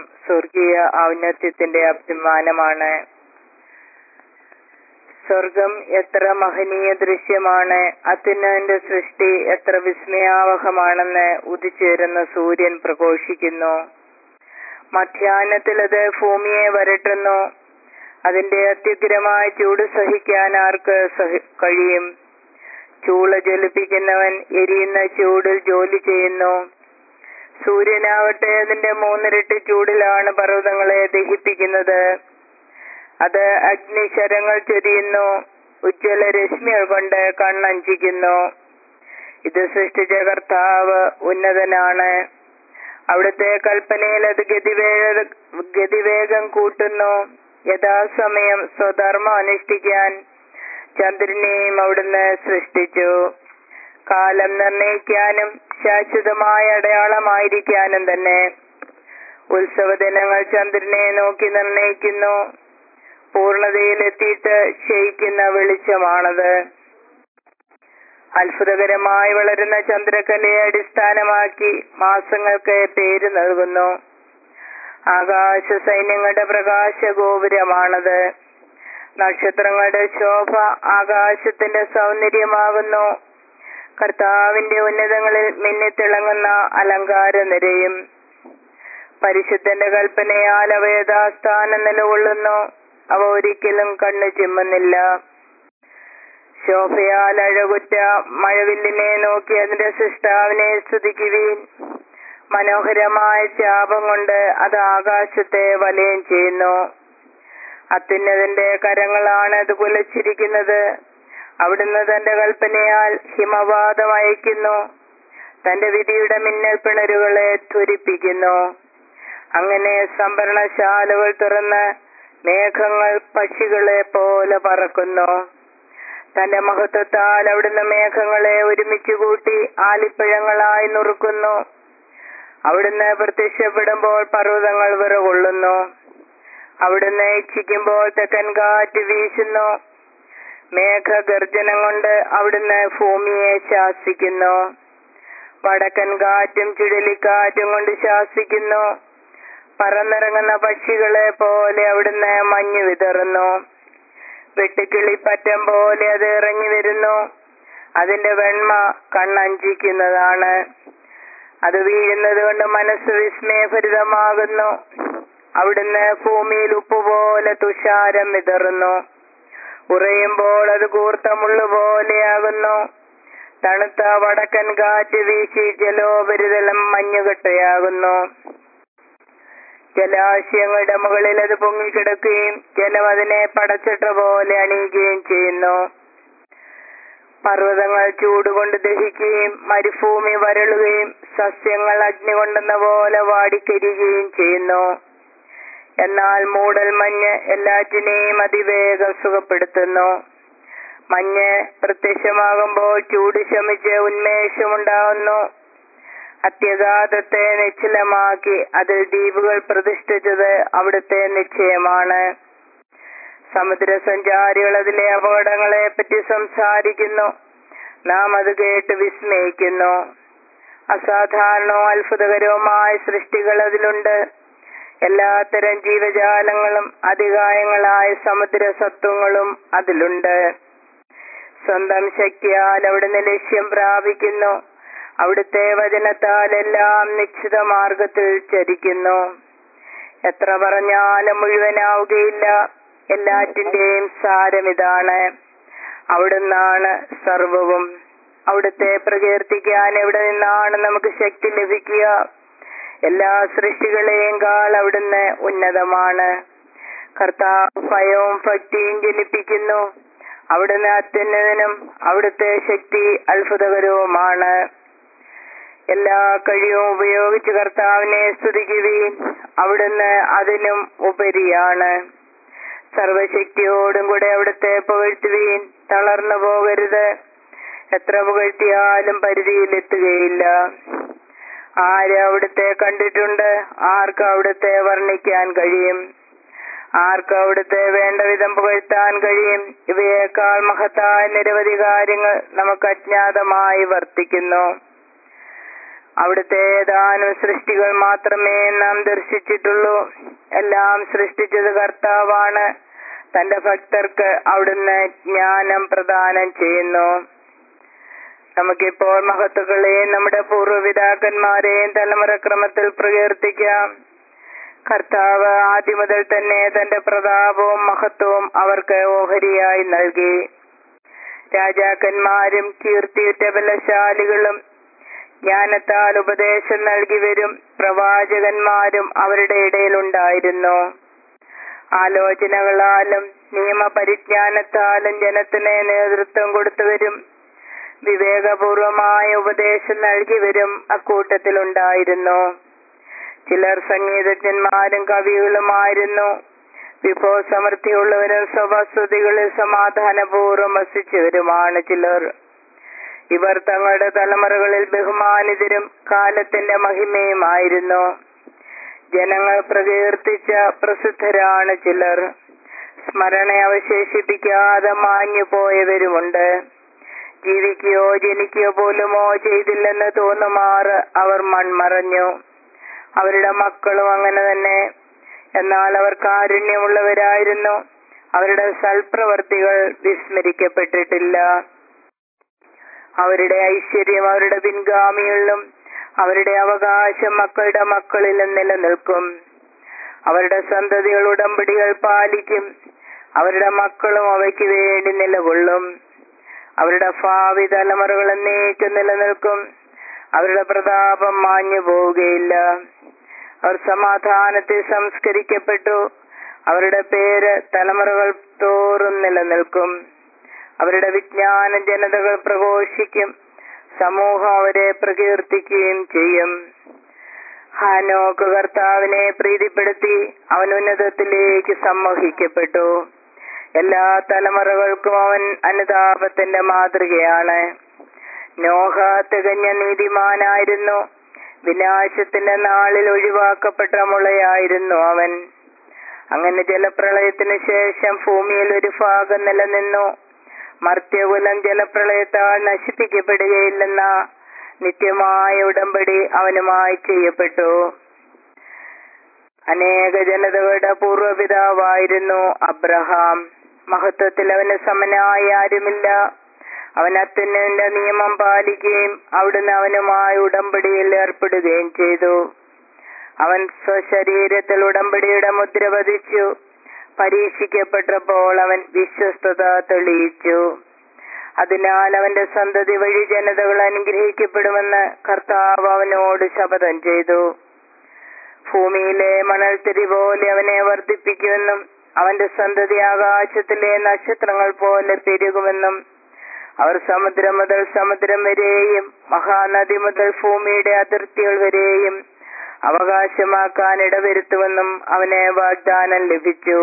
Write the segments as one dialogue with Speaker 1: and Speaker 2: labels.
Speaker 1: സ്വർഗീയ ഔന്നത്യത്തിന്റെ അഭിമാനമാണ് സ്വർഗം എത്ര മഹനീയ ദൃശ്യമാണ് അത്യുന്നതിന്റെ സൃഷ്ടി എത്ര വിസ്മയാവഹമാണെന്ന് ഉദിച്ചുയരുന്ന സൂര്യൻ പ്രഘോഷിക്കുന്നു മധ്യാഹ്നത്തിൽ അത് ഭൂമിയെ വരട്ടുന്നു അതിന്റെ അത്യുഗ്രമായ ചൂട് സഹിക്കാൻ ആർക്ക് സഹി- കഴിയും ചൂള ജ്വലിപ്പിക്കുന്നവൻ എരിയുന്ന ചൂടിൽ ജോലി ചെയ്യുന്നു സൂര്യനാവട്ടെ അതിന്റെ മൂന്നിരട്ടി ചൂടിലാണ് പർവ്വതങ്ങളെ ദഹിപ്പിക്കുന്നത് അത് അഗ്നിശരങ്ങൾ ചൊരിയുന്നു ഉജ്ജ്വല രശ്മികൾ കൊണ്ട് കണ്ണഞ്ചിക്കുന്നു ഇത് സൃഷ്ടിച്ച കർത്താവ് ഉന്നതനാണ് അവിടുത്തെ കൽപ്പനയിൽ അത് ഗതിവേഗ ഗതിവേഗം കൂട്ടുന്നു യഥാസമയം സ്വധർമ്മം അനുഷ്ഠിക്കാൻ ചന്ദ്രനെയും അവിടുന്ന് സൃഷ്ടിച്ചു കാലം നിർണയിക്കാനും ശാശ്വതമായ അടയാളമായിരിക്കാനും തന്നെ ഉത്സവ ദിനങ്ങൾ ചന്ദ്രനെ നോക്കി നിർണയിക്കുന്നു പൂർണതയിലെത്തിയിട്ട് ക്ഷയിക്കുന്ന വെളിച്ചമാണത് അത്ഭുതകരമായി വളരുന്ന ചന്ദ്രക്കലയെ അടിസ്ഥാനമാക്കി മാസങ്ങൾക്ക് പേര് നൽകുന്നു ആകാശ സൈന്യങ്ങളുടെ പ്രകാശ ഗോപുരമാണത് നക്ഷത്രങ്ങളുടെ ശോഭ ആകാശത്തിന്റെ സൗന്ദര്യമാകുന്നു കർത്താവിന്റെ ഉന്നതങ്ങളിൽ മിന്നിത്തിളങ്ങുന്ന അലങ്കാര നിരയും പരിശുദ്ധന്റെ കൽപ്പനയാൽ അവ യഥാസ്ഥാനം നിലകൊള്ളുന്നു അവ ഒരിക്കലും കണ്ണു ചിമ്മുന്നില്ല ശോഭയാൽ അഴകുറ്റ മഴവില്ലിനെ നോക്കി അതിന്റെ സൃഷ്ടാവിനെ സ്തുതിക്കുവീൻ മനോഹരമായ ചാപം കൊണ്ട് അത് ആകാശത്തെ വലയം ചെയ്യുന്നു അത്യുന്നതിന്റെ കരങ്ങളാണ് അത് കുലച്ചിരിക്കുന്നത് അവിടുന്ന് തന്റെ കൽപ്പനയാൽ ഹിമവാദം അയക്കുന്നു തന്റെ വിധിയുടെ മിന്നൽ പിണരുകളെ ത്വരിപ്പിക്കുന്നു അങ്ങനെ സംഭരണശാലകൾ തുറന്ന് മേഘങ്ങൾ പക്ഷികളെ പോലെ പറക്കുന്നു തന്റെ മഹത്വത്താൽ അവിടുന്ന് മേഘങ്ങളെ ഒരുമിച്ച് കൂട്ടി ആലിപ്പഴങ്ങളായി നുറുക്കുന്നു അവിടുന്ന് പ്രത്യക്ഷപ്പെടുമ്പോൾ പർവ്വതങ്ങൾ വിറകൊള്ളുന്നു അവിടുന്ന് ഇച്ഛിക്കുമ്പോൾ തെക്കൻ കാറ്റ് വീശുന്നു മേഘഗർജനം കൊണ്ട് അവിടുന്ന് ഭൂമിയെ ശാസിക്കുന്നു വടക്കൻ കാറ്റും ചുഴലിക്കാറ്റും കൊണ്ട് ശാസിക്കുന്നു പറന്നിറങ്ങുന്ന പക്ഷികളെ പോലെ അവിടുന്ന് മഞ്ഞ് വിതറുന്നു വെട്ടുക്കിളിപ്പറ്റം പോലെ അത് ഇറങ്ങി വരുന്നു അതിന്റെ വെണ്മ കണ്ണഞ്ചിക്കുന്നതാണ് അത് വീഴുന്നത് കൊണ്ട് മനസ്സ് വിസ്മയഭരിതമാകുന്നു അവിടുന്ന് ഭൂമിയിൽ ഉപ്പുപോലെ തുഷാരം വിതറുന്നു ഉറയുമ്പോൾ അത് കൂർത്ത മുള്ളു പോലെയാകുന്നു തണുത്ത വടക്കൻ കാറ്റ് വീശി ജലോപരിതലം മഞ്ഞുകെട്ടയാകുന്നു ജലാശയങ്ങളുടെ മുകളിൽ അത് പൊങ്ങിക്കിടക്കുകയും ജലം അതിനെ പടച്ചിട്ട പോലെ അണിയുകയും ചെയ്യുന്നു പർവ്വതങ്ങൾ ചൂടുകൊണ്ട് ദഹിക്കുകയും മരുഭൂമി വരളുകയും സസ്യങ്ങൾ അഗ്നി കൊണ്ടെന്ന പോലെ വാടിക്കരിയുകയും ചെയ്യുന്നു എന്നാൽ മൂടൽ മഞ്ഞ് എല്ലാറ്റിനെയും അതിവേഗം സുഖപ്പെടുത്തുന്നു മഞ്ഞ് പ്രത്യക്ഷമാകുമ്പോൾ ചൂട് ശമിച്ച് ഉന്മേഷമുണ്ടാവുന്നു അത്യഗാധത്തെ നിശ്ചലമാക്കി അതിൽ ദ്വീപുകൾ പ്രതിഷ്ഠിച്ചത് അവിടുത്തെ നിശ്ചയമാണ് സമുദ്രസഞ്ചാരികൾ അതിലെ അപകടങ്ങളെ പറ്റി സംസാരിക്കുന്നു നാം അത് കേട്ട് വിസ്മയിക്കുന്നു അസാധാരണവും അത്ഭുതകരവുമായ സൃഷ്ടികൾ അതിലുണ്ട് എല്ലാത്തരം ജീവജാലങ്ങളും അതികായങ്ങളായ സമുദ്ര സത്വങ്ങളും അതിലുണ്ട് സ്വന്തം ശക്തിയാൽ അവിടുന്ന് ലക്ഷ്യം പ്രാപിക്കുന്നു അവിടുത്തെ വചനത്താൽ എല്ലാം നിശ്ചിത മാർഗത്തിൽ ചരിക്കുന്നു എത്ര പറഞ്ഞാലും മുഴുവനാവുകയില്ല എല്ലാറ്റിന്റെയും സാരം ഇതാണ് അവിടുന്നാണ് സർവവും അവിടുത്തെ പ്രകീർത്തിക്കാൻ എവിടെ നിന്നാണ് നമുക്ക് ശക്തി ലഭിക്കുക എല്ലാ സൃഷ്ടികളെയും കാൾ അവിടുന്ന് ഉന്നതമാണ് കർത്താവ് ഭയവും ഭക്തിയും ജനിപ്പിക്കുന്നു അവിടുന്ന് അത്യുന്നതനും അവിടുത്തെ ശക്തി അത്ഭുതകരവുമാണ് എല്ലാ കഴിവും ഉപയോഗിച്ച് കർത്താവിനെ സ്തുതിക്കുകയും അവിടുന്ന് അതിനും ഉപരിയാണ് സർവശക്തിയോടും കൂടെ അവിടുത്തെ പുകഴ്ത്തുകയും തളർന്നു പോകരുത് എത്ര പുകഴ്ത്തിയാലും പരിധിയിലെത്തുകയില്ല ആര് അവിടുത്തെ കണ്ടിട്ടുണ്ട് ആർക്ക് അവിടുത്തെ വർണ്ണിക്കാൻ കഴിയും ആർക്ക് അവിടുത്തെ വേണ്ട വിധം പുകഴ്ത്താൻ കഴിയും ഇവയേക്കാൾ മഹത്തായ നിരവധി കാര്യങ്ങൾ നമുക്ക് അജ്ഞാതമായി വർത്തിക്കുന്നു അവിടുത്തെ ഏതാനും സൃഷ്ടികൾ മാത്രമേ നാം ദർശിച്ചിട്ടുള്ളൂ എല്ലാം സൃഷ്ടിച്ചത് കർത്താവാണ് തന്റെ ഭക്തർക്ക് അവിടുന്ന് ജ്ഞാനം പ്രദാനം ചെയ്യുന്നു നമുക്കിപ്പോൾ മഹത്തുക്കളെയും നമ്മുടെ പൂർവ്വപിതാക്കന്മാരെയും തലമുറക്രമത്തിൽ പ്രകീർത്തിക്കാം കർത്താവ് ആദ്യം മുതൽ തന്നെ തന്റെ പ്രതാപവും മഹത്വവും അവർക്ക് ഓഹരിയായി നൽകി രാജാക്കന്മാരും കീർത്തിയുറ്റ ബലശാലികളും ജ്ഞാനത്താൽ ഉപദേശം നൽകി വരും പ്രവാചകന്മാരും അവരുടെ ഇടയിലുണ്ടായിരുന്നു ആലോചനകളാലും നിയമപരിജ്ഞാനത്താലും ജനത്തിന് നേതൃത്വം കൊടുത്തുവരും വിവേകപൂർവമായ ഉപദേശം നൽകിവരും അക്കൂട്ടത്തിലുണ്ടായിരുന്നു ചിലർ സംഗീതജ്ഞന്മാരും കവികളുമായിരുന്നു വിഭവസമൃദ്ധിയുള്ളവരും സ്വവസ്തുതികളിൽ സമാധാനപൂർവ്വം വസിച്ചവരുമാണ് ചിലർ ഇവർ തങ്ങളുടെ തലമുറകളിൽ ബഹുമാനിതരും കാലത്തിന്റെ മഹിമയുമായിരുന്നു ജനങ്ങൾ പ്രകീർത്തിച്ച പ്രസിദ്ധരാണ് ചിലർ സ്മരണ അവശേഷിപ്പിക്കാതെ മാഞ്ഞു പോയവരുമുണ്ട് ജീവിക്കുകയോ ജനിക്കുകയോ പോലുമോ ചെയ്തില്ലെന്ന് തോന്നുമാറ് അവർ മൺമറഞ്ഞു അവരുടെ മക്കളും അങ്ങനെ തന്നെ എന്നാൽ അവർ കാരുണ്യമുള്ളവരായിരുന്നു അവരുടെ സൽപ്രവർത്തികൾ വിസ്മരിക്കപ്പെട്ടിട്ടില്ല അവരുടെ ഐശ്വര്യം അവരുടെ പിൻഗാമികളിലും അവരുടെ അവകാശം മക്കളുടെ മക്കളിലും നിലനിൽക്കും അവരുടെ സന്തതികൾ ഉടമ്പടികൾ പാലിക്കും അവരുടെ മക്കളും അവയ്ക്ക് വേണ്ടി നിലകൊള്ളും അവരുടെ ഭാവി തലമുറകൾ എന്നേക്കും നിലനിൽക്കും അവരുടെ പ്രതാപം മാഞ്ഞു പോവുകയില്ല അവർ സമാധാനത്തിൽ സംസ്കരിക്കപ്പെട്ടു അവരുടെ പേര് തലമുറകൾ തോറും നിലനിൽക്കും അവരുടെ വിജ്ഞാന ജനതകൾ പ്രഘോഷിക്കും സമൂഹം അവരെ പ്രകീർത്തിക്കുകയും ചെയ്യും ഹാനോക്ക് കർത്താവിനെ പ്രീതിപ്പെടുത്തി അവൻ ഉന്നതത്തിലേക്ക് സമ്മോഹിക്കപ്പെട്ടു എല്ലാ തലമുറകൾക്കും അവൻ അനുതാപത്തിന്റെ മാതൃകയാണ് നോഹ തികഞ്ഞ നീതിമാനായിരുന്നു വിനാശത്തിന്റെ നാളിൽ ഒഴിവാക്കപ്പെട്ട മുളയായിരുന്നു അവൻ അങ്ങനെ ജലപ്രളയത്തിന് ശേഷം ഭൂമിയിൽ ഒരു ഭാഗം നിലനിന്നു മർത്യകുലം ജലപ്രളയത്താൽ നശിപ്പിക്കപ്പെടുകയില്ലെന്ന നിത്യമായ ഉടമ്പടി അവനുമായി ചെയ്യപ്പെട്ടു അനേക ജനതകളുടെ പൂർവ്വപിതാവായിരുന്നു അബ്രഹാം മഹത്വത്തിൽ അവന് സമനായി ആരുമില്ല അവൻ അത്യുന്നതിന്റെ നിയമം പാലിക്കുകയും അവിടുന്ന് അവനുമായി ഉടമ്പടിയിൽ ഏർപ്പെടുകയും ചെയ്തു അവൻ സ്വശരീരത്തിൽ ഉടമ്പടിയുടെ മുദ്ര പതിച്ചു പരീക്ഷിക്കപ്പെട്ടപ്പോൾ അവൻ വിശ്വസ്തത തെളിയിച്ചു അതിനാൽ അവന്റെ സന്തതി വഴി ജനതകൾ അനുഗ്രഹിക്കപ്പെടുമെന്ന് കർത്താവ് അവനോട് ശപഥം ചെയ്തു ഭൂമിയിലെ മണൽത്തിരി പോലെ അവനെ വർദ്ധിപ്പിക്കുമെന്നും അവന്റെ സന്തതി ആകാശത്തിലെ നക്ഷത്രങ്ങൾ പോലെ പെരുകുമെന്നും അവർ സമുദ്രം മുതൽ സമുദ്രം വരെയും മഹാനദി മുതൽ ഭൂമിയുടെ അതിർത്തികൾ വരെയും അവകാശമാക്കാൻ ഇടവരുത്തുമെന്നും അവന് വാഗ്ദാനം ലഭിച്ചു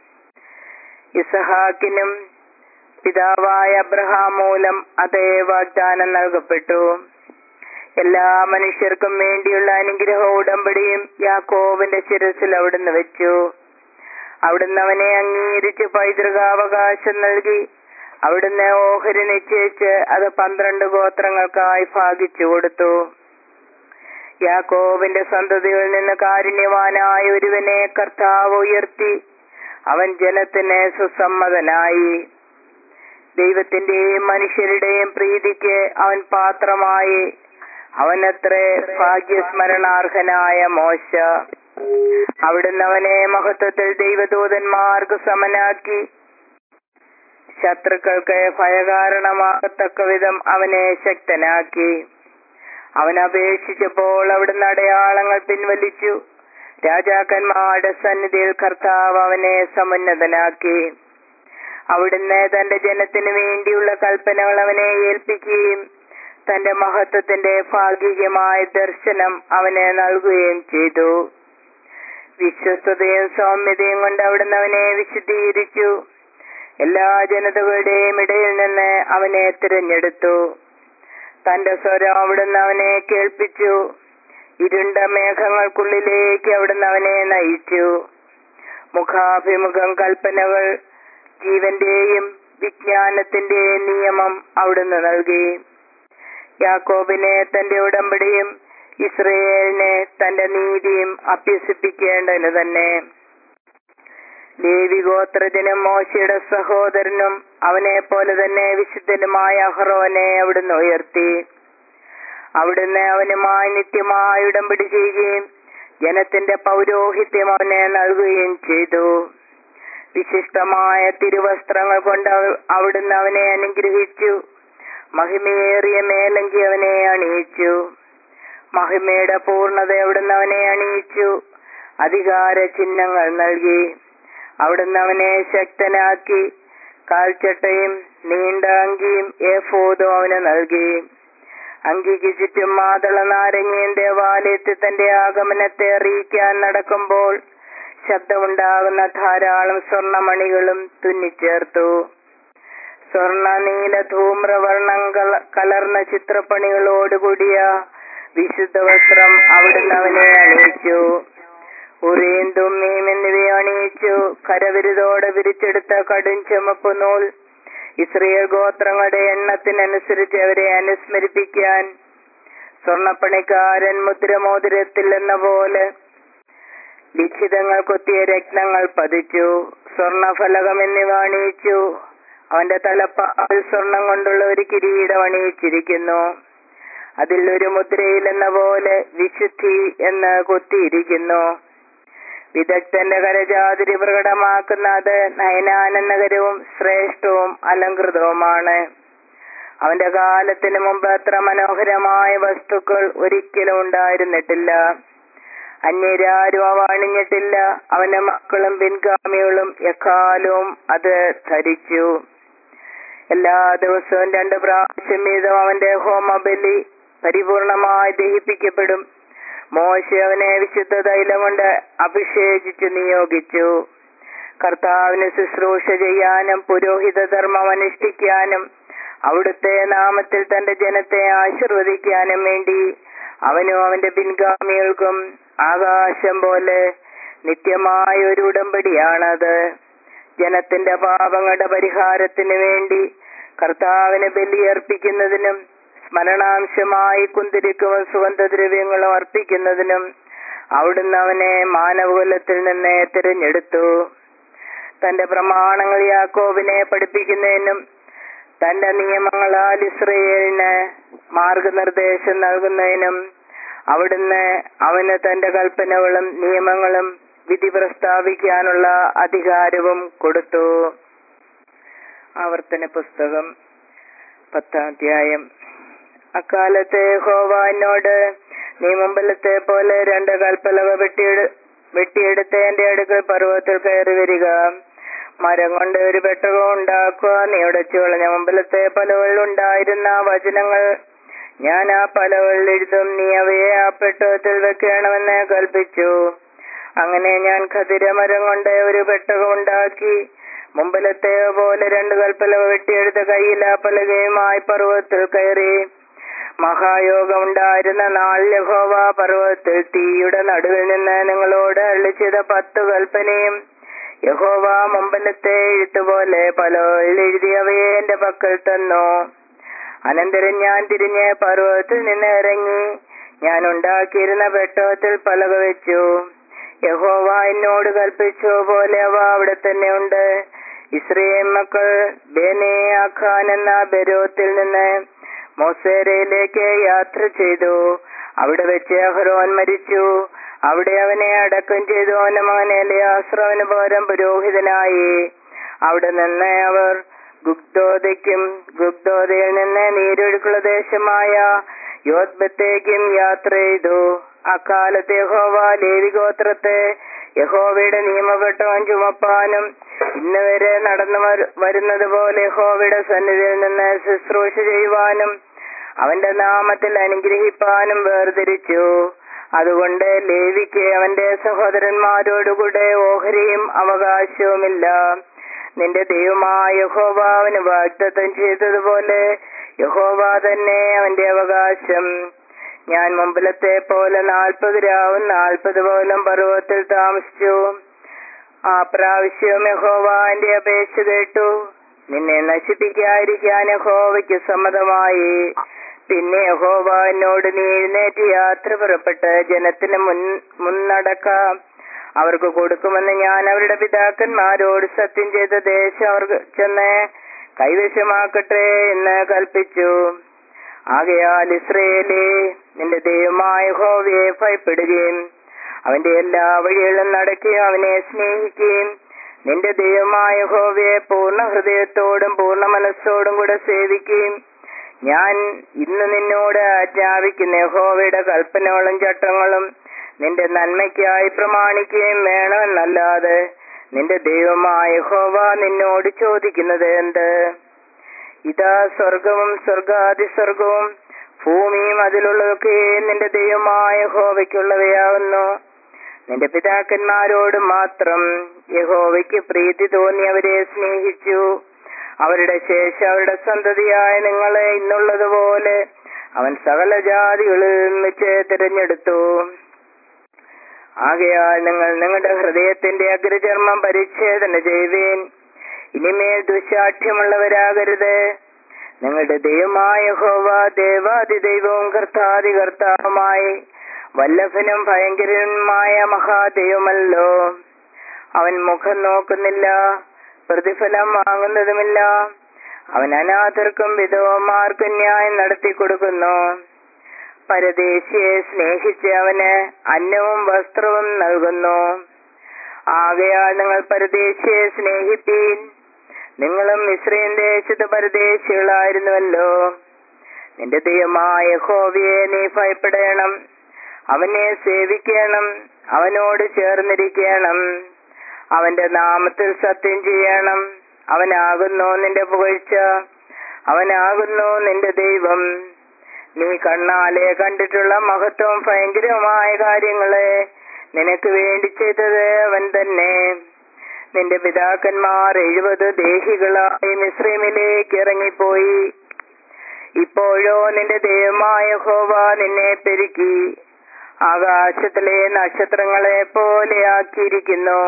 Speaker 1: ഇസഹാക്കിനും പിതാവായ അബ്രഹാം മൂലം അതേ വാഗ്ദാനം നൽകപ്പെട്ടു എല്ലാ മനുഷ്യർക്കും വേണ്ടിയുള്ള അനുഗ്രഹ ഉടമ്പടിയും യാക്കോബിന്റെ ശിരസിൽ അവിടുന്ന് വെച്ചു അവിടുന്ന് അവനെ അംഗീകരിച്ച് പൈതൃകാവകാശം നൽകി അവിടുന്ന് ഓഹരി നിശ്ചയിച്ച് അത് പന്ത്രണ്ട് ഗോത്രങ്ങൾക്കായി ഭാഗിച്ചു കൊടുത്തു യാക്കോബിന്റെ സന്തതികളിൽ നിന്ന് കാരുണ്യവാനായ ഒരുവനെ കർത്താവ് ഉയർത്തി അവൻ ജനത്തിന് സുസമ്മതനായി ദൈവത്തിന്റെയും മനുഷ്യരുടെയും പ്രീതിക്ക് അവൻ പാത്രമായി അവനത്രേ ഭാഗ്യസ്മരണാർഹനായ മോശ അവിടുന്ന് അവനെ മഹത്വത്തിൽ ദൈവദൂതന്മാർക്ക് സമനാക്കി ശത്രുക്കൾക്ക് ഭയകാരണമാകത്തക്ക വിധം അവനെ ശക്തനാക്കി അവൻ അപേക്ഷിച്ചപ്പോൾ അവിടുന്ന് അടയാളങ്ങൾ പിൻവലിച്ചു രാജാക്കന്മാരുടെ സന്നിധിയിൽ കർത്താവ് അവനെ സമുന്നതനാക്കി അവിടുന്ന് തന്റെ ജനത്തിനു വേണ്ടിയുള്ള കൽപ്പനകൾ അവനെ ഏൽപ്പിക്കുകയും തന്റെ മഹത്വത്തിന്റെ ഭാഗികമായ ദർശനം അവന് നൽകുകയും ചെയ്തു വിശ്വസ്തതയും സൗമ്യതയും കൊണ്ട് അവിടുന്ന് അവനെ വിശുദ്ധീകരിച്ചു എല്ലാ ജനതകളുടെയും ഇടയിൽ നിന്ന് അവനെ തിരഞ്ഞെടുത്തു തന്റെ സ്വരം അവിടുന്ന് അവനെ കേൾപ്പിച്ചു ഇരുണ്ട മേഘങ്ങൾക്കുള്ളിലേക്ക് അവിടുന്ന് അവനെ നയിച്ചു മുഖാഭിമുഖം കൽപ്പനകൾ ജീവന്റെയും വിജ്ഞാനത്തിന്റെയും നിയമം അവിടുന്ന് നൽകി യാക്കോബിനെ തന്റെ ഉടമ്പടിയും ഇസ്രയേലിനെ തന്റെ നീതിയും അഭ്യസിപ്പിക്കേണ്ടതിന് തന്നെ ലേവി ഗോത്രജനും മോശയുടെ സഹോദരനും അവനെ പോലെ തന്നെ വിശുദ്ധനുമായ അഹ്റോനെ അവിടുന്ന് ഉയർത്തി അവിടുന്ന് അവനുമായി നിത്യമായി ഉടമ്പടി ചെയ്യുകയും ജനത്തിന്റെ പൗരോഹിത്യം അവനെ നൽകുകയും ചെയ്തു വിശിഷ്ടമായ തിരുവസ്ത്രങ്ങൾ കൊണ്ട് അവ- അവിടുന്ന് അവനെ അനുഗ്രഹിച്ചു മഹിമയേറിയ മേലങ്കി അവനെ അണിയിച്ചു മഹിമയുടെ പൂർണ്ണത അവിടുന്ന് അവനെ അണിയിച്ചു അധികാര ചിഹ്നങ്ങൾ നൽകി അവിടുന്ന് അവനെ ശക്തനാക്കി കാൽച്ചട്ടയും നീണ്ട അങ്കിയും ഏഫോദും അവന് നൽകി അങ്കിക്ക് ചുറ്റും മാതള നാരങ്ങയും ദേവാലയത്തിൽ തന്റെ ആഗമനത്തെ അറിയിക്കാൻ നടക്കുമ്പോൾ ശബ്ദമുണ്ടാകുന്ന ധാരാളം സ്വർണമണികളും തുന്നിച്ചേർത്തു സ്വർണ നീല ധൂമ്രവർണ്ണം കല- കലർന്ന ചിത്രപ്പണികളോടുകൂടിയ വിശുദ്ധ വസ്ത്രം അവിടുന്ന് അവനെ അണിയിച്ചു ഉറിയും തുമ്മിയും എന്നിവയെ അണിയിച്ചു കരവിരുതോടെ വിരിച്ചെടുത്ത കടും ചുമപ്പ് നൂൽ ഇസ്രയേൽ ഗോത്രങ്ങളുടെ എണ്ണത്തിനനുസരിച്ച് അവരെ അനുസ്മരിപ്പിക്കാൻ സ്വർണപ്പണിക്കാരൻ മുദ്രമോതിരത്തിൽ എന്ന പോലെ ലിഖിതങ്ങൾ കൊത്തിയ രത്നങ്ങൾ പതിച്ചു സ്വർണഫലകം എന്നിവ അണിയിച്ചു അവന്റെ തലപ്പാൽ സ്വർണം കൊണ്ടുള്ള ഒരു കിരീടം അണിയിച്ചിരിക്കുന്നു അതിൽ ഒരു മുദ്രയിൽ എന്ന പോലെ വിശുദ്ധി എന്ന് കൊത്തിയിരിക്കുന്നു വിദഗ്ധന്റെ കരജാതിരി പ്രകടമാക്കുന്ന അത് നയനാനന്ദകരവും ശ്രേഷ്ഠവും അലങ്കൃതവുമാണ് അവന്റെ കാലത്തിന് മുമ്പ് അത്ര മനോഹരമായ വസ്തുക്കൾ ഒരിക്കലും ഉണ്ടായിരുന്നിട്ടില്ല അന്യരാരും അവ അണിഞ്ഞിട്ടില്ല അവന്റെ മക്കളും പിൻഗാമികളും എക്കാലവും അത് ധരിച്ചു എല്ലാ ദിവസവും രണ്ട് പ്രാവശ്യം വീതം അവന്റെ ഹോമബലി പരിപൂർണമായി ദഹിപ്പിക്കപ്പെടും മോശ അവനെ വിശുദ്ധ തൈലം കൊണ്ട് അഭിഷേകിച്ചു നിയോഗിച്ചു കർത്താവിന് ശുശ്രൂഷ ചെയ്യാനും പുരോഹിത ധർമ്മം അനുഷ്ഠിക്കാനും അവിടുത്തെ നാമത്തിൽ തന്റെ ജനത്തെ ആശീർവദിക്കാനും വേണ്ടി അവനും അവന്റെ പിൻഗാമികൾക്കും ആകാശം പോലെ നിത്യമായ ഒരു ഉടമ്പടിയാണത് ജനത്തിന്റെ പാപങ്ങളുടെ പരിഹാരത്തിന് വേണ്ടി കർത്താവിന് ബലിയർപ്പിക്കുന്നതിനും സ്മരണാംശമായി കുന്തിരിക്കും സുഗന്ധദ്രവ്യങ്ങളും അർപ്പിക്കുന്നതിനും അവിടുന്ന് അവനെ മാനവകുലത്തിൽ നിന്ന് തിരഞ്ഞെടുത്തു തന്റെ പ്രമാണങ്ങൾ യാക്കോബിനെ പഠിപ്പിക്കുന്നതിനും തന്റെ നിയമങ്ങളാൽ ഇസ്രയേലിന് മാർഗനിർദ്ദേശം നൽകുന്നതിനും അവിടുന്ന് അവന് തന്റെ കൽപ്പനകളും നിയമങ്ങളും വിധി പ്രസ്താവിക്കാനുള്ള അധികാരവും കൊടുത്തു ആവർത്തന പുസ്തകം പത്താം അധ്യായം അക്കാലത്ത് യഹോവ എന്നോട് നീ മുമ്പലത്തെ പോലെ രണ്ട് കൽപ്പലക വെട്ടിയെടു വെട്ടിയെടുത്ത് എന്റെ അടുക്കൽ പർവ്വതത്തിൽ കയറി വരിക മരം കൊണ്ട് ഒരു പെട്ടകം ഉണ്ടാക്കുക നീ ഉടച്ചു കളഞ്ഞ മുമ്പലത്തെ പലകളിൽ ഉണ്ടായിരുന്ന വചനങ്ങൾ ഞാൻ ആ പലകളിൽ എഴുതും നീ അവയെ ആ പെട്ടകത്തിൽ വെക്കണമെന്ന് കൽപ്പിച്ചു അങ്ങനെ ഞാൻ ഖതിരമരം കൊണ്ട് ഒരു പെട്ടകം ഉണ്ടാക്കി മുമ്പലത്തെ പോലെ രണ്ട് കൽപ്പലക വെട്ടിയെടുത്ത കയ്യിൽ ആ പലകയുമായി പർവ്വതത്തിൽ കയറി മഹായോഗം ഉണ്ടായിരുന്ന നാളിൽ യഹോവ പർവ്വതത്തിൽ തീയുടെ നടുവിൽ നിന്ന് നിങ്ങളോട് അള്ളി ചെയ്ത പത്ത് കൽപ്പനയും യഹോവ മുമ്പലത്തെ എഴുത്തുപോലെ പലയിൽ എഴുതിയവയെ എന്റെ പക്കൽ തന്നു അനന്തരം ഞാൻ തിരിഞ്ഞ് പർവ്വതത്തിൽ നിന്ന് ഇറങ്ങി ഞാൻ ഉണ്ടാക്കിയിരുന്ന പെട്ടകത്തിൽ പലക വെച്ചു യഹോവ എന്നോട് കൽപ്പിച്ച പോലെ അവ അവിടെ തന്നെ ഉണ്ട് ഇസ്രയേൽ മക്കൾ ബേനേയാഖാൻ എന്ന ബെരോത്തിൽ നിന്ന് മോസേരയിലേക്ക് യാത്ര ചെയ്തു അവിടെ വെച്ച് അഹ്റോൻ മരിച്ചു അവിടെ അവനെ അടക്കം ചെയ്തു അവന്റെ മകൻ എലിയാസ്രവന് പകരം പുരോഹിതനായി അവിടെ നിന്ന് അവർ ഗുഗ്ദോദയ്ക്കും ഗുഗ്ദോദയിൽ നിന്ന് നീരൊഴുക്കുള്ള ദേശമായ യോദ്ബത്തേക്കും യാത്ര ചെയ്തു അക്കാലത്ത് യഹോവ ലേവി ഗോത്രത്തെ യഹോവയുടെ നിയമപ്പെട്ടവൻ ചുമപ്പാനും ഇന്ന് വരെ നടന്നു വരു- വരുന്നത് പോലെ യഹോവയുടെ സന്നിധിയിൽ നിന്ന് ശുശ്രൂഷ ചെയ്യുവാനും അവന്റെ നാമത്തിൽ അനുഗ്രഹിപ്പാനും വേർതിരിച്ചു അതുകൊണ്ട് ലേവിക്ക് അവന്റെ സഹോദരന്മാരോടുകൂടെ ഓഹരിയും അവകാശവുമില്ല നിന്റെ ദൈവമായ യഹോവ അവന് വാഗ്ദത്തം ചെയ്തതുപോലെ യഹോവ തന്നെ അവന്റെ അവകാശം ഞാൻ മുമ്പിലത്തെ പോലെ നാൽപ്പത് രാവും നാൽപ്പത് പോലും പർവ്വതത്തിൽ താമസിച്ചു ആ പ്രാവശ്യം യഹോവ എന്റെ അപേക്ഷ കേട്ടു നിന്നെ നശിപ്പിക്കാതിരിക്കാൻ യഹോവയ്ക്ക് സമ്മതമായി പിന്നെ യഹോവ എന്നോട് നീ എഴുന്നേറ്റ് യാത്ര പുറപ്പെട്ട് ജനത്തിന് മുൻ മുന്നടക്കാം അവർക്ക് കൊടുക്കുമെന്ന് ഞാൻ അവരുടെ പിതാക്കന്മാരോട് സത്യം ചെയ്ത ദേശം അവർക്ക് ചെന്ന് കൈവശമാക്കട്ടെ എന്ന് കൽപ്പിച്ചു ആകയാൽ ഇസ്രയേലേ നിന്റെ ദൈവമായ ഹോവയെ ഭയപ്പെടുകയും അവന്റെ എല്ലാ വഴികളും നടക്കുകയും അവനെ സ്നേഹിക്കുകയും നിന്റെ ദൈവമായ ഹോവയെ പൂർണ്ണ ഹൃദയത്തോടും പൂർണ്ണ മനസ്സോടും കൂടെ സേവിക്കുകയും ഞാൻ ഇന്ന് നിന്നോട് ആജ്ഞാപിക്കുന്ന യഹോവയുടെ കൽപ്പനകളും ചട്ടങ്ങളും നിന്റെ നന്മയ്ക്കായി പ്രമാണിക്കുകയും വേണമെന്നല്ലാതെ നിന്റെ ദൈവമായ ഹോവ നിന്നോട് ചോദിക്കുന്നത് എന്ത് ഇതാ സ്വർഗവും സ്വർഗാതിസ്വർഗവും ഭൂമിയും അതിലുള്ളതൊക്കെ നിന്റെ ദൈവമായ ഹോവയ്ക്കുള്ളവയാകുന്നു നിന്റെ പിതാക്കന്മാരോട് മാത്രം യഹോവയ്ക്ക് പ്രീതി തോന്നി അവരെ സ്നേഹിച്ചു അവരുടെ ശേഷം അവരുടെ സന്തതിയായ നിങ്ങളെ ഇന്നുള്ളതുപോലെ അവൻ സകല ജാതികളിൽ വെച്ച് തിരഞ്ഞെടുത്തു ആകയാൽ നിങ്ങൾ നിങ്ങളുടെ ഹൃദയത്തിന്റെ അഗ്രചർമ്മം പരിച്ഛേദന ചെയ്യുവേൻ ഇനിമേൽ ദുശാഠ്യമുള്ളവരാകരുത് നിങ്ങളുടെ ദൈവമായ ഹോവ ദേവാതി ദൈവവും കർത്താതി കർത്താവുമായി വല്ലഭനും ഭയങ്കരനുമായ മഹാദൈവമല്ലോ അവൻ മുഖം നോക്കുന്നില്ല പ്രതിഫലം വാങ്ങുന്നതുമില്ല അവൻ അനാഥർക്കും വിധവമാർക്കും ന്യായം നടത്തി കൊടുക്കുന്നു പരദേശിയെ സ്നേഹിച്ച് അവന് അന്നവും വസ്ത്രവും നൽകുന്നു ആകയാൽ നിങ്ങൾ പരദേശിയെ സ്നേഹിപ്പീൻ നിങ്ങളും ഇസ്രയേൽ ദേശത്ത് പരദേശികളായിരുന്നുവല്ലോ നിന്റെ ദൈവമായ ഹോവിയെ നീ ഭയപ്പെടണം അവനെ സേവിക്കണം അവനോട് ചേർന്നിരിക്കണം അവന്റെ നാമത്തിൽ സത്യം ചെയ്യണം അവനാകുന്നു നിന്റെ പുകഴ്ച അവനാകുന്നു നിന്റെ ദൈവം നീ കണ്ണാലെ കണ്ടിട്ടുള്ള മഹത്വം ഭയങ്കരമായ കാര്യങ്ങളെ നിനക്ക് വേണ്ടി ചെയ്തത് അവൻ തന്നെ നിന്റെ പിതാക്കന്മാർ എഴുപത് ദേഹികളായി മിശ്രീമിലേക്ക് ഇറങ്ങിപ്പോയി ഇപ്പോഴോ നിന്റെ ദൈവമായ ഹോവ നിന്നെ പെരുക്കി ആകാശത്തിലെ നക്ഷത്രങ്ങളെ പോലെ ആക്കിയിരിക്കുന്നു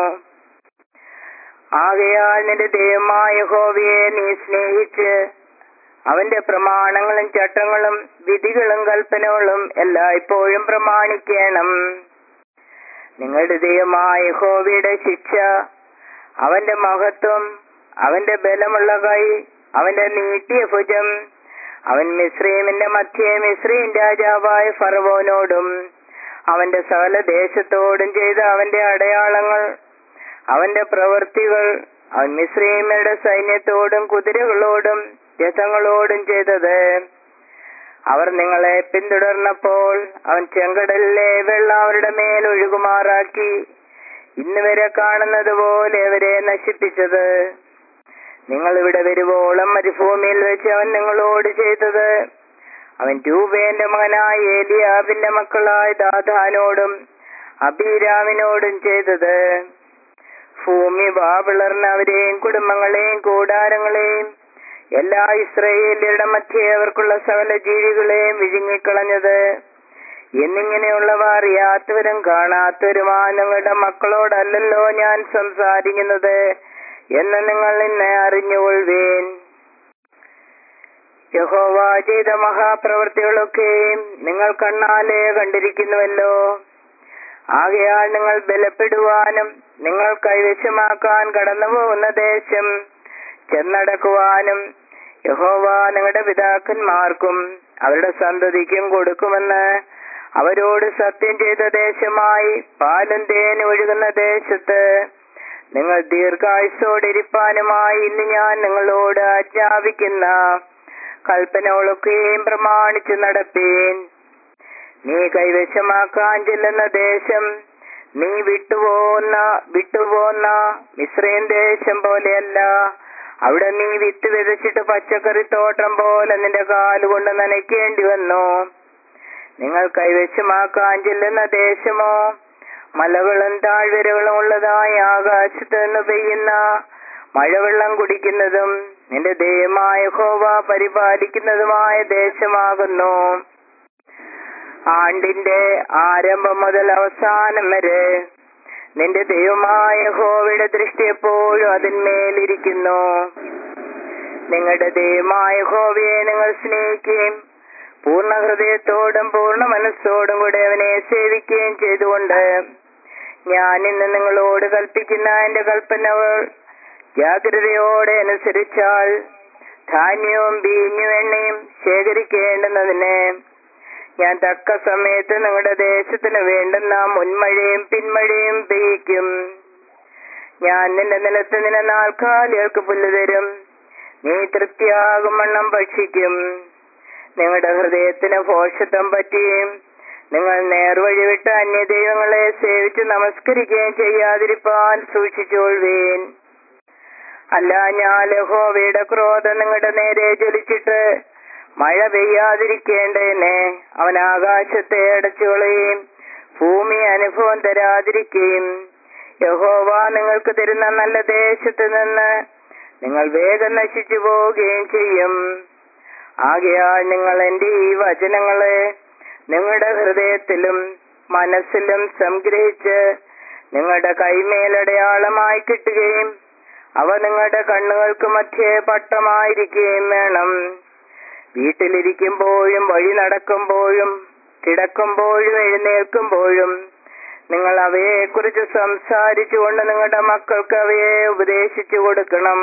Speaker 1: ആകയാൽ നിന്റെ ദൈവമായ ഹോവയെ നീ സ്നേഹിച്ച് അവന്റെ പ്രമാണങ്ങളും ചട്ടങ്ങളും വിധികളും കൽപ്പനകളും എല്ലായ്പ്പോഴും പ്രമാണിക്കണം നിങ്ങളുടെ ദൈവമായ ഹോവയുടെ ശിക്ഷ അവന്റെ മഹത്വം അവന്റെ ബലമുള്ള കൈ അവന്റെ നീട്ടിയ ഭുജം അവൻ മിശ്രീമിന്റെ മധ്യേ മിശ്രീം രാജാവായ ഫറവോനോടും അവന്റെ സകല ദേശത്തോടും ചെയ്ത അവന്റെ അടയാളങ്ങൾ അവന്റെ പ്രവൃത്തികൾ അവൻ മിശ്രീമയുടെ സൈന്യത്തോടും കുതിരകളോടും രഥങ്ങളോടും ചെയ്തത് അവർ നിങ്ങളെ പിന്തുടർന്നപ്പോൾ അവൻ ചെങ്കടലിലെ വെള്ളം അവരുടെ മേൽ ഒഴുകുമാറാക്കി ഇന്ന് വരെ കാണുന്നത് പോലെ അവരെ നശിപ്പിച്ചത് നിങ്ങൾ ഇവിടെ വരുവോളം മരുഭൂമിയിൽ വെച്ച് അവൻ നിങ്ങളോട് ചെയ്തത് അവൻ രൂപേന്റെ മകനായ ഏലിയാബിന്റെ മക്കളായ ദാദാനോടും അബീരാമിനോടും ചെയ്തത് ഭൂമി വാവിളർന്ന അവരെയും കുടുംബങ്ങളെയും കൂടാരങ്ങളെയും എല്ലാ ഇസ്രയേലിയരുടെ മധ്യേ അവർക്കുള്ള സകല ജീവികളെയും വിഴുങ്ങിക്കളഞ്ഞത് എന്നിങ്ങനെയുള്ളവ അറിയാത്തവരും കാണാത്തവരുമാ നിങ്ങളുടെ മക്കളോടല്ലല്ലോ ഞാൻ സംസാരിക്കുന്നത് എന്ന് നിങ്ങൾ ഇന്ന് അറിഞ്ഞുകൊള്ളുവേൻ യഹോവ ചെയ്ത മഹാപ്രവൃത്തികളൊക്കെയും നിങ്ങൾ കണ്ണാലെ കണ്ടിരിക്കുന്നുവല്ലോ ആകയാൽ നിങ്ങൾ ബലപ്പെടുവാനും നിങ്ങൾ കൈവശമാക്കാൻ കടന്നു പോകുന്ന ദേശം ചെന്നടക്കുവാനും യഹോവ നിങ്ങളുടെ പിതാക്കന്മാർക്കും അവരുടെ സന്തതിക്കും കൊടുക്കുമെന്ന് അവരോട് സത്യം ചെയ്ത ദേശമായി പാലും തേനും ഒഴുകുന്ന ദേശത്ത് നിങ്ങൾ ദീർഘായുസോടിരിപ്പാനുമായി ഇന്ന് ഞാൻ നിങ്ങളോട് ആജ്ഞാപിക്കുന്ന കൽപ്പനകളൊക്കെയും പ്രമാണിച്ചു നടപ്പീൻ നീ കൈവശമാക്കാൻ ചെല്ലുന്ന ദേശം നീ വിട്ടുപോകുന്ന വിട്ടുപോകുന്ന മിശ്രയും ദേശം പോലെയല്ല അവിടെ നീ വിത്ത് വിതച്ചിട്ട് പച്ചക്കറി തോട്ടം പോലെ നിന്റെ കാലുകൊണ്ട് നനയ്ക്കേണ്ടി വന്നു നിങ്ങൾ കൈവശമാക്കാൻ ചെല്ലുന്ന ദേശമോ മലകളും താഴ്വരകളും ഉള്ളതായ ആകാശത്ത് നിന്ന് പെയ്യുന്ന മഴവെള്ളം കുടിക്കുന്നതും നിന്റെ ദൈവമായ ഹോവ പരിപാലിക്കുന്നതുമായ ദേശമാകുന്നു ആണ്ടിന്റെ ആരംഭം മുതൽ അവസാനം വരെ നിന്റെ ദൈവമായ ഹോവയുടെ ദൃഷ്ടി എപ്പോഴും അതിന്മേലിരിക്കുന്നു നിങ്ങളുടെ ദൈവമായ ഹോവയെ നിങ്ങൾ സ്നേഹിക്കുകയും പൂർണ്ണ ഹൃദയത്തോടും പൂർണ്ണ മനസ്സോടും കൂടെ അവനെ സേവിക്കുകയും ചെയ്തുകൊണ്ട് ഞാൻ ഇന്ന് നിങ്ങളോട് കൽപ്പിക്കുന്ന എന്റെ കൽപ്പനകൾ ജാഗ്രതയോടെ അനുസരിച്ചാൽ ധാന്യവും ബീഞ്ഞും എണ്ണയും ശേഖരിക്കേണ്ടുന്നതിന് ഞാൻ തക്ക സമയത്ത് നിങ്ങളുടെ ദേശത്തിന് വേണ്ടുന്ന മുൻമഴയും പിന്മഴയും പെയ്യിക്കും ഞാൻ നിന്റെ നിലത്ത് നിന്നെ നാൽക്കാലികൾക്ക് പുല്ല് തരും നീ തൃപ്തിയാകും വണ്ണം ഭക്ഷിക്കും നിങ്ങളുടെ ഹൃദയത്തിന് ഭോഷത്വം പറ്റുകയും നിങ്ങൾ നേർവഴി വിട്ട് അന്യദൈവങ്ങളെ സേവിച്ച് നമസ്കരിക്കുകയും ചെയ്യാതിരിപ്പാൻ സൂക്ഷിച്ചോൾവീൻ അല്ല ഞാൻ ലഹോവയുടെ ക്രോധം നിങ്ങളുടെ നേരെ ജ്വലിച്ചിട്ട് മഴ പെയ്യാതിരിക്കേണ്ടതിനെ അവൻ ആകാശത്തെ അടച്ചുകളയും ഭൂമി അനുഭവം തരാതിരിക്കുകയും യഹോവ നിങ്ങൾക്ക് തരുന്ന നല്ല ദേശത്ത് നിന്ന് നിങ്ങൾ വേഗം നശിച്ചു പോവുകയും ചെയ്യും ആകയാൽ നിങ്ങൾ എന്റെ ഈ വചനങ്ങളെ നിങ്ങളുടെ ഹൃദയത്തിലും മനസ്സിലും സംഗ്രഹിച്ച് നിങ്ങളുടെ കൈമേലടയാളമായി കിട്ടുകയും അവ നിങ്ങളുടെ കണ്ണുകൾക്ക് മധ്യേ പട്ടമായിരിക്കുകയും വേണം വീട്ടിലിരിക്കുമ്പോഴും വഴി നടക്കുമ്പോഴും കിടക്കുമ്പോഴും എഴുന്നേൽക്കുമ്പോഴും നിങ്ങൾ അവയെക്കുറിച്ച് സംസാരിച്ചുകൊണ്ട് നിങ്ങളുടെ മക്കൾക്ക് അവയെ ഉപദേശിച്ചു കൊടുക്കണം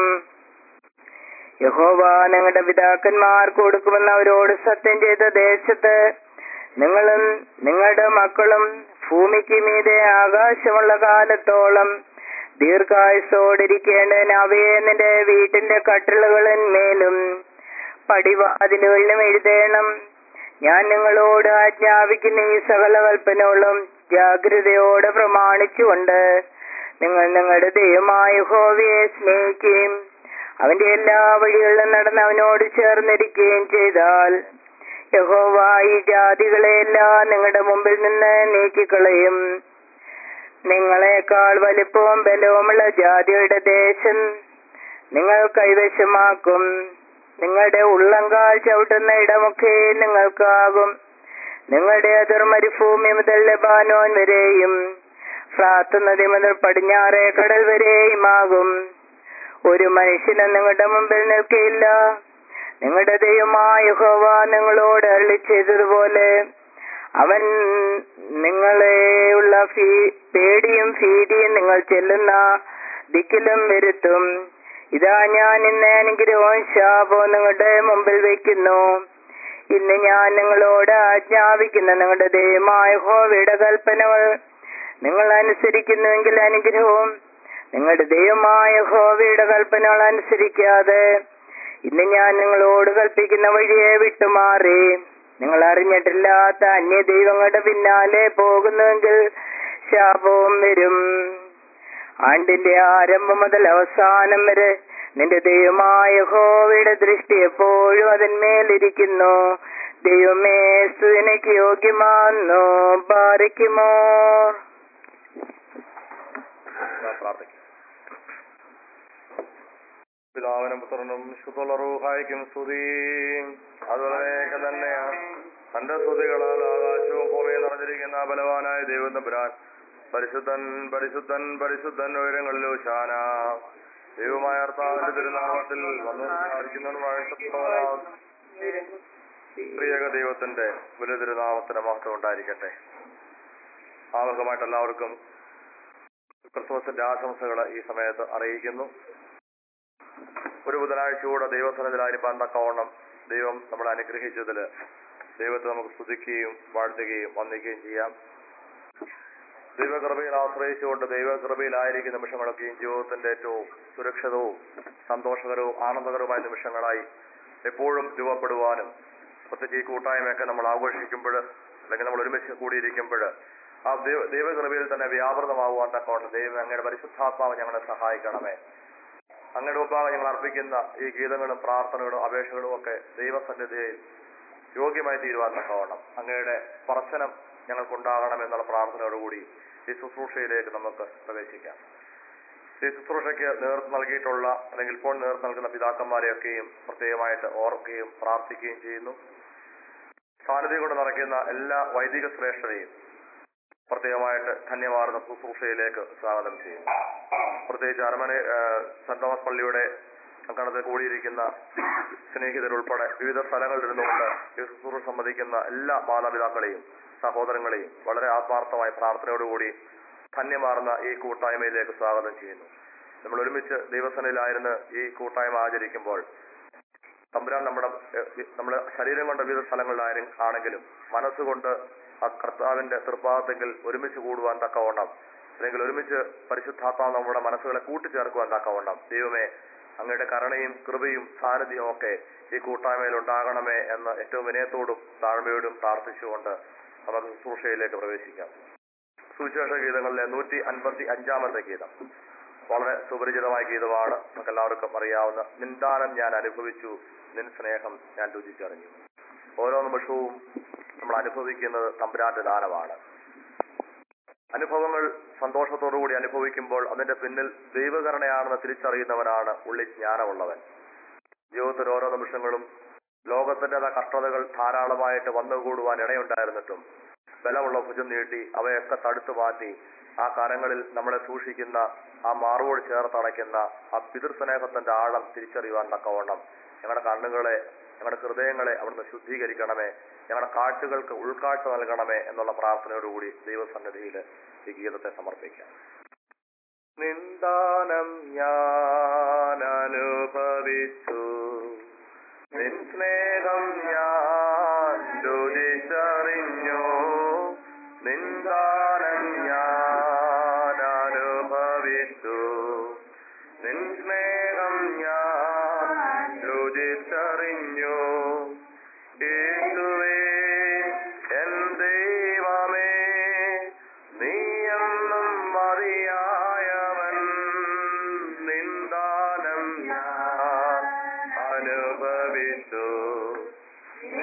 Speaker 1: യഹോവ നിങ്ങളുടെ പിതാക്കന്മാർക്ക് കൊടുക്കുമെന്ന് അവരോട് സത്യം ചെയ്ത ദേശത്ത് നിങ്ങളും നിങ്ങളുടെ മക്കളും ഭൂമിക്ക് മീതെ ആകാശമുള്ള കാലത്തോളം ദീർഘായുസോടിരിക്കേണ്ടതിന് അവയെ നിന്റെ വീട്ടിന്റെ കട്ടിളുകളിന്മേലും പടിവാതിലുകളിലും എഴുതേണം ഞാൻ നിങ്ങളോട് ആജ്ഞാപിക്കുന്ന ഈ സകല കൽപ്പനകളും ജാഗ്രതയോടെ പ്രമാണിച്ചുകൊണ്ട് നിങ്ങൾ നിങ്ങളുടെ ദൈവമായ ഹോവയെ സ്നേഹിക്കുകയും അവന്റെ എല്ലാ വഴികളിലും നടന്ന് അവനോട് ചേർന്നിരിക്കുകയും ചെയ്താൽ യഹോവ ഈ ജാതികളെയെല്ലാം നിങ്ങളുടെ മുമ്പിൽ നിന്ന് നീക്കിക്കളയും നിങ്ങളെക്കാൾ വലിപ്പവും ബലവുമുള്ള ജാതിയുടെ ദേശം നിങ്ങൾ കൈവശമാക്കും നിങ്ങളുടെ ഉള്ളങ്കാൽ ചവിട്ടുന്ന ഇടമൊക്കെ നിങ്ങൾക്കാകും നിങ്ങളുടെ അതിർ മരുഭൂമി മുതൽ ലബാനോൻ വരെയും ഫ്രാത്ത് നദി മുതൽ പടിഞ്ഞാറേ കടൽ വരെയുമാകും ഒരു മനുഷ്യനും നിങ്ങളുടെ മുമ്പിൽ നിൽക്കയില്ല നിങ്ങളുടെ ദൈവമായ യഹോവ നിങ്ങളോട് അരളി ചെയ്തതുപോലെ അവൻ നിങ്ങളെയുള്ള ഫീ പേടിയും ഭീതിയും നിങ്ങൾ ചെല്ലുന്ന ദിക്കിലും വരുത്തും ഇതാ ഞാൻ ഇന്ന് അനുഗ്രഹവും ശാപവും നിങ്ങളുടെ മുമ്പിൽ വയ്ക്കുന്നു ഇന്ന് ഞാൻ നിങ്ങളോട് ആജ്ഞാപിക്കുന്ന നിങ്ങളുടെ ദൈവമായ ഹോവയുടെ കൽപ്പനകൾ നിങ്ങൾ അനുസരിക്കുന്നുവെങ്കിൽ അനുഗ്രഹവും നിങ്ങളുടെ ദൈവമായ ഹോവയുടെ കൽപ്പനകൾ അനുസരിക്കാതെ ഇന്ന് ഞാൻ നിങ്ങളോട് കൽപ്പിക്കുന്ന വഴിയെ വിട്ടുമാറി നിങ്ങൾ അറിഞ്ഞിട്ടില്ലാത്ത അന്യ ദൈവങ്ങളുടെ പിന്നാലെ പോകുന്നുവെങ്കിൽ ശാപവും വരും ആണ്ടിന്റെ ആരംഭം മുതൽ അവസാനം വരെ നിന്റെ ദൈവമായ ഹോവയുടെ ദൃഷ്ടി എപ്പോഴും അതിന്മേലിരിക്കുന്നു ദൈവമേ സ്തുതിനക്ക് യോഗ്യമാന്നു പാറിക്കുമോ
Speaker 2: പ്രാർത്ഥിക്കും പിതാവിനും പുത്രനും ശുദ്ധുള്ള റൂഹായിക്കും സ്തുതി അതുപോലെയൊക്കെ തന്നെയാണ് തന്റെ സ്തുതികളാൽ ആകാശവും ഭൂമിയും നിറഞ്ഞിരിക്കുന്ന ബലവാനായ ദൈവം തമ്പുരാൻ പരിശുദ്ധൻ പരിശുദ്ധൻ പരിശുദ്ധൻ ഉയരങ്ങളിലോ ശാന ദൈവമായ അർത്ഥാവിന്റെ തിരുനാമത്തിൽ വന്നു പ്രിയക ദൈവത്തിന്റെ വലിയ തിരുനാമത്തിന് മഹത്വം ഉണ്ടായിരിക്കട്ടെ ആമുഖമായിട്ട് എല്ലാവർക്കും ക്രിസ്മസിന്റെ ആശംസകൾ ഈ സമയത്ത് അറിയിക്കുന്നു ഒരു ബുധനാഴ്ച കൂടെ ദൈവസനത്തിലായിരിക്കാൻ തക്കവണ്ണം ദൈവം നമ്മളെ അനുഗ്രഹിച്ചതിൽ ദൈവത്തെ നമുക്ക് സ്തുതിക്കുകയും വാഴ്ത്തുകയും വന്ദിക്കുകയും ചെയ്യാം ദൈവകൃപയിൽ ആശ്രയിച്ചുകൊണ്ട് ദൈവകൃപയിലായിരിക്കുന്ന നിമിഷങ്ങളൊക്കെയും ജീവിതത്തിന്റെ ഏറ്റവും സുരക്ഷിതവും സന്തോഷകരവും ആനന്ദകരവുമായ നിമിഷങ്ങളായി എപ്പോഴും രൂപപ്പെടുവാനും പ്രത്യേകിച്ച് ഈ കൂട്ടായ്മയൊക്കെ നമ്മൾ ആഘോഷിക്കുമ്പോൾ അല്ലെങ്കിൽ നമ്മൾ ഒരുമിച്ച് കൂടിയിരിക്കുമ്പോൾ ആ ദൈവ ദൈവകൃപയിൽ തന്നെ വ്യാപൃതമാകുവാൻ തക്കവണ്ണം ദൈവം അങ്ങയുടെ പരിശുദ്ധാത്മാവ് ഞങ്ങളെ സഹായിക്കണമേ അങ്ങയുടെ മുമ്പാകെ ഞങ്ങൾ അർപ്പിക്കുന്ന ഈ ഗീതങ്ങളും പ്രാർത്ഥനകളും അപേക്ഷകളും ഒക്കെ ദൈവസന്നിധിയിൽ യോഗ്യമായി തീരുവാൻ തക്കവണ്ണം അങ്ങയുടെ സ്പർശനം ഞങ്ങൾക്കുണ്ടാകണം എന്നുള്ള പ്രാർത്ഥനയോടുകൂടി ഈ ശുശ്രൂഷയിലേക്ക് നമുക്ക് പ്രവേശിക്കാം ഈ ശുശ്രൂഷയ്ക്ക് നേതൃത്വം നൽകിയിട്ടുള്ള അല്ലെങ്കിൽ ഇപ്പോൾ നേതൃത്വം നൽകുന്ന പിതാക്കന്മാരെയൊക്കെയും പ്രത്യേകമായിട്ട് ഓർക്കുകയും പ്രാർത്ഥിക്കുകയും ചെയ്യുന്നു സാന്നിധ്യം കൊണ്ട് നിറയ്ക്കുന്ന എല്ലാ വൈദിക ശ്രേഷ്ഠരെയും പ്രത്യേകമായിട്ട് ധന്യമാർന്ന ശുശ്രൂഷയിലേക്ക് സ്വാഗതം ചെയ്യുന്നു പ്രത്യേകിച്ച് അരമന സെന്റ് തോമസ് പള്ളിയുടെ അക്കാലത്ത് കൂടിയിരിക്കുന്ന സ്നേഹിതരുൾപ്പെടെ വിവിധ സ്ഥലങ്ങളിൽ ഇരുന്നുകൊണ്ട് ഈ ശുശ്രൂഷ സംബന്ധിക്കുന്ന എല്ലാ മാതാപിതാക്കളെയും സഹോദരങ്ങളെയും വളരെ ആത്മാർത്ഥമായ പ്രാർത്ഥനയോടുകൂടി ധന്യമാർന്ന ഈ കൂട്ടായ്മയിലേക്ക് സ്വാഗതം ചെയ്യുന്നു നമ്മൾ ഒരുമിച്ച് ദൈവസനയിലായിരുന്ന് ഈ കൂട്ടായ്മ ആചരിക്കുമ്പോൾ തമ്പുരാൻ നമ്മുടെ ഏഹ്, നമ്മുടെ ശരീരം കൊണ്ട് വിവിധ സ്ഥലങ്ങളിലായാലും ആണെങ്കിലും മനസ്സുകൊണ്ട് ആ കർത്താവിന്റെ തൃപ്പാദത്തെങ്കിൽ ഒരുമിച്ച് കൂടുവാൻ തക്കവണ്ണം അല്ലെങ്കിൽ ഒരുമിച്ച് പരിശുദ്ധാത്മാവ് നമ്മുടെ മനസ്സുകളെ കൂട്ടിച്ചേർക്കുവാൻ തക്കവണ്ണം ദൈവമേ അങ്ങയുടെ കരുണയും കൃപയും സാന്നിധ്യവും ഒക്കെ ഈ കൂട്ടായ്മയിൽ ഉണ്ടാകണമേ എന്ന് ഏറ്റവും വിനയത്തോടും താഴ്മയോടും പ്രാർത്ഥിച്ചുകൊണ്ട് നമുക്ക് ശുശ്രൂഷയിലേക്ക് പ്രവേശിക്കാം സുവിശേഷ ഗീതങ്ങളിലെ നൂറ്റി അൻപത്തി അഞ്ചാമത്തെ ഗീതം വളരെ സുപരിചിതമായ ഗീതമാണ് നമുക്ക് എല്ലാവർക്കും അറിയാവുന്ന നിന്ദാനം ഞാൻ അനുഭവിച്ചു നിൻ സ്നേഹം ഞാൻ രുചിച്ചറിഞ്ഞു ഓരോ നിമിഷവും നമ്മൾ അനുഭവിക്കുന്നത് തമ്പുരാന്റെ ദാനമാണ് അനുഭവങ്ങൾ സന്തോഷത്തോടുകൂടി അനുഭവിക്കുമ്പോൾ അതിന്റെ പിന്നിൽ ദൈവകരണയാണെന്ന് തിരിച്ചറിയുന്നവനാണ് ഉള്ളിൽ ജ്ഞാനമുള്ളവൻ ജീവിതത്തിൽ ഓരോ നിമിഷങ്ങളും ലോകത്തിന്റെ കഷ്ടതകൾ ധാരാളമായിട്ട് വന്നുകൂടുവാൻ ഇടയുണ്ടായിരുന്നിട്ടും ബലമുള്ള ഭുജം നീട്ടി അവയൊക്കെ തടുത്തു മാറ്റി ആ കരങ്ങളിൽ നമ്മളെ സൂക്ഷിക്കുന്ന ആ മാറോട് ചേർത്തടയ്ക്കുന്ന ആ പിതൃസ്നേഹത്തിന്റെ ആഴം തിരിച്ചറിയുവാൻ തക്കവണ്ണം ഞങ്ങളുടെ കണ്ണുകളെ ഞങ്ങളുടെ ഹൃദയങ്ങളെ അവിടുന്ന് ശുദ്ധീകരിക്കണമേ ഞങ്ങളുടെ കാഴ്ചകൾക്ക് ഉൾക്കാഴ്ച നൽകണമേ എന്നുള്ള പ്രാർത്ഥനയോടുകൂടി ദൈവസന്നിധിയിൽ ഈ ഗീതത്തെ സമർപ്പിക്കാം നിന്ദാനം ഞാൻ അനുഭവിച്ചു നിൻ സ്നേഹം ഞാൻ രുചിച്ചറിഞ്ഞു നിന്ദാനം ഞാൻ അനുഭവിച്ചു നിൻ സ്നേഹം ഞാൻ രുചിച്ചറിഞ്ഞു യേശുവേ എൻ ദൈവമേ നീ എന്നും മതിയായവൻ നിന്ദാനം ഞാൻ അനുഭവിച്ചു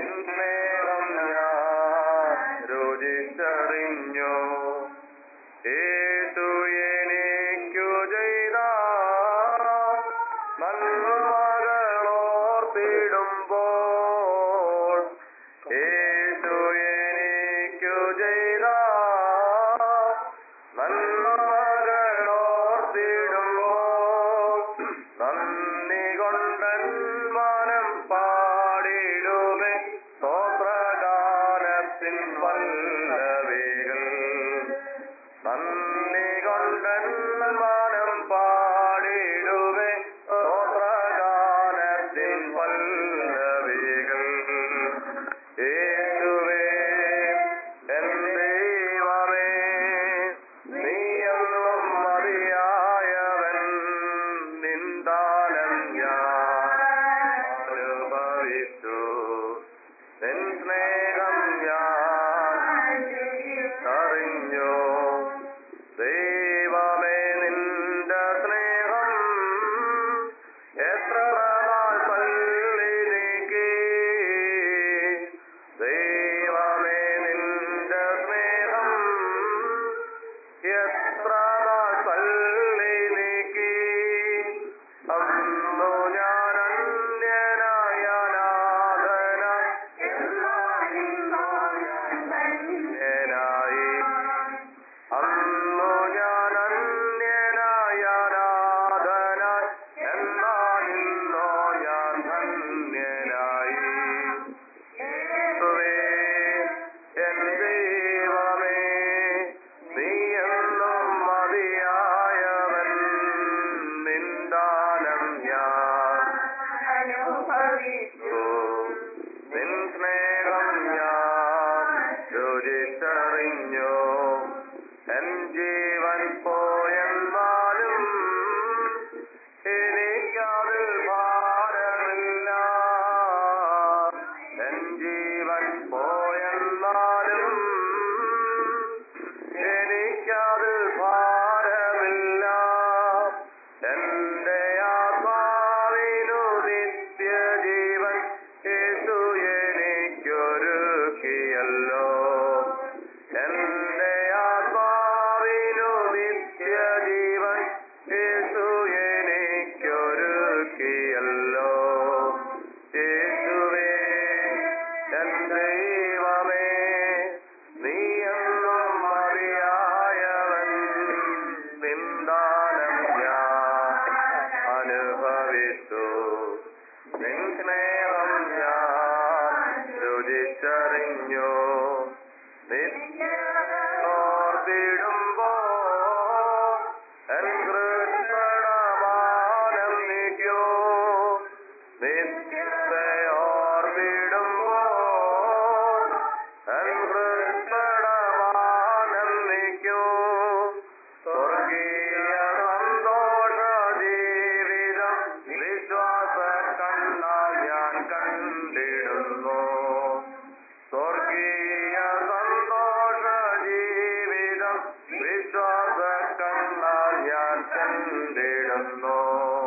Speaker 2: ചെന്നിടുന്നു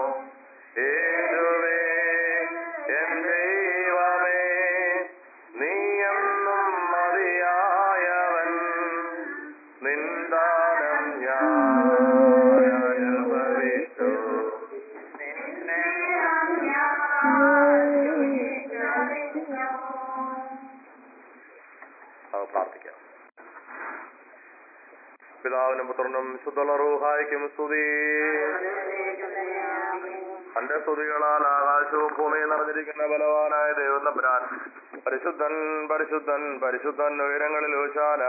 Speaker 2: യേശുവേ എൻ ദൈവമേ നീയെന്നും മതിയായവൻ നിന്ദാനം ഞാൻ അനുഭവിച്ചു അത് പ്രാർത്ഥിക്കാം പിതാവിനും പുത്രനും ശുദ്ധുള്ള റൂഹായിക്കും സ്തുതി തന്റെ സ്തുതികളാൽ ആകാശവും ഭൂമിയും നിറഞ്ഞിരിക്കുന്ന ബലവാനായ ദൈവം തമ്പുരാൻ പരിശുദ്ധൻ പരിശുദ്ധൻ പരിശുദ്ധൻ ഉയരങ്ങളിൽ ഊശാന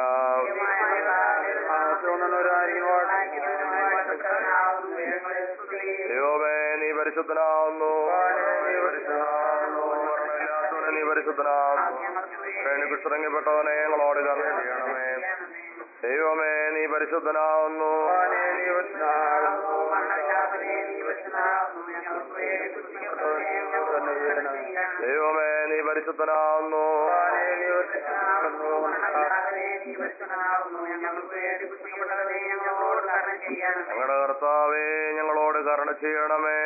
Speaker 2: ദൈവമേ നീ പരിശുദ്ധനാവുന്നു നീ പരിശുദ്ധനാവുന്നു മരണമില്ലാത്തവനെ നീ പരിശുദ്ധനാവുന്നു പ്രേണിക്കുത്തിറങ്ങിപ്പെട്ടവനെ ഞങ്ങളോട് കർമ്മ ചെയ്യണമേ ദൈവമേ നീ പരിശുദ്ധനാവുന്നു നീ ദൈവമേ നീ പരിശുദ്ധനാവുന്നു ഞങ്ങളുടെ കർത്താവേ ഞങ്ങളോട് കരുണ ചെയ്യണമേ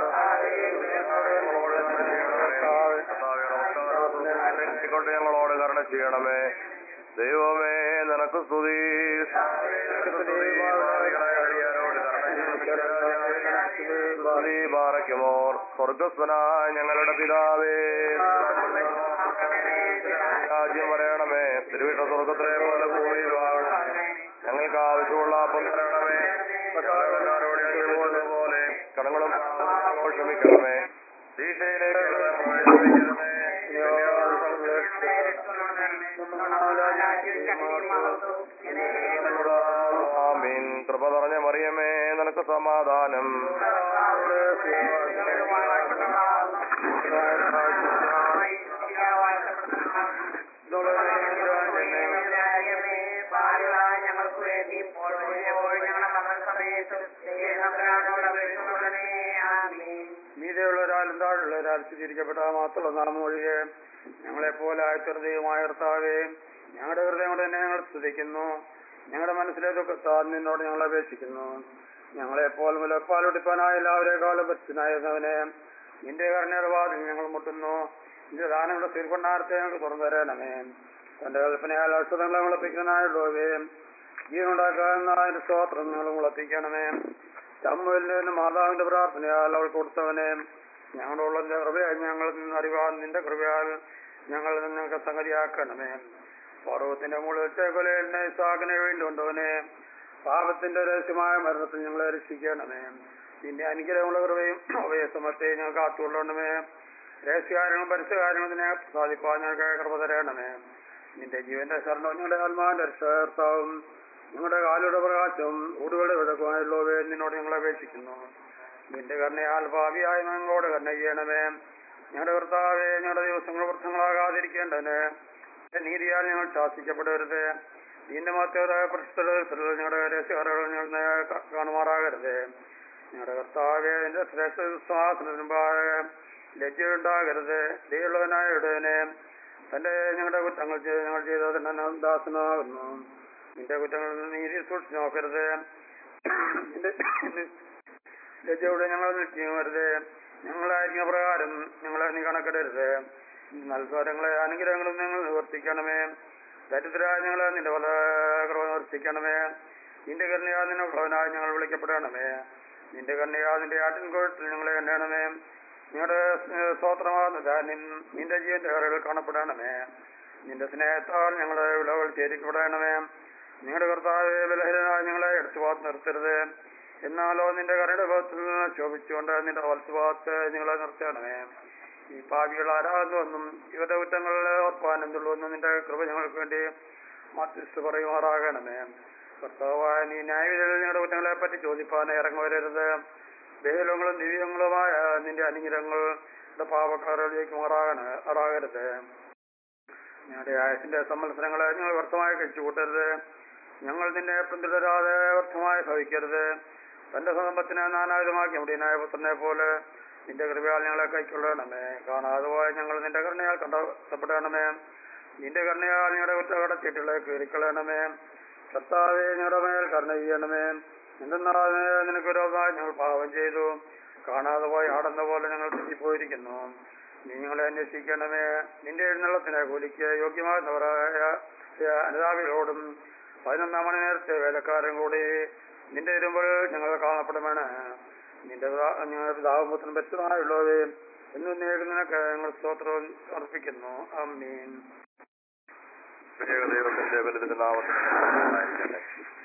Speaker 2: കൊണ്ട് ഞങ്ങളോട് കരുണ ചെയ്യണമേ ദൈവമേ നിനക്ക് സ്തുതി സ്തുതി പാറയ്ക്കുമോർ സ്വർഗസ്വനായ ഞങ്ങളുടെ പിതാവേ രാജ്യം വരയണമേ തിരുവിട്ട സ്വർഗത്തിലെ പോലെ ഭൂമിയിലുമാകണം ഞങ്ങൾക്ക് ആവശ്യമുള്ള അപ്പം തരണമേ എല്ലാവരോട് ഞങ്ങൾ പോലെ കടങ്ങളും പാപങ്ങളും ക്ഷമിക്കണമേ ദീക്ഷയിലേക്ക് ഞങ്ങളെ പ്രവേശിപ്പിക്കണമേ ആമീൻ കൃപ നിറഞ്ഞ മറിയമേ നിനക്ക് സമാധാനം
Speaker 1: ഞങ്ങൾക്ക് വേണ്ടി ഇപ്പോൾ ഞങ്ങളുടെ മകൾ സമയത്തും ആമീൻ
Speaker 3: മീതെയുള്ള ഒരാളും താഴെയുള്ള ഒരാൾ സ്ഥിരീകരിക്കപ്പെട്ട മാത്രമുള്ള നാമം ഒഴികെ ഞങ്ങളെപ്പോലെ ആഴ്ചഹൃദയമായ കർത്താവേ ഞങ്ങളുടെ ഹൃദയം കൊണ്ട് തന്നെ ഞങ്ങൾ സ്തുതിക്കുന്നു ഞങ്ങളുടെ മനസ്സിലെ ദുഃഖത്താൽ നിന്നോട് ഞങ്ങൾ അപേക്ഷിക്കുന്നു ഞങ്ങളെപ്പോൾ മുലപ്പാലൊടിപ്പാനായ എല്ലാവരെക്കാളും പറ്റുനായിരുന്നവനെ നിന്റെ കരുണയുടെ വാതിൽ ഞങ്ങൾ മുട്ടുന്നു നിന്റെ ദാനങ്ങളുടെ തിരുക്കൊണ്ടാരത്തെ ഞങ്ങൾക്ക് തുറന്നു തരണമേ തന്റെ കൽപ്പനയാൽ ഔഷധങ്ങളെ മുളപ്പിക്കുന്നതിനായുള്ളവേ ജീവനുണ്ടാക്കാവുന്ന അതിന്റെ സ്തോത്രം ഞങ്ങൾ മുളപ്പിക്കണമേ ചമ്മുവിന്റെ മാതാവിന്റെ പ്രാർത്ഥനയാൽ അവൾ കൊടുത്തവനെ ഞങ്ങളുള്ള നിന്റെ കൃപയാൽ ഞങ്ങൾ നിന്ന് അറിവാൻ നിന്റെ കൃപയാൽ ഞങ്ങൾ നിങ്ങൾക്ക് സംഗതിയാക്കണമേ പർവ്വത്തിന്റെ മുകളിൽ കൊലയിൽ ഇസാഖിനെ വേണ്ടുകൊണ്ടവനെ പാപത്തിന്റെ രഹസ്യമായ മരണത്തിൽ ഞങ്ങളെ രക്ഷിക്കണമേ നിന്റെ അനുഗ്രഹമുള്ള കൃപയും അവയസമത്തെ ഞങ്ങൾ കാത്തുകൊള്ളണമേ രഹസ്യകാര്യങ്ങളും പരസ്യകാര്യങ്ങളും ഇതിനെ സാധിപ്പാൻ ഞങ്ങൾക്ക് കൃപ തരണമേ നിന്റെ ജീവന്റെ ശരണവും ഞങ്ങളുടെ ആത്മാവിന്റെ രക്ഷകർത്താവും ഞങ്ങളുടെ കാലുടെ പ്രകാശവും ഊടുകളുടെ വിളക്കുമായുള്ളവേ നിന്നോട് ഞങ്ങൾ അപേക്ഷിക്കുന്നു നിന്റെ കരുണയാൽ ഭാവിയായി ഞങ്ങളോട് കരുണ ചെയ്യണമേ ഞങ്ങളുടെ കർത്താവെ ഞങ്ങളുടെ ദിവസങ്ങൾ വൃത്തങ്ങളാകാതിരിക്കേണ്ടതിന് നിന്റെ നീതിയാൽ ഞങ്ങൾ ശാസിക്കപ്പെടരുത് നിന്റെ മറ്റേതായ പ്രശ്നത്തിൽ ഞങ്ങളുടെ രഹസ്യകാരകൾ ഞങ്ങൾ നേ- കാ- കാണുമാറാകരുത് ഞങ്ങളുടെ കർത്താവെ നിന്റെ ശ്രേഷ്ഠ വിശ്വാസത്തിന് മുമ്പാകെ ലജ്ജയുണ്ടാകരുത് ദൈവനായ ഇടവനെ തന്റെ ഞങ്ങളുടെ കുറ്റങ്ങൾ ചെയ്ത് ഞങ്ങൾ ചെയ്തതിന് ദാസനാകുന്നു നിന്റെ കുറ്റങ്ങൾ നീതി സൂക്ഷിച്ചു നോക്കരുത് നിന്റെ ലജ്ജയോടെ ഞങ്ങൾ നിൽക്കുകരുത് ഞങ്ങളായിരിക്കുന്ന പ്രകാരം ഞങ്ങളെ നീ കണക്കിടരുത് നൽകാരങ്ങളെ അനുഗ്രഹങ്ങളും ഞങ്ങൾ നിവർത്തിക്കണമേ ദരിദ്രരായ ഞങ്ങളെ നിന്റെ പല കൃപ നിവർത്തിക്കണമേ നിന്റെ കരുണയാ നിന്നെ ഭവനായി ഞങ്ങൾ വിളിക്കപ്പെടണമേ നിന്റെ കരുണയാ നിന്റെ ആട്ടിൻകോഴത്തിൽ ഞങ്ങളെ എണ്ണണമേ നിങ്ങളുടെ സ്തോത്രമാകുന്ന ധാന്യം നിന്റെ ജീവന്റെ കറകൾ കാണപ്പെടണമേ നിന്റെ സ്നേഹത്താൽ ഞങ്ങളുടെ വിളകൾ ചേരിക്കപ്പെടണമേ നിങ്ങളുടെ കർത്താവെ ബലഹീനനായ ഞങ്ങളെ എടുത്തു ഭാഗത്ത് നിർത്തരുത് എന്നാലോ നിന്റെ കരയുടെ ഭാഗത്തിൽ നിന്ന് ശോഭിച്ചുകൊണ്ട് നിന്റെ വലത്തുഭാഗത്ത് നിങ്ങളെ നിർത്തണമേ ഈ പാപികൾ ആരാകുന്നുവെന്നും ഇവരുടെ കുറ്റങ്ങളിൽ ഓർപ്പാനെന്തുള്ളൂവെന്നും നിന്റെ കൃപ ഞങ്ങൾക്ക് വേണ്ടി മധ്യസ്ഥ പറയുമാറാകണമേ കർത്താവായ നീ ന്യായവിധിയിൽ നിങ്ങളുടെ കുറ്റങ്ങളെ പറ്റി ചോദിപ്പാൻ ഇറങ്ങി വരരുത് വേലങ്ങളും ദിവ്യങ്ങളുമായ നിന്റെ അനുഗ്രഹങ്ങളുടെ പാപക്കാരിലേക്ക് മാറാകണ ആറാകരുത് ഞങ്ങളുടെ ആയസിന്റെ സമ്മത്സരങ്ങളെ ഞങ്ങൾ വ്യർത്ഥമായി കഴിച്ചു കൂട്ടരുത് ഞങ്ങൾ നിന്നെ പിന്തുടരാതെ വ്യർത്ഥമായി ഭവിക്കരുത് തന്റെ സമ്പത്തിനെ നാനാവിധമാക്കി മുടിയനായ പുത്രനെ പോലെ നിന്റെ കൃപയാൽ ഞങ്ങളെ കൈക്കൊള്ളണമേ കാണാതെ പോയ ഞങ്ങൾ നിന്റെ കരുണയാൽ കണ്ടെത്തപ്പെടണമേ നിന്റെ കരുണയാൽ ഞങ്ങളുടെ കുറ്റകടച്ചീട്ടുകളെ കീറിക്കളയണമേ കർത്താവെ ഞങ്ങളുടെ മേൽ കരുണ ചെയ്യണമേ എന്തെന്നാൽ നിനക്ക് വിരോധമായി ഞങ്ങൾ പാപം ചെയ്തു കാണാതെ പോയി ആടുന്ന പോലെ ഞങ്ങൾ തെറ്റിപ്പോയിരിക്കുന്നു നീ ഞങ്ങളെ അന്വേഷിക്കണമേ നിന്റെ എഴുന്നള്ളത്തിനെ കൂലിക്ക് യോഗ്യമാകുന്നവരായ അനുതാപികളോടും പതിനൊന്നാം മണി നേരത്തെ വേലക്കാരൻ കൂടി നിന്റെ ഇരുമ്പോൾ ഞങ്ങൾ കാണപ്പെടുമാണ് നിന്റെ പിതാ- ഞങ്ങളുടെ പിതാവും പുത്രനും വ്യക്തമായുള്ളവേ എന്നും നിനക്ക് ഞങ്ങൾ സ്തോത്രം അർപ്പിക്കുന്നു അമ്മീൻ
Speaker 2: പ്രത്യേക ദൈവത്തിന്റെ വലുതിന്റെ നാമത്തിൽ ഉണ്ടായിരിക്കട്ടെ.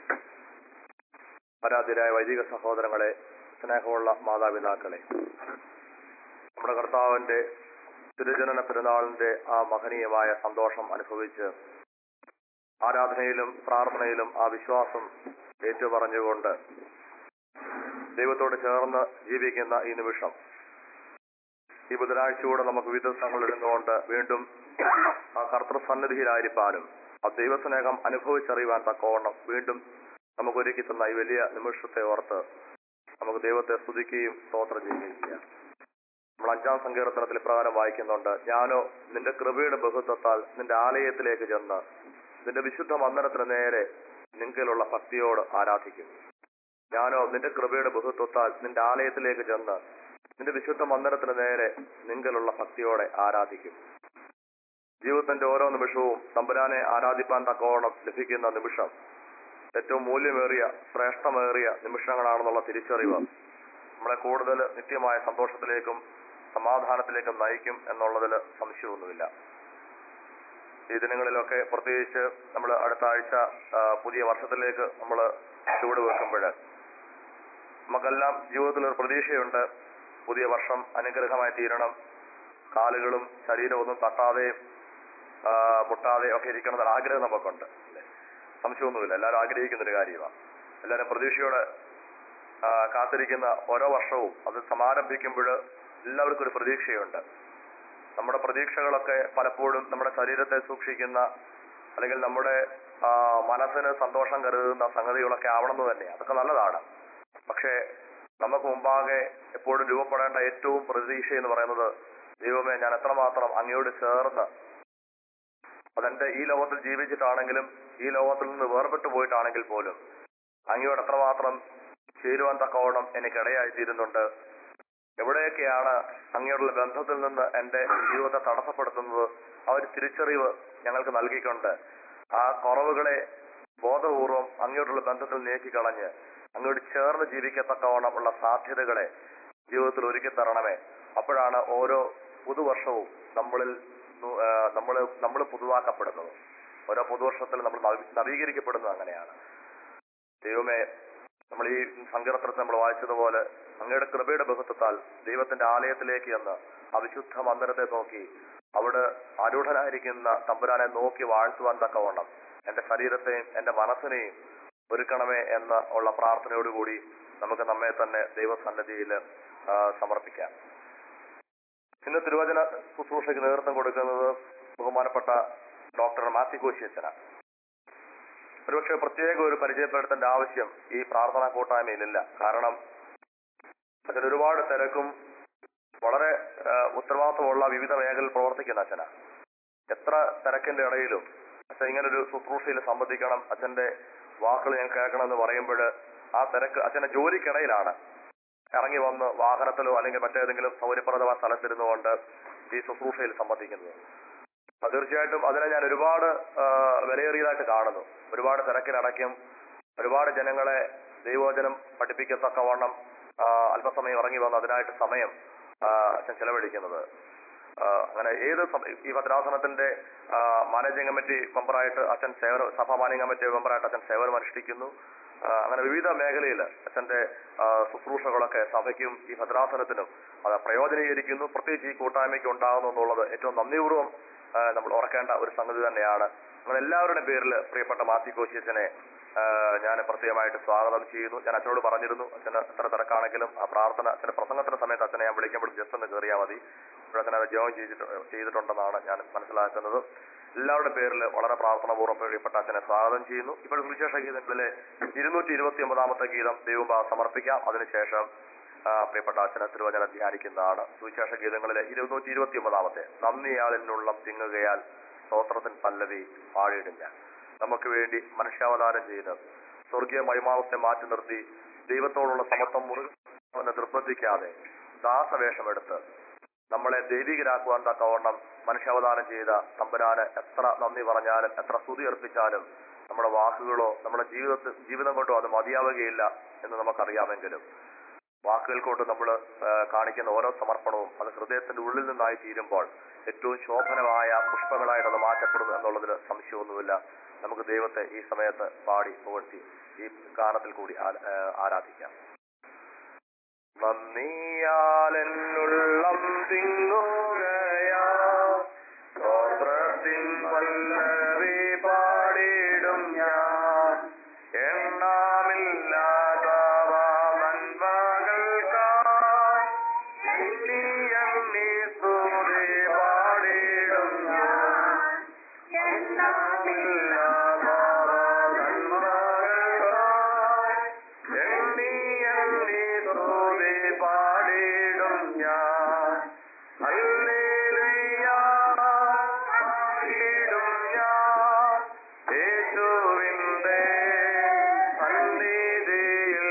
Speaker 2: പരാതിരായ വൈദിക സഹോദരങ്ങളെ സ്നേഹമുള്ള മാതാപിതാക്കളെ നമ്മുടെ കർത്താവിന്റെ തിരുജനന പെരുന്നാളിന്റെ ആ മഹനീയമായ സന്തോഷം അനുഭവിച്ച് ആരാധനയിലും പ്രാർത്ഥനയിലും ആ വിശ്വാസം ഏറ്റുപറഞ്ഞുകൊണ്ട് ദൈവത്തോട് ചേർന്ന് ജീവിക്കുന്ന ഈ നിമിഷം ഈ ബുധനാഴ്ചയോടെ നമുക്ക് വിവിധ സ്ഥലങ്ങളിൽ ഇരുന്നുകൊണ്ട് വീണ്ടും ആ കർത്തൃസന്നിധിയിലായിരിക്കാനും ആ ദൈവസ്നേഹം അനുഭവിച്ചറിയുവാൻ തക്കവണ്ണം വീണ്ടും നമുക്ക് ഒരുക്കി തന്ന ഈ വലിയ നിമിഷത്തെ ഓർത്ത് നമുക്ക് ദൈവത്തെ സ്തുതിക്കുകയും സ്തോത്രം ചെയ്യുകയും ചെയ്യാം നമ്മൾ അഞ്ചാം സങ്കീർത്തനത്തിൽ പ്രകാരം വായിക്കുന്നുണ്ട് ഞാനോ നിന്റെ കൃപയുടെ ബഹുത്വത്താൽ നിന്റെ ആലയത്തിലേക്ക് ചെന്ന് നിന്റെ വിശുദ്ധ മന്ദിരത്തിന് നേരെ നിങ്കലുള്ള ഭക്തിയോട് ആരാധിക്കും ഞാനോ നിന്റെ കൃപയുടെ ബഹുത്വത്താൽ നിന്റെ ആലയത്തിലേക്ക് ചെന്ന് നിന്റെ വിശുദ്ധ മന്ദിരത്തിന് നേരെ നിങ്കലുള്ള ഭക്തിയോടെ ആരാധിക്കും ജീവിതത്തിന്റെ ഓരോ നിമിഷവും തമ്പുരാനെ ആരാധിപ്പാൻ തക്കവണ്ണം ലഭിക്കുന്ന നിമിഷം ഏറ്റവും മൂല്യമേറിയ ശ്രേഷ്ഠമേറിയ നിമിഷങ്ങളാണെന്നുള്ള തിരിച്ചറിവ് നമ്മളെ കൂടുതൽ നിത്യമായ സന്തോഷത്തിലേക്കും സമാധാനത്തിലേക്കും നയിക്കും എന്നുള്ളതിൽ സംശയമൊന്നുമില്ല ഈ ദിനങ്ങളിലൊക്കെ പ്രത്യേകിച്ച് നമ്മൾ അടുത്ത ആഴ്ച ആ, പുതിയ വർഷത്തിലേക്ക് നമ്മൾ ചുവട് വെക്കുമ്പോൾ നമുക്കെല്ലാം ജീവിതത്തിൽ ഒരു പ്രതീക്ഷയുണ്ട് പുതിയ വർഷം അനുഗ്രഹമായി തീരണം കാലുകളും ശരീരവും ഒന്നും തട്ടാതെയും ആ, മുട്ടാതെയും ഒക്കെ ഇരിക്കണം എന്നൊരു ആഗ്രഹം നമുക്കുണ്ട് അല്ലേ? സംശയമൊന്നുമില്ല എല്ലാവരും ആഗ്രഹിക്കുന്ന ഒരു കാര്യമാണ് എല്ലാവരും പ്രതീക്ഷയോടെ ആ, കാത്തിരിക്കുന്ന ഓരോ വർഷവും അത് സമാരംഭിക്കുമ്പോൾ എല്ലാവർക്കും ഒരു പ്രതീക്ഷയുണ്ട് നമ്മുടെ പ്രതീക്ഷകളൊക്കെ പലപ്പോഴും നമ്മുടെ ശരീരത്തെ സൂക്ഷിക്കുന്ന അല്ലെങ്കിൽ നമ്മുടെ ആ, മനസ്സിന് സന്തോഷം കരുതുന്ന സംഗതികളൊക്കെ ആവണമെന്ന് തന്നെ അതൊക്കെ നല്ലതാണ് പക്ഷേ നമുക്ക് മുമ്പാകെ എപ്പോഴും രൂപപ്പെടേണ്ട ഏറ്റവും പ്രതീക്ഷ എന്ന് പറയുന്നത് ദൈവമേ ഞാൻ എത്രമാത്രം അങ്ങയോട് ചേർന്ന് അതെന്റെ ഈ ലോകത്തിൽ ജീവിച്ചിട്ടാണെങ്കിലും ഈ ലോകത്തിൽ നിന്ന് വേർപെട്ടു പോയിട്ടാണെങ്കിൽ പോലും അങ്ങയോട് എത്രമാത്രം ചേരുവാൻ തക്കവണ്ണം എനിക്കിടയായി തീരുന്നുണ്ട് എവിടെയൊക്കെയാണ് അങ്ങയോടുള്ള ബന്ധത്തിൽ നിന്ന് എന്റെ ജീവിതത്തെ തടസ്സപ്പെടുത്തുന്നത് ആ ഒരു തിരിച്ചറിവ് ഞങ്ങൾക്ക് നൽകിക്കൊണ്ട് ആ കുറവുകളെ ബോധപൂർവം അങ്ങയോടുള്ള ബന്ധത്തിൽ നീക്കിക്കളഞ്ഞ് അങ്ങോട്ട് ചേർന്ന് ജീവിക്കത്തക്കവണ്ണം ഉള്ള സാധ്യതകളെ ജീവിതത്തിൽ ഒരുക്കി തരണമേ അപ്പോഴാണ് ഓരോ പുതുവർഷവും നമ്മളിൽ നമ്മൾ നമ്മൾ പുതുതാക്കപ്പെടുന്നത് ഓരോ പുതുവർഷത്തിൽ നമ്മൾ നവീ- നവീകരിക്കപ്പെടുന്നത് അങ്ങനെയാണ് ദൈവമേ നമ്മൾ ഈ സങ്കീർത്തനത്തിൽ നമ്മൾ വായിച്ചതുപോലെ അങ്ങയുടെ കൃപയുടെ ബഹുത്വത്താൽ ദൈവത്തിന്റെ ആലയത്തിലേക്ക് എന്ന് അവിശുദ്ധ മന്ദിരത്തെ നോക്കി അവിടെ ആരൂഢനായിരിക്കുന്ന തമ്പുരാനെ നോക്കി വാഴ്ത്തുവാൻ തക്കവണ്ണം എന്റെ ശരീരത്തെയും എന്റെ മനസ്സിനെയും ഒരുക്കണമേ എന്ന ഉള്ള പ്രാർത്ഥനയോടുകൂടി നമുക്ക് നമ്മെ തന്നെ ദൈവസന്നിധിയിൽ ആ, സമർപ്പിക്കാം ഇന്ന് തിരുവചന ശുശ്രൂഷയ്ക്ക് നേതൃത്വം കൊടുക്കുന്നത് ബഹുമാനപ്പെട്ട ഡോക്ടർ മാത്യു കോശിയച്ചനാണ് ഒരുപക്ഷെ പ്രത്യേക ഒരു പരിചയപ്പെടുത്തേണ്ട ആവശ്യം ഈ പ്രാർത്ഥനാ കൂട്ടായ്മയിലില്ല കാരണം അച്ഛൻ ഒരുപാട് തിരക്കും വളരെ ആ, ഉത്തരവാദിത്വമുള്ള വിവിധ മേഖലയിൽ പ്രവർത്തിക്കുന്ന അച്ഛനാ എത്ര തിരക്കിന്റെ ഇടയിലും അച്ഛൻ ഇങ്ങനൊരു ശുശ്രൂഷയിൽ സംബന്ധിക്കണം അച്ഛന്റെ വാക്കുകൾ ഞാൻ കേൾക്കണം എന്ന് പറയുമ്പോൾ ആ തിരക്ക് അച്ഛന്റെ ജോലിക്കിടയിലാണ് ഇറങ്ങി വന്ന് വാഹനത്തിലോ അല്ലെങ്കിൽ മറ്റേതെങ്കിലും സൗകര്യപ്രദമായ സ്ഥലത്തിരുന്നുകൊണ്ട് ഈ ശുശ്രൂഷയിൽ സംബന്ധിക്കുന്നത് അത് തീർച്ചയായിട്ടും അതിനെ ഞാൻ ഒരുപാട് ആ, വിലയേറിയതായിട്ട് കാണുന്നു ഒരുപാട് തിരക്കിലടയ്ക്കും ഒരുപാട് ജനങ്ങളെ ദൈവവചനം പഠിപ്പിക്കത്തക്കവണ്ണം ആ, അല്പസമയം ഇറങ്ങി വന്ന് അതിനായിട്ട് സമയം ആ, അച്ഛൻ ചെലവഴിക്കുന്നത് ആ, അങ്ങനെ ഏത് സമ- ഈ ഭദ്രാസനത്തിന്റെ ആ, മാനേജിംഗ് കമ്മിറ്റി മെമ്പറായിട്ട് അച്ഛൻ സേവനം സഭാ മാനേജിംഗ് കമ്മിറ്റി മെമ്പറായിട്ട് അച്ഛൻ സേവനം അനുഷ്ഠിക്കുന്നു ആ, അങ്ങനെ വിവിധ മേഖലയിൽ അച്ഛന്റെ ആ, ശുശ്രൂഷകളൊക്കെ സഭയ്ക്കും ഈ ഭദ്രാസനത്തിനും അത് പ്രയോജനീകരിക്കുന്നു പ്രത്യേകിച്ച് ഈ കൂട്ടായ്മയ്ക്ക് ഉണ്ടാകുന്നു എന്നുള്ളത് ഏറ്റവും നന്ദിപൂർവ്വം ആ, നമ്മൾ ഓർക്കേണ്ട ഒരു സംഗതി തന്നെയാണ് നിങ്ങൾ എല്ലാവരുടെ പേരിൽ പ്രിയപ്പെട്ട മാത്യു കോശിയച്ചനെ ഞാൻ പ്രത്യേകമായിട്ട് സ്വാഗതം ചെയ്യുന്നു ഞാൻ അച്ഛനോട് പറഞ്ഞിരുന്നു അച്ഛന് എത്ര തിരക്കാണെങ്കിലും ആ പ്രാർത്ഥന അച്ഛന്റെ പ്രസംഗത്തിന്റെ സമയത്ത് അച്ഛനെ ഞാൻ വിളിക്കുമ്പോൾ ജസ്റ്റ് ഒന്ന് കയറിയാൽ മതി ഇവിടെ അച്ഛനെ അത് ജോയിൻ ചെയ്തിട്ട് ചെയ്തിട്ടുണ്ടെന്നാണ് ഞാൻ മനസ്സിലാക്കുന്നത് എല്ലാവരുടെ പേരിൽ വളരെ പ്രാർത്ഥനാപൂർവ്വം പ്രിയപ്പെട്ട അച്ഛനെ സ്വാഗതം ചെയ്യുന്നു ഇപ്പോൾ സുവിശേഷ ഗീതങ്ങളിലെ ഇരുന്നൂറ്റി ഇരുപത്തി ഒമ്പതാമത്തെ ഗീതം ദൈവം സമർപ്പിക്കാം അതിനുശേഷം ആ, പ്രിയപ്പെട്ട അച്ഛനെ തിരുവചനം ധ്യാനിക്കുന്നതാണ് സുവിശേഷ ഗീതങ്ങളിലെ ഇരുന്നൂറ്റി ഇരുപത്തി ഒമ്പതാമത്തെ നന്ദിയാളിനുള്ള തിങ്ങുകയാൽ സ്തോത്രത്തിൻ പല്ലവി പാടിയിടില്ല നമുക്ക് വേണ്ടി മനുഷ്യാവതാരം ചെയ്ത് സ്വർഗീയ മഹിമാവസ്ഥയെ മാറ്റി നിർത്തി ദൈവത്തോടുള്ള സമത്വം മുറുകെ നിർബന്ധിക്കാതെ ദാസവേഷമെടുത്ത് നമ്മളെ ദൈവികരാക്കുവാൻ തക്കവണ്ണം മനുഷ്യാവതാരം ചെയ്ത തമ്പുരാന് എത്ര നന്ദി പറഞ്ഞാലും എത്ര സ്തുതി അർപ്പിച്ചാലും നമ്മുടെ വാക്കുകളോ നമ്മുടെ ജീവിതത്തിൽ ജീവിതം കൊണ്ടോ അത് മതിയാവുകയില്ല എന്ന് നമുക്കറിയാമെങ്കിലും വാക്കുകൾ കൊണ്ട് നമ്മൾ കാണിക്കുന്ന ഓരോ സമർപ്പണവും അത് ഹൃദയത്തിന്റെ ഉള്ളിൽ നിന്നായി തീരുമ്പോൾ ഏറ്റവും ശോഭനമായ പുഷ്പങ്ങളായിട്ട് അത് മാറ്റപ്പെടുന്നു എന്നുള്ളതിൽ സംശയമൊന്നുമില്ല നമുക്ക് ദൈവത്തെ ഈ സമയത്ത് പാടി പുകഴ്ത്തി ഈ ഗാനത്തിൽ കൂടി ആ- ആ, ആരാധിക്കാം നന്ദിയാലെന്നുള്ളം തിങ്ങുകയാ സ്തോത്രത്തിൻ പല്ലവി പാടിടും ഞാൻ എണ്ണാമില്ലാത്ത നന്മകൾക്കായി എണ്ണി എണ്ണി സ്തുതി പാടിടും ഞാൻ എണ്ണാമില്ലാത്ത നന്മകൾക്കായി എണ്ണി എണ്ണി സ്തുതി പാടിടും ഞാൻ ഹല്ലേലൂയ പാടിടും ഞാൻ യേശുവിന്റെ സന്നിധിയിൽ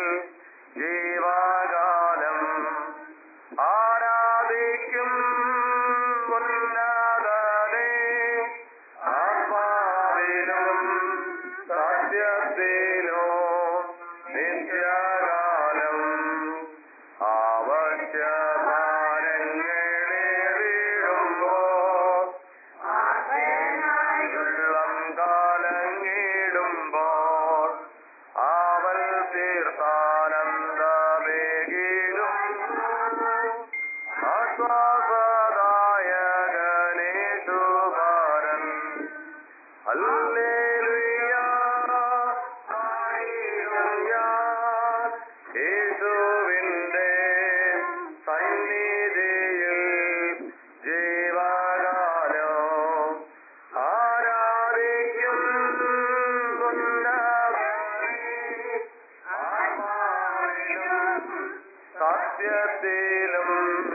Speaker 2: ജീവകാലം ആരാധിക്കും ഉന്നതനെ ആത്മാവിലും സത്യത്തിലും നിത്യകാലം ആവശ്യഭാരങ്ങളെ വീഴുമ്പോൾ ഉള്ളം കാലങ്ങിടുമ്പോൾ അവൾ തീർത്ഥാനന്ദമേകിലും ആശ്വാസദായകനേശുഭാരൻ ഹല്ലേലൂയ പാടിടും ഞാൻ യേശുവിന്റെ സന്നിധിയിൽ ജീവകാലം ആരാധിക്കും ഉന്നതനെ ആത്മാവിലും സത്യത്തിലും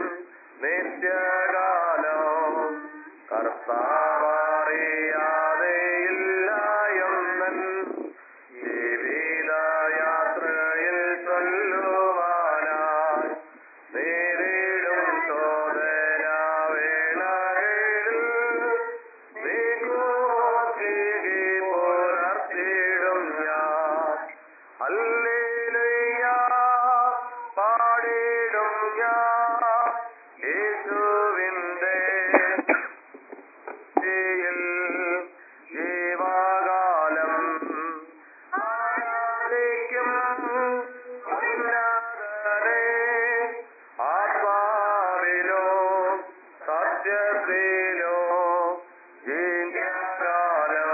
Speaker 2: നിത്യകാലം കർത്താവറിയാതെയില്ലായെന്നൻ ജീവിതയാത്രയിൽ ചൊല്ലുവാനായി നേരിടും ചോദന വേളകളിൽ നീക്കുമോക്കികി പുലർത്തിടും ഞാൻ ഹല്ലേലൂയ പാടിടും ഞാൻ യേശുവിന്റെ യിൽ ജീവകാലം ആരാധിക്കും ഉന്നതനെ ആത്മാവിലോ സത്യത്തിലോ ജീവകാലം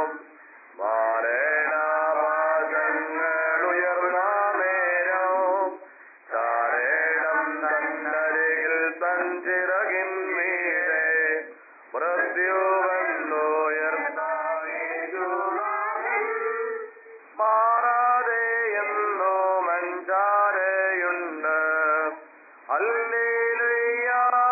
Speaker 2: മാരണമാർഗങ്ങളുയർന്ന നേരം താരേണം തന്നരികിൽ തഞ്ചിറകിൻ മീതെ മൃത്യുവെന്നുയർത്താൻ മാറാതെ എന്നോ മഞ്ചാരയുണ്ട് ഹല്ലേലൂയ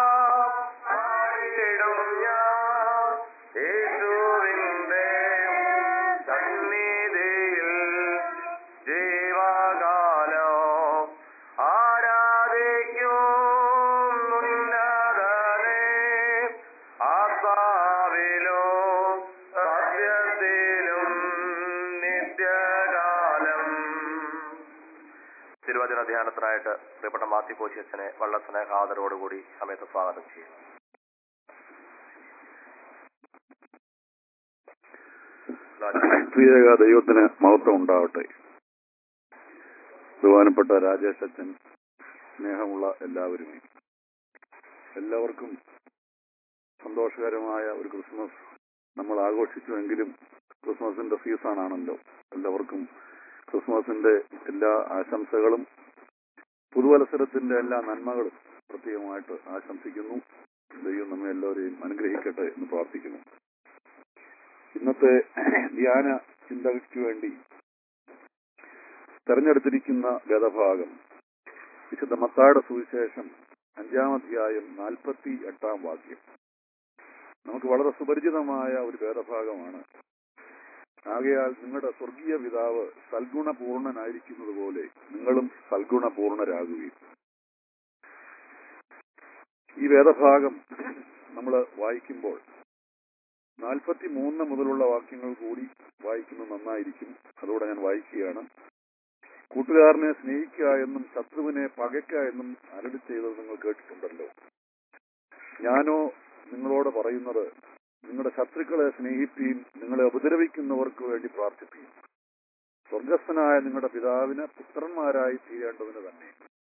Speaker 2: പാടിടും ഞാൻ യേശുവിന്റെ സന്നിധിയിൽ ജീവകാലം ആരാധിക്കും ഉന്നതനെ ആത്മാവിലും സത്യത്തിലും നിത്യകാലം തിരുവചന ധ്യാനത്തിനായിട്ട് പ്രിയപ്പെട്ട മാത്യു കോശിയച്ചനെ വളരെ സ്നേഹാദരോടുകൂടി സമയത്ത് സ്വാഗതം ചെയ്യുന്നു
Speaker 4: പ്രിയക ദൈവത്തിന് മഹത്വം ഉണ്ടാവട്ടെ ബഹുമാനപ്പെട്ട രാജേഷ് അച്ഛൻ സ്നേഹമുള്ള എല്ലാവരുമേ എല്ലാവർക്കും സന്തോഷകരമായ ഒരു ക്രിസ്മസ് നമ്മൾ ആഘോഷിച്ചുവെങ്കിലും ക്രിസ്മസിന്റെ സീസൺ ആണല്ലോ എല്ലാവർക്കും ക്രിസ്മസിന്റെ എല്ലാ ആശംസകളും പുതുവത്സരത്തിന്റെ എല്ലാ നന്മകളും പ്രത്യേകമായിട്ട് ആശംസിക്കുന്നു ദൈവം നമ്മെ എല്ലാവരെയും അനുഗ്രഹിക്കട്ടെ എന്ന് പ്രാർത്ഥിക്കുന്നു ഇന്നത്തെ ധ്യാന ചിന്തയ്ക്ക് വേണ്ടി തെരഞ്ഞെടുത്തിരിക്കുന്ന വേദഭാഗം വിശുദ്ധ മത്തായുടെ സുവിശേഷം അഞ്ചാം അധ്യായം നാൽപ്പത്തി എട്ടാം വാക്യം നമുക്ക് വളരെ സുപരിചിതമായ ഒരു വേദഭാഗമാണ് ആകയാൽ നിങ്ങളുടെ സ്വർഗീയ പിതാവ് സൽഗുണപൂർണനായിരിക്കുന്നത് പോലെ നിങ്ങളും സൽഗുണപൂർണരാകുകയും ഈ വേദഭാഗം നമ്മൾ വായിക്കുമ്പോൾ നാൽപ്പത്തി മൂന്ന് മുതലുള്ള വാക്യങ്ങൾ കൂടി വായിക്കുന്നത് നന്നായിരിക്കും അതോടെ ഞാൻ വായിക്കുകയാണ് കൂട്ടുകാരനെ സ്നേഹിക്കുക എന്നും ശത്രുവിനെ പകയ്ക്കുക എന്നും അരടി ചെയ്തത് നിങ്ങൾ കേട്ടിട്ടുണ്ടല്ലോ ഞാനോ നിങ്ങളോട് പറയുന്നത് നിങ്ങളുടെ ശത്രുക്കളെ സ്നേഹിപ്പീൻ നിങ്ങളെ ഉപദ്രവിക്കുന്നവർക്ക് വേണ്ടി പ്രാർത്ഥിപ്പീൻ സ്വർഗസ്ഥനായ നിങ്ങളുടെ പിതാവിന് പുത്രന്മാരായി തീരേണ്ടതിന് തന്നെ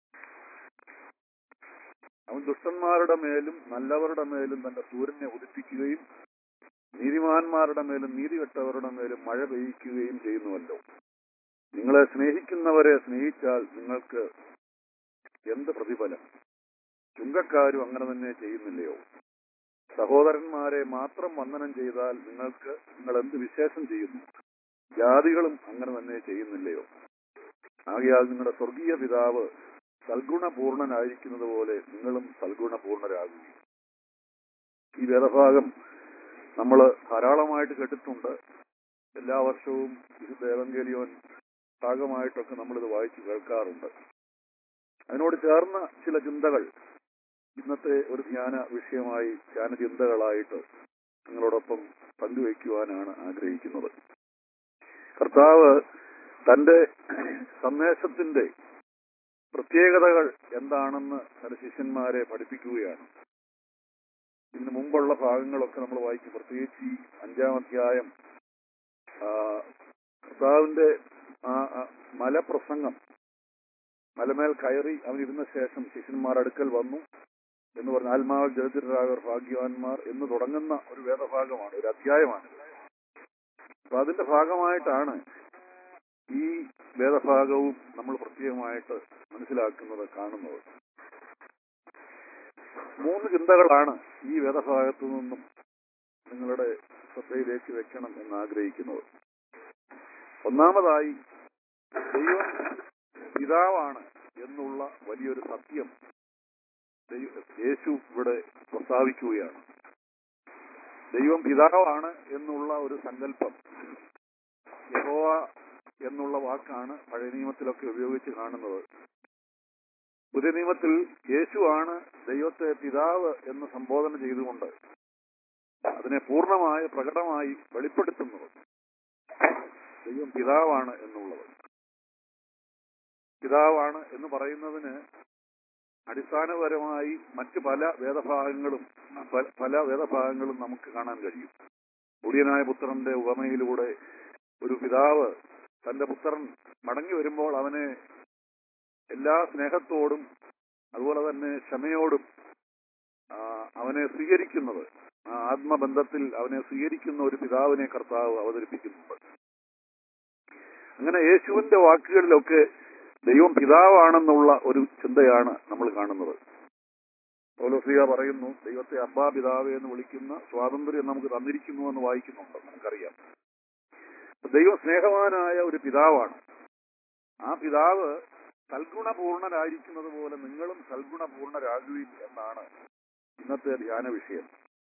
Speaker 4: അവൻ ദുഷ്ടന്മാരുടെ മേലും നല്ലവരുടെ മേലും തന്റെ സൂര്യനെ ഉദിപ്പിക്കുകയും നീതിമാന്മാരുടെ മേലും നീതികെട്ടവരുടെ മേലും മഴ പെയ്യിക്കുകയും ചെയ്യുന്നുവല്ലോ നിങ്ങളെ സ്നേഹിക്കുന്നവരെ സ്നേഹിച്ചാൽ നിങ്ങൾക്ക് എന്ത് പ്രതിഫലം ചുങ്കക്കാരും അങ്ങനെ തന്നെ ചെയ്യുന്നില്ലയോ സഹോദരന്മാരെ മാത്രം വന്ദനം ചെയ്താൽ നിങ്ങൾക്ക് നിങ്ങൾ എന്ത് വിശേഷം ചെയ്യുന്നു ജാതികളും അങ്ങനെ തന്നെ ചെയ്യുന്നില്ലയോ ആകയാൽ നിങ്ങളുടെ സ്വർഗീയ പിതാവ് സൽഗുണപൂർണനായിരിക്കുന്നത് പോലെ നിങ്ങളും സൽഗുണപൂർണരാകുക ഈ വേദഭാഗം നമ്മൾ ധാരാളമായിട്ട് കേട്ടിട്ടുണ്ട് എല്ലാ വർഷവും ഇത് ദേവങ്കേലിയോൻ ഭാഗമായിട്ടൊക്കെ നമ്മളിത് വായിച്ചു കേൾക്കാറുണ്ട് അതിനോട് ചേർന്ന ചില ചിന്തകൾ ഇന്നത്തെ ഒരു ധ്യാന വിഷയമായി ധ്യാന ചിന്തകളായിട്ട് നിങ്ങളോടൊപ്പം പങ്കുവയ്ക്കുവാനാണ് ആഗ്രഹിക്കുന്നത് കർത്താവ് തന്റെ സന്ദേശത്തിന്റെ പ്രത്യേകതകൾ എന്താണെന്ന് തന്റെ ശിഷ്യന്മാരെ പഠിപ്പിക്കുകയാണ് ഇതിനു മുമ്പുള്ള ഭാഗങ്ങളൊക്കെ നമ്മൾ വായിക്കും പ്രത്യേകിച്ച് ഈ അഞ്ചാം അധ്യായം ആ, കർത്താവിന്റെ ആ ആ മലപ്രസംഗം മലമേൽ കയറി അവൻ ഇരുന്ന ശേഷം ശിഷ്യന്മാർ അടുക്കൽ വന്നു എന്ന് പറഞ്ഞ ആത്മാവ് ജലതിരാകർ ഭാഗ്യവാന്മാർ എന്ന് തുടങ്ങുന്ന ഒരു വേദഭാഗമാണ് ഒരു അധ്യായമാണ് അപ്പൊ അതിന്റെ ഭാഗമായിട്ടാണ് ഈ വേദഭാഗവും നമ്മൾ പ്രത്യേകമായിട്ട് മനസ്സിലാക്കുന്നത് കാണുന്നത് മൂന്ന് ചിന്തകളാണ് ഈ വേദഭാഗത്തു നിന്നും നിങ്ങളുടെ ശ്രദ്ധയിലേക്ക് വെക്കണം എന്ന് ആഗ്രഹിക്കുന്നത് ഒന്നാമതായി ദൈവം പിതാവാണ് എന്നുള്ള വലിയൊരു സത്യം ദൈവ- യേശു ഇവിടെ പ്രസ്താവിക്കുകയാണ് ദൈവം പിതാവാണ് എന്നുള്ള ഒരു സങ്കല്പം യഹോവ എന്നുള്ള വാക്കാണ് പഴയ നിയമത്തിലൊക്കെ ഉപയോഗിച്ച് കാണുന്നത് പുതിയ നിയമത്തിൽ യേശുവാണ് ദൈവത്തെ പിതാവ് എന്ന് സംബോധന ചെയ്തുകൊണ്ട് അതിനെ പൂർണ്ണമായി പ്രകടമായി വെളിപ്പെടുത്തുന്നത് ദൈവം പിതാവാണ് എന്നുള്ളത് പിതാവാണ് എന്ന് പറയുന്നതിന് അടിസ്ഥാനപരമായി മറ്റ് പല വേദഭാഗങ്ങളും പ- പല വേദഭാഗങ്ങളും നമുക്ക് കാണാൻ കഴിയും ഒടിയനായ പുത്രന്റെ ഉപമയിലൂടെ ഒരു പിതാവ് തന്റെ പുത്രൻ മടങ്ങി വരുമ്പോൾ അവനെ എല്ലാ സ്നേഹത്തോടും അതുപോലെ തന്നെ ക്ഷമയോടും ആ, അവനെ സ്വീകരിക്കുന്നത് ആ ആത്മബന്ധത്തിൽ അവനെ സ്വീകരിക്കുന്ന ഒരു പിതാവിനെ കർത്താവ് അവതരിപ്പിക്കുന്നുണ്ട് അങ്ങനെ യേശുവിന്റെ വാക്കുകളിലൊക്കെ ദൈവം പിതാവാണെന്നുള്ള ഒരു ചിന്തയാണ് നമ്മൾ കാണുന്നത് പൗലോസ്ലിയ പറയുന്നു ദൈവത്തെ അബ്ബാ പിതാവേ എന്ന് വിളിക്കുന്ന സ്വാതന്ത്ര്യം നമുക്ക് തന്നിരിക്കുന്നു എന്ന് വായിക്കുന്നുണ്ട് നമുക്കറിയാം ദൈവം സ്നേഹവാനായ ഒരു പിതാവാണ് ആ പിതാവ് സൽഗുണപൂർണരായിരിക്കുന്നത് പോലെ നിങ്ങളും സൽഗുണപൂർണരാകുകയും എന്നാണ് ഇന്നത്തെ ധ്യാന വിഷയം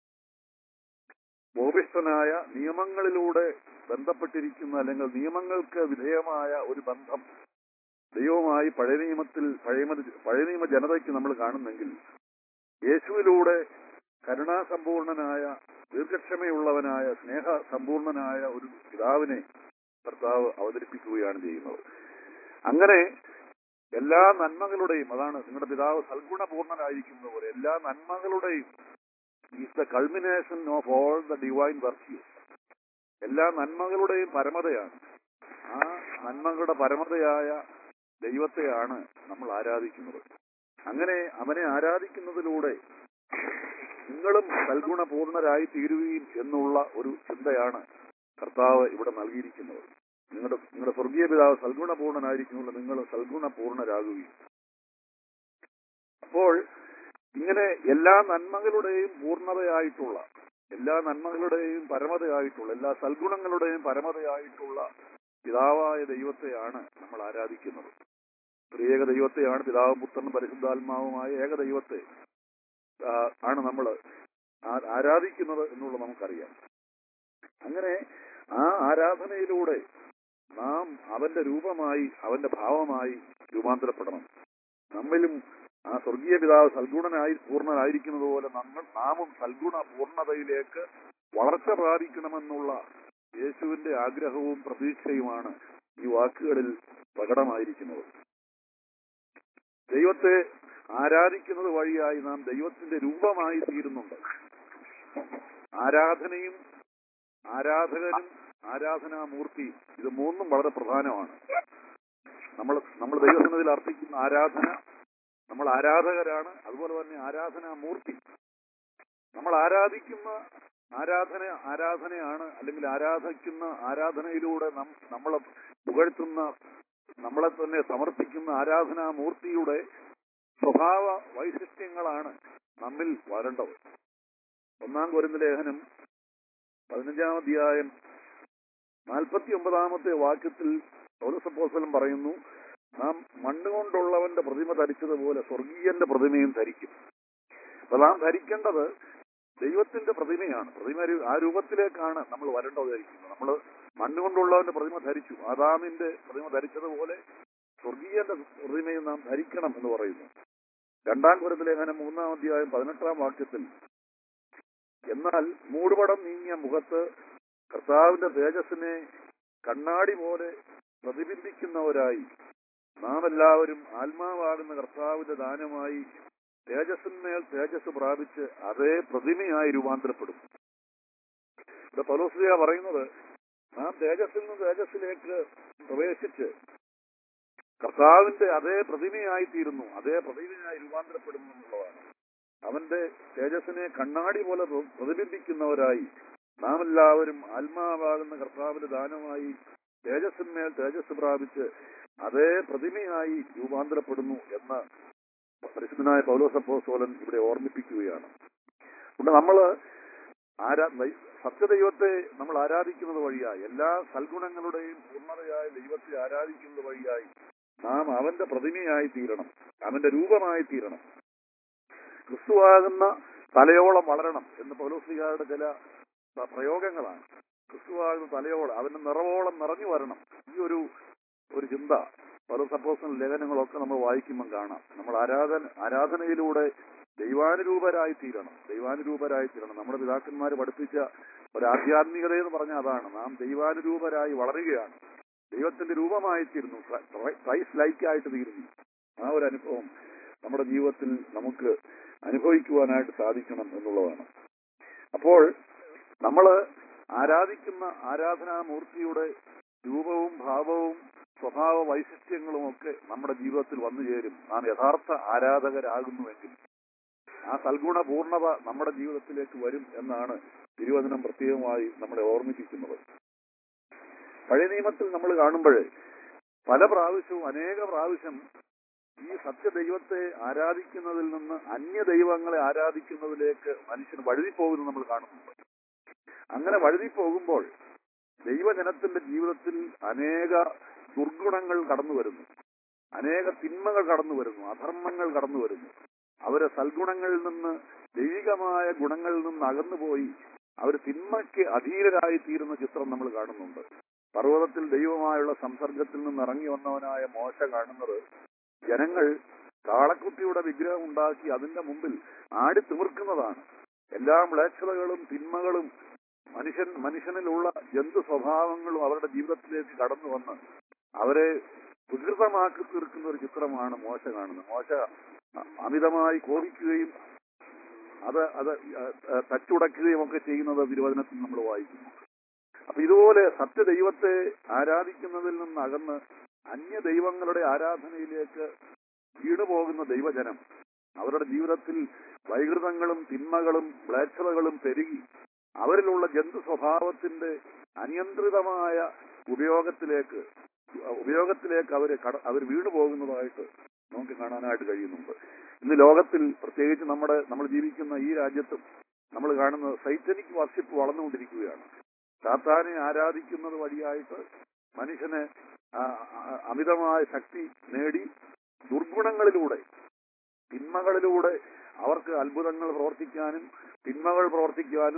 Speaker 4: ബോഭിഷ്ടനായ നിയമങ്ങളിലൂടെ ബന്ധപ്പെട്ടിരിക്കുന്ന അല്ലെങ്കിൽ നിയമങ്ങൾക്ക് വിധേയമായ ഒരു ബന്ധം ദൈവവുമായി പഴയ നിയമത്തിൽ പഴയ മത- പഴയ നിയമ ജനതയ്ക്ക് നമ്മൾ കാണുന്നെങ്കിൽ യേശുവിലൂടെ കരുണാസമ്പൂർണനായ ദീർഘക്ഷമയുള്ളവനായ സ്നേഹ സമ്പൂർണനായ ഒരു പിതാവിനെ കർത്താവ് അവതരിപ്പിക്കുകയാണ് ചെയ്യുന്നത് അങ്ങനെ എല്ലാ നന്മകളുടെയും അതാണ് നിങ്ങളുടെ പിതാവ് സൽഗുണപൂർണനായിരിക്കുന്നത് പോലെ എല്ലാ നന്മകളുടെയും is the culmination of all the divine virtues എല്ലാ നന്മകളുടെയും പരമതയാണ് ആ നന്മകളുടെ പരമതയായ ദൈവത്തെയാണ് നമ്മൾ ആരാധിക്കുന്നത് അങ്ങനെ അവനെ ആരാധിക്കുന്നതിലൂടെ നിങ്ങളും സൽഗുണപൂർണരായി തീരുകയും എന്നുള്ള ഒരു ചിന്തയാണ് കർത്താവ് ഇവിടെ നൽകിയിരിക്കുന്നത് നിങ്ങളുടെ നിങ്ങളുടെ സ്വർഗീയ പിതാവ് സൽഗുണപൂർണനായിരിക്കുന്നുള്ള നിങ്ങൾ സൽഗുണപൂർണരാകുകയും അപ്പോൾ ഇങ്ങനെ എല്ലാ നന്മകളുടെയും പൂർണ്ണതയായിട്ടുള്ള എല്ലാ നന്മകളുടെയും പരമതയായിട്ടുള്ള എല്ലാ സൽഗുണങ്ങളുടെയും പരമതയായിട്ടുള്ള പിതാവായ ദൈവത്തെയാണ് നമ്മൾ ആരാധിക്കുന്നത് ഒരു ഏക ദൈവത്തെയാണ് പിതാവും പുത്രനും പരിശുദ്ധാത്മാവുമായ ഏക ദൈവത്തെ ആ, ആണ് നമ്മൾ ആരാധിക്കുന്നത് എന്നുള്ളത് നമുക്കറിയാം അങ്ങനെ ആ ആരാധനയിലൂടെ നാം അവന്റെ രൂപമായി അവന്റെ ഭാവമായി രൂപാന്തരപ്പെടണം നമ്മിലും ആ സ്വർഗീയ പിതാവ് സൽഗുണനായി പൂർണ്ണനായിരിക്കുന്നത് പോലെ നമ്മൾ നാമും സൽഗുണ പൂർണ്ണതയിലേക്ക് വളർച്ച പ്രാപിക്കണമെന്നുള്ള യേശുവിന്റെ ആഗ്രഹവും പ്രതീക്ഷയുമാണ് ഈ വാക്കുകളിൽ പ്രകടമായിരിക്കുന്നത് ദൈവത്തെ ആരാധിക്കുന്നത് വഴിയായി നാം ദൈവത്തിന്റെ രൂപമായി തീരുന്നുണ്ട് ആരാധനയും ആരാധകനും ആരാധനാമൂർത്തിയും ഇത് മൂന്നും വളരെ പ്രധാനമാണ് നമ്മൾ നമ്മൾ ദൈവസന്നിധിയിൽ അർപ്പിക്കുന്ന ആരാധന നമ്മൾ ആരാധകരാണ് അതുപോലെ തന്നെ ആരാധനാമൂർത്തി നമ്മൾ ആരാധിക്കുന്ന ആരാധന ആരാധനയാണ് അല്ലെങ്കിൽ ആരാധിക്കുന്ന ആരാധനയിലൂടെ നം നമ്മളെ പുകഴ്ത്തുന്ന നമ്മളെ തന്നെ സമർപ്പിക്കുന്ന ആരാധനാമൂർത്തിയുടെ സ്വഭാവ വൈശിഷ്ട്യങ്ങളാണ് നമ്മിൽ വരേണ്ടത് ഒന്നാം കുരുന്ന ലേഖനം പതിനഞ്ചാം അധ്യായം നാൽപ്പത്തി ഒമ്പതാമത്തെ വാക്യത്തിൽ പൗരസപ്പോസലം പറയുന്നു നാം മണ്ണുകൊണ്ടുള്ളവന്റെ പ്രതിമ ധരിച്ചതുപോലെ സ്വർഗീയന്റെ പ്രതിമയും ധരിക്കും അപ്പൊ നാം ധരിക്കേണ്ടത് ദൈവത്തിന്റെ പ്രതിമയാണ് പ്രതിമ രു- ആ രൂപത്തിലേക്കാണ് നമ്മൾ വരേണ്ടത് ധരിക്കുന്നത് നമ്മൾ മണ്ണുകൊണ്ടുള്ളവന്റെ പ്രതിമ ധരിച്ചു ആദാമിന്റെ പ്രതിമ ധരിച്ചതുപോലെ സ്വർഗീയന്റെ പ്രതിമയും നാം ധരിക്കണം എന്ന് പറയുന്നു രണ്ടാം കുരത്ത് ലേഖനം മൂന്നാം അധ്യായം പതിനെട്ടാം വാക്യത്തിൽ എന്നാൽ മൂടുപടം നീങ്ങിയ മുഖത്ത് കർത്താവിന്റെ തേജസ്സിനെ കണ്ണാടി പോലെ പ്രതിബിംബിക്കുന്നവരായി നാം എല്ലാവരും ആത്മാവാകുന്ന കർത്താവിന്റെ ദാനമായി തേജസ്സിന്മേൽ തേജസ് പ്രാപിച്ച് അതേ പ്രതിമയായി രൂപാന്തരപ്പെടും ഇവിടെ പലോസ്ലിയ പറയുന്നത് നാം തേജസ്സിൽ നിന്ന് തേജസ്സിലേക്ക് പ്രവേശിച്ച് കർത്താവിന്റെ അതേ പ്രതിമയായി തീരുന്നു അതേ പ്രതിമയായി രൂപാന്തരപ്പെടുന്നു എന്നുള്ളതാണ് അവന്റെ തേജസ്സിനെ കണ്ണാടി പോലെ പ്ര- പ്രതിബിംബിക്കുന്നവരായി നാം എല്ലാവരും ആത്മാവാകുന്ന കർത്താവിന്റെ ദാനമായി തേജസ്സിന്മേൽ തേജസ് പ്രാപിച്ച് അതേ പ്രതിമയായി രൂപാന്തരപ്പെടുന്നു എന്ന് പരിശുദ്ധനായ പൗലോസപ്പോസോലൻ ഇവിടെ ഓർമ്മിപ്പിക്കുകയാണ് ഇവിടെ നമ്മള് ആരാ ദൈ- സത്യദൈവത്തെ നമ്മൾ ആരാധിക്കുന്നത് വഴിയായി എല്ലാ സൽഗുണങ്ങളുടെയും പൂർണ്ണതയായ ദൈവത്തെ ആരാധിക്കുന്നത് വഴിയായി നാം അവന്റെ പ്രതിമയായി തീരണം അവന്റെ രൂപമായി തീരണം ക്രിസ്തുവാകുന്ന തലയോളം വളരണം എന്ന് പൗലോസ്ലിഹാരുടെ ചില പ- പ്രയോഗങ്ങളാണ് ക്രിസ്തുവാകുന്ന തലയോളം അവന്റെ നിറവോളം നിറഞ്ഞു വരണം ഈ ഒരു ഒരു ചിന്ത പല സപ്പോസൽ ലേഖനങ്ങളൊക്കെ നമ്മൾ വായിക്കുമ്പോൾ കാണാം നമ്മൾ ആരാധന ആരാധനയിലൂടെ ദൈവാനുരൂപരായി തീരണം ദൈവാനുരൂപരായി തീരണം നമ്മുടെ പിതാക്കന്മാർ പഠിപ്പിച്ച ഒരു ആധ്യാത്മികത എന്ന് പറഞ്ഞാൽ അതാണ് നാം ദൈവാനുരൂപരായി വളരുകയാണ് ദൈവത്തിന്റെ രൂപമായി തീരുന്നു ക്രൈസ്റ്റ് ലൈക്ക് ആയിട്ട് തീരുന്നു ആ ഒരു അനുഭവം നമ്മുടെ ജീവിതത്തിൽ നമുക്ക് അനുഭവിക്കുവാനായിട്ട് സാധിക്കണം എന്നുള്ളതാണ് അപ്പോൾ നമ്മള് ആരാധിക്കുന്ന ആരാധനാമൂർത്തിയുടെ രൂപവും ഭാവവും സ്വഭാവ വൈശിഷ്ട്യങ്ങളും ഒക്കെ നമ്മുടെ ജീവിതത്തിൽ വന്നു ചേരും നാം യഥാർത്ഥ ആരാധകരാകുന്നുവെങ്കിൽ ആ സൽഗുണ പൂർണ്ണത നമ്മുടെ ജീവിതത്തിലേക്ക് വരും എന്നാണ് തിരുവചനം പ്രത്യേകമായി നമ്മളെ ഓർമ്മിപ്പിക്കുന്നത് പഴയ നിയമത്തിൽ നമ്മൾ കാണുമ്പോൾ പല പ്രാവശ്യവും അനേക പ്രാവശ്യം ഈ സത്യദൈവത്തെ ആരാധിക്കുന്നതിൽ നിന്ന് അന്യ ദൈവങ്ങളെ ആരാധിക്കുന്നതിലേക്ക് മനുഷ്യൻ വഴുതിപ്പോകുന്നത് നമ്മൾ കാണുന്നുണ്ട് അങ്ങനെ വഴുതിപ്പോകുമ്പോൾ ദൈവജനത്തിന്റെ ജീവിതത്തിൽ അനേക ദുർഗുണങ്ങൾ കടന്നു വരുന്നു അനേക തിന്മകൾ കടന്നു വരുന്നു അധർമ്മങ്ങൾ കടന്നു വരുന്നു അവരെ സൽഗുണങ്ങളിൽ നിന്ന് ദൈവികമായ ഗുണങ്ങളിൽ നിന്ന് അകന്നുപോയി അവർ തിന്മയ്ക്ക് അധീരരായി തീരുന്ന ചിത്രം നമ്മൾ കാണുന്നുണ്ട് പർവ്വതത്തിൽ ദൈവമായുള്ള സംസർഗത്തിൽ നിന്ന് ഇറങ്ങി വന്നവനായ മോശ കാണുന്നത് ജനങ്ങൾ കാളക്കുട്ടിയുടെ വിഗ്രഹം ഉണ്ടാക്കി അതിന്റെ മുമ്പിൽ ആടി തിമിർക്കുന്നതാണ് എല്ലാ മ്ലേച്ഛതകളും തിന്മകളും മനുഷ്യൻ മനുഷ്യനിലുള്ള ജന്തു സ്വഭാവങ്ങളും അവരുടെ ജീവിതത്തിലേക്ക് കടന്നു വന്ന് അവരെ വികൃതമാക്കി തീർക്കുന്ന ഒരു ചിത്രമാണ് മോശ കാണുന്നത് മോശ അമിതമായി കോപിക്കുകയും അത് അത് തച്ചുടക്കുകയും ഒക്കെ ചെയ്യുന്നത് തിരുവചനത്തിൽ നമ്മൾ വായിക്കുന്നു അപ്പൊ ഇതുപോലെ സത്യദൈവത്തെ ആരാധിക്കുന്നതിൽ നിന്ന് അകന്ന് അന്യ ദൈവങ്ങളുടെ ആരാധനയിലേക്ക് വീണുപോകുന്ന ദൈവജനം അവരുടെ ജീവിതത്തിൽ വൈകൃതങ്ങളും തിന്മകളും മ്ലേച്ഛതകളും പെരുകി അവരിലുള്ള ജന്തു സ്വഭാവത്തിന്റെ അനിയന്ത്രിതമായ ഉപയോഗത്തിലേക്ക് ഉപയോഗത്തിലേക്ക് അവർ അവർ വീണു പോകുന്നതായിട്ട് നമുക്ക് കാണാനായിട്ട് കഴിയുന്നുണ്ട് ഇന്ന് ലോകത്തിൽ പ്രത്യേകിച്ച് നമ്മുടെ നമ്മൾ ജീവിക്കുന്ന ഈ രാജ്യത്തും നമ്മൾ കാണുന്നത് സൈറ്റനിക് വർഷിപ്പ് വളർന്നുകൊണ്ടിരിക്കുകയാണ് സാത്താനെ ആരാധിക്കുന്നത് വഴിയായിട്ട് മനുഷ്യന് ആ, ആ, അമിതമായ ശക്തി നേടി ദുർഗുണങ്ങളിലൂടെ തിന്മകളിലൂടെ അവർക്ക് അത്ഭുതങ്ങൾ പ്രവർത്തിക്കാനും തിന്മകൾ പ്രവർത്തിക്കാനും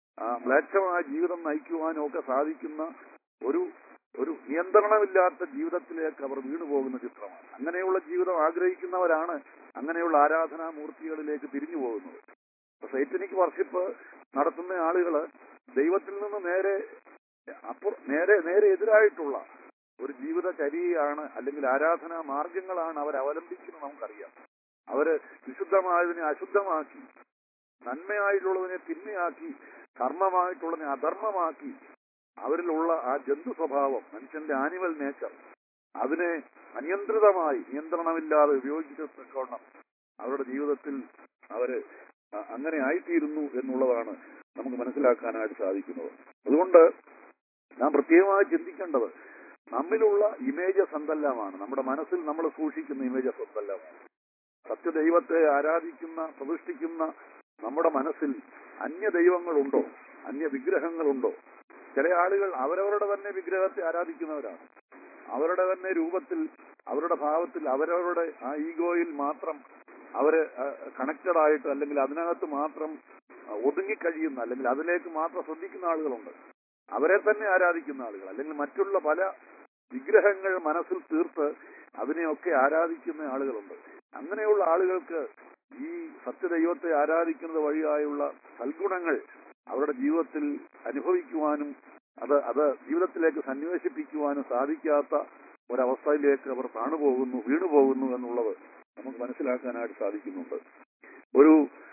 Speaker 4: ആ, മ്ലേച്ഛമായ ജീവിതം നയിക്കുവാനും ഒക്കെ സാധിക്കുന്ന ഒരു ഒരു നിയന്ത്രണമില്ലാത്ത ജീവിതത്തിലേക്ക് അവർ വീണു പോകുന്ന ചിത്രമാണ് അങ്ങനെയുള്ള ജീവിതം ആഗ്രഹിക്കുന്നവരാണ് അങ്ങനെയുള്ള ആരാധനാ മൂർത്തികളിലേക്ക് തിരിഞ്ഞു പോകുന്നത് സൈറ്റനിക് വർഷിപ്പ് നടത്തുന്ന ആളുകള് ദൈവത്തിൽ നിന്ന് നേരെ അപ്പുറ നേരെ നേരെ എതിരായിട്ടുള്ള ഒരു ജീവിതചര്യയാണ് അല്ലെങ്കിൽ ആരാധനാ മാർഗങ്ങളാണ് അവർ അവലംബിക്കുന്നത് നമുക്കറിയാം അവര് വിശുദ്ധമായതിനെ അശുദ്ധമാക്കി നന്മയായിട്ടുള്ളതിനെ തിന്മയാക്കി ധർമ്മമായിട്ടുള്ളതിനെ അധർമ്മമാക്കി അവരിലുള്ള ആ ജന്തു സ്വഭാവം മനുഷ്യന്റെ ആനിമൽ നേച്ചർ അതിനെ അനിയന്ത്രിതമായി നിയന്ത്രണമില്ലാതെ ഉപയോഗിക്കത്തക്കവണ്ണം അവരുടെ ജീവിതത്തിൽ അവര് അ- അങ്ങനെ ആയിത്തീരുന്നു എന്നുള്ളതാണ് നമുക്ക് മനസ്സിലാക്കാനായിട്ട് സാധിക്കുന്നത് അതുകൊണ്ട് നാം പ്രത്യേകമായി ചിന്തിക്കേണ്ടത് നമ്മിലുള്ള ഇമേജസ് എന്തെല്ലാമാണ് നമ്മുടെ മനസ്സിൽ നമ്മൾ സൂക്ഷിക്കുന്ന ഇമേജസ് എന്തെല്ലാമാണ് സത്യദൈവത്തെ ആരാധിക്കുന്ന പ്രതിഷ്ഠിക്കുന്ന നമ്മുടെ മനസ്സിൽ അന്യ ദൈവങ്ങളുണ്ടോ അന്യ വിഗ്രഹങ്ങളുണ്ടോ ചില ആളുകൾ അവരവരുടെ തന്നെ വിഗ്രഹത്തെ ആരാധിക്കുന്നവരാണ് അവരുടെ തന്നെ രൂപത്തിൽ അവരുടെ ഭാവത്തിൽ അവരവരുടെ ആ ഈഗോയിൽ മാത്രം അവര് കണക്റ്റഡ് ആയിട്ട് അല്ലെങ്കിൽ അതിനകത്ത് മാത്രം ആ, ഒതുങ്ങിക്കഴിയുന്ന അല്ലെങ്കിൽ അതിലേക്ക് മാത്രം ശ്രദ്ധിക്കുന്ന ആളുകളുണ്ട് അവരെ തന്നെ ആരാധിക്കുന്ന ആളുകൾ അല്ലെങ്കിൽ മറ്റുള്ള പല വിഗ്രഹങ്ങൾ മനസ്സിൽ തീർത്ത് അതിനെയൊക്കെ ആരാധിക്കുന്ന ആളുകളുണ്ട് അങ്ങനെയുള്ള ആളുകൾക്ക് ഈ സത്യദൈവത്തെ ആരാധിക്കുന്നത് വഴിയായുള്ള സൽഗുണങ്ങൾ അവരുടെ ജീവിതത്തിൽ അനുഭവിക്കുവാനും അത് അത് ജീവിതത്തിലേക്ക് സന്വേഷിപ്പിക്കുവാനും സാധിക്കാത്ത ഒരവസ്ഥയിലേക്ക് അവർ താണുപോകുന്നു വീണുപോകുന്നു എന്നുള്ളത് നമുക്ക് മനസ്സിലാക്കാനായിട്ട് സാധിക്കുന്നുണ്ട് ഒരു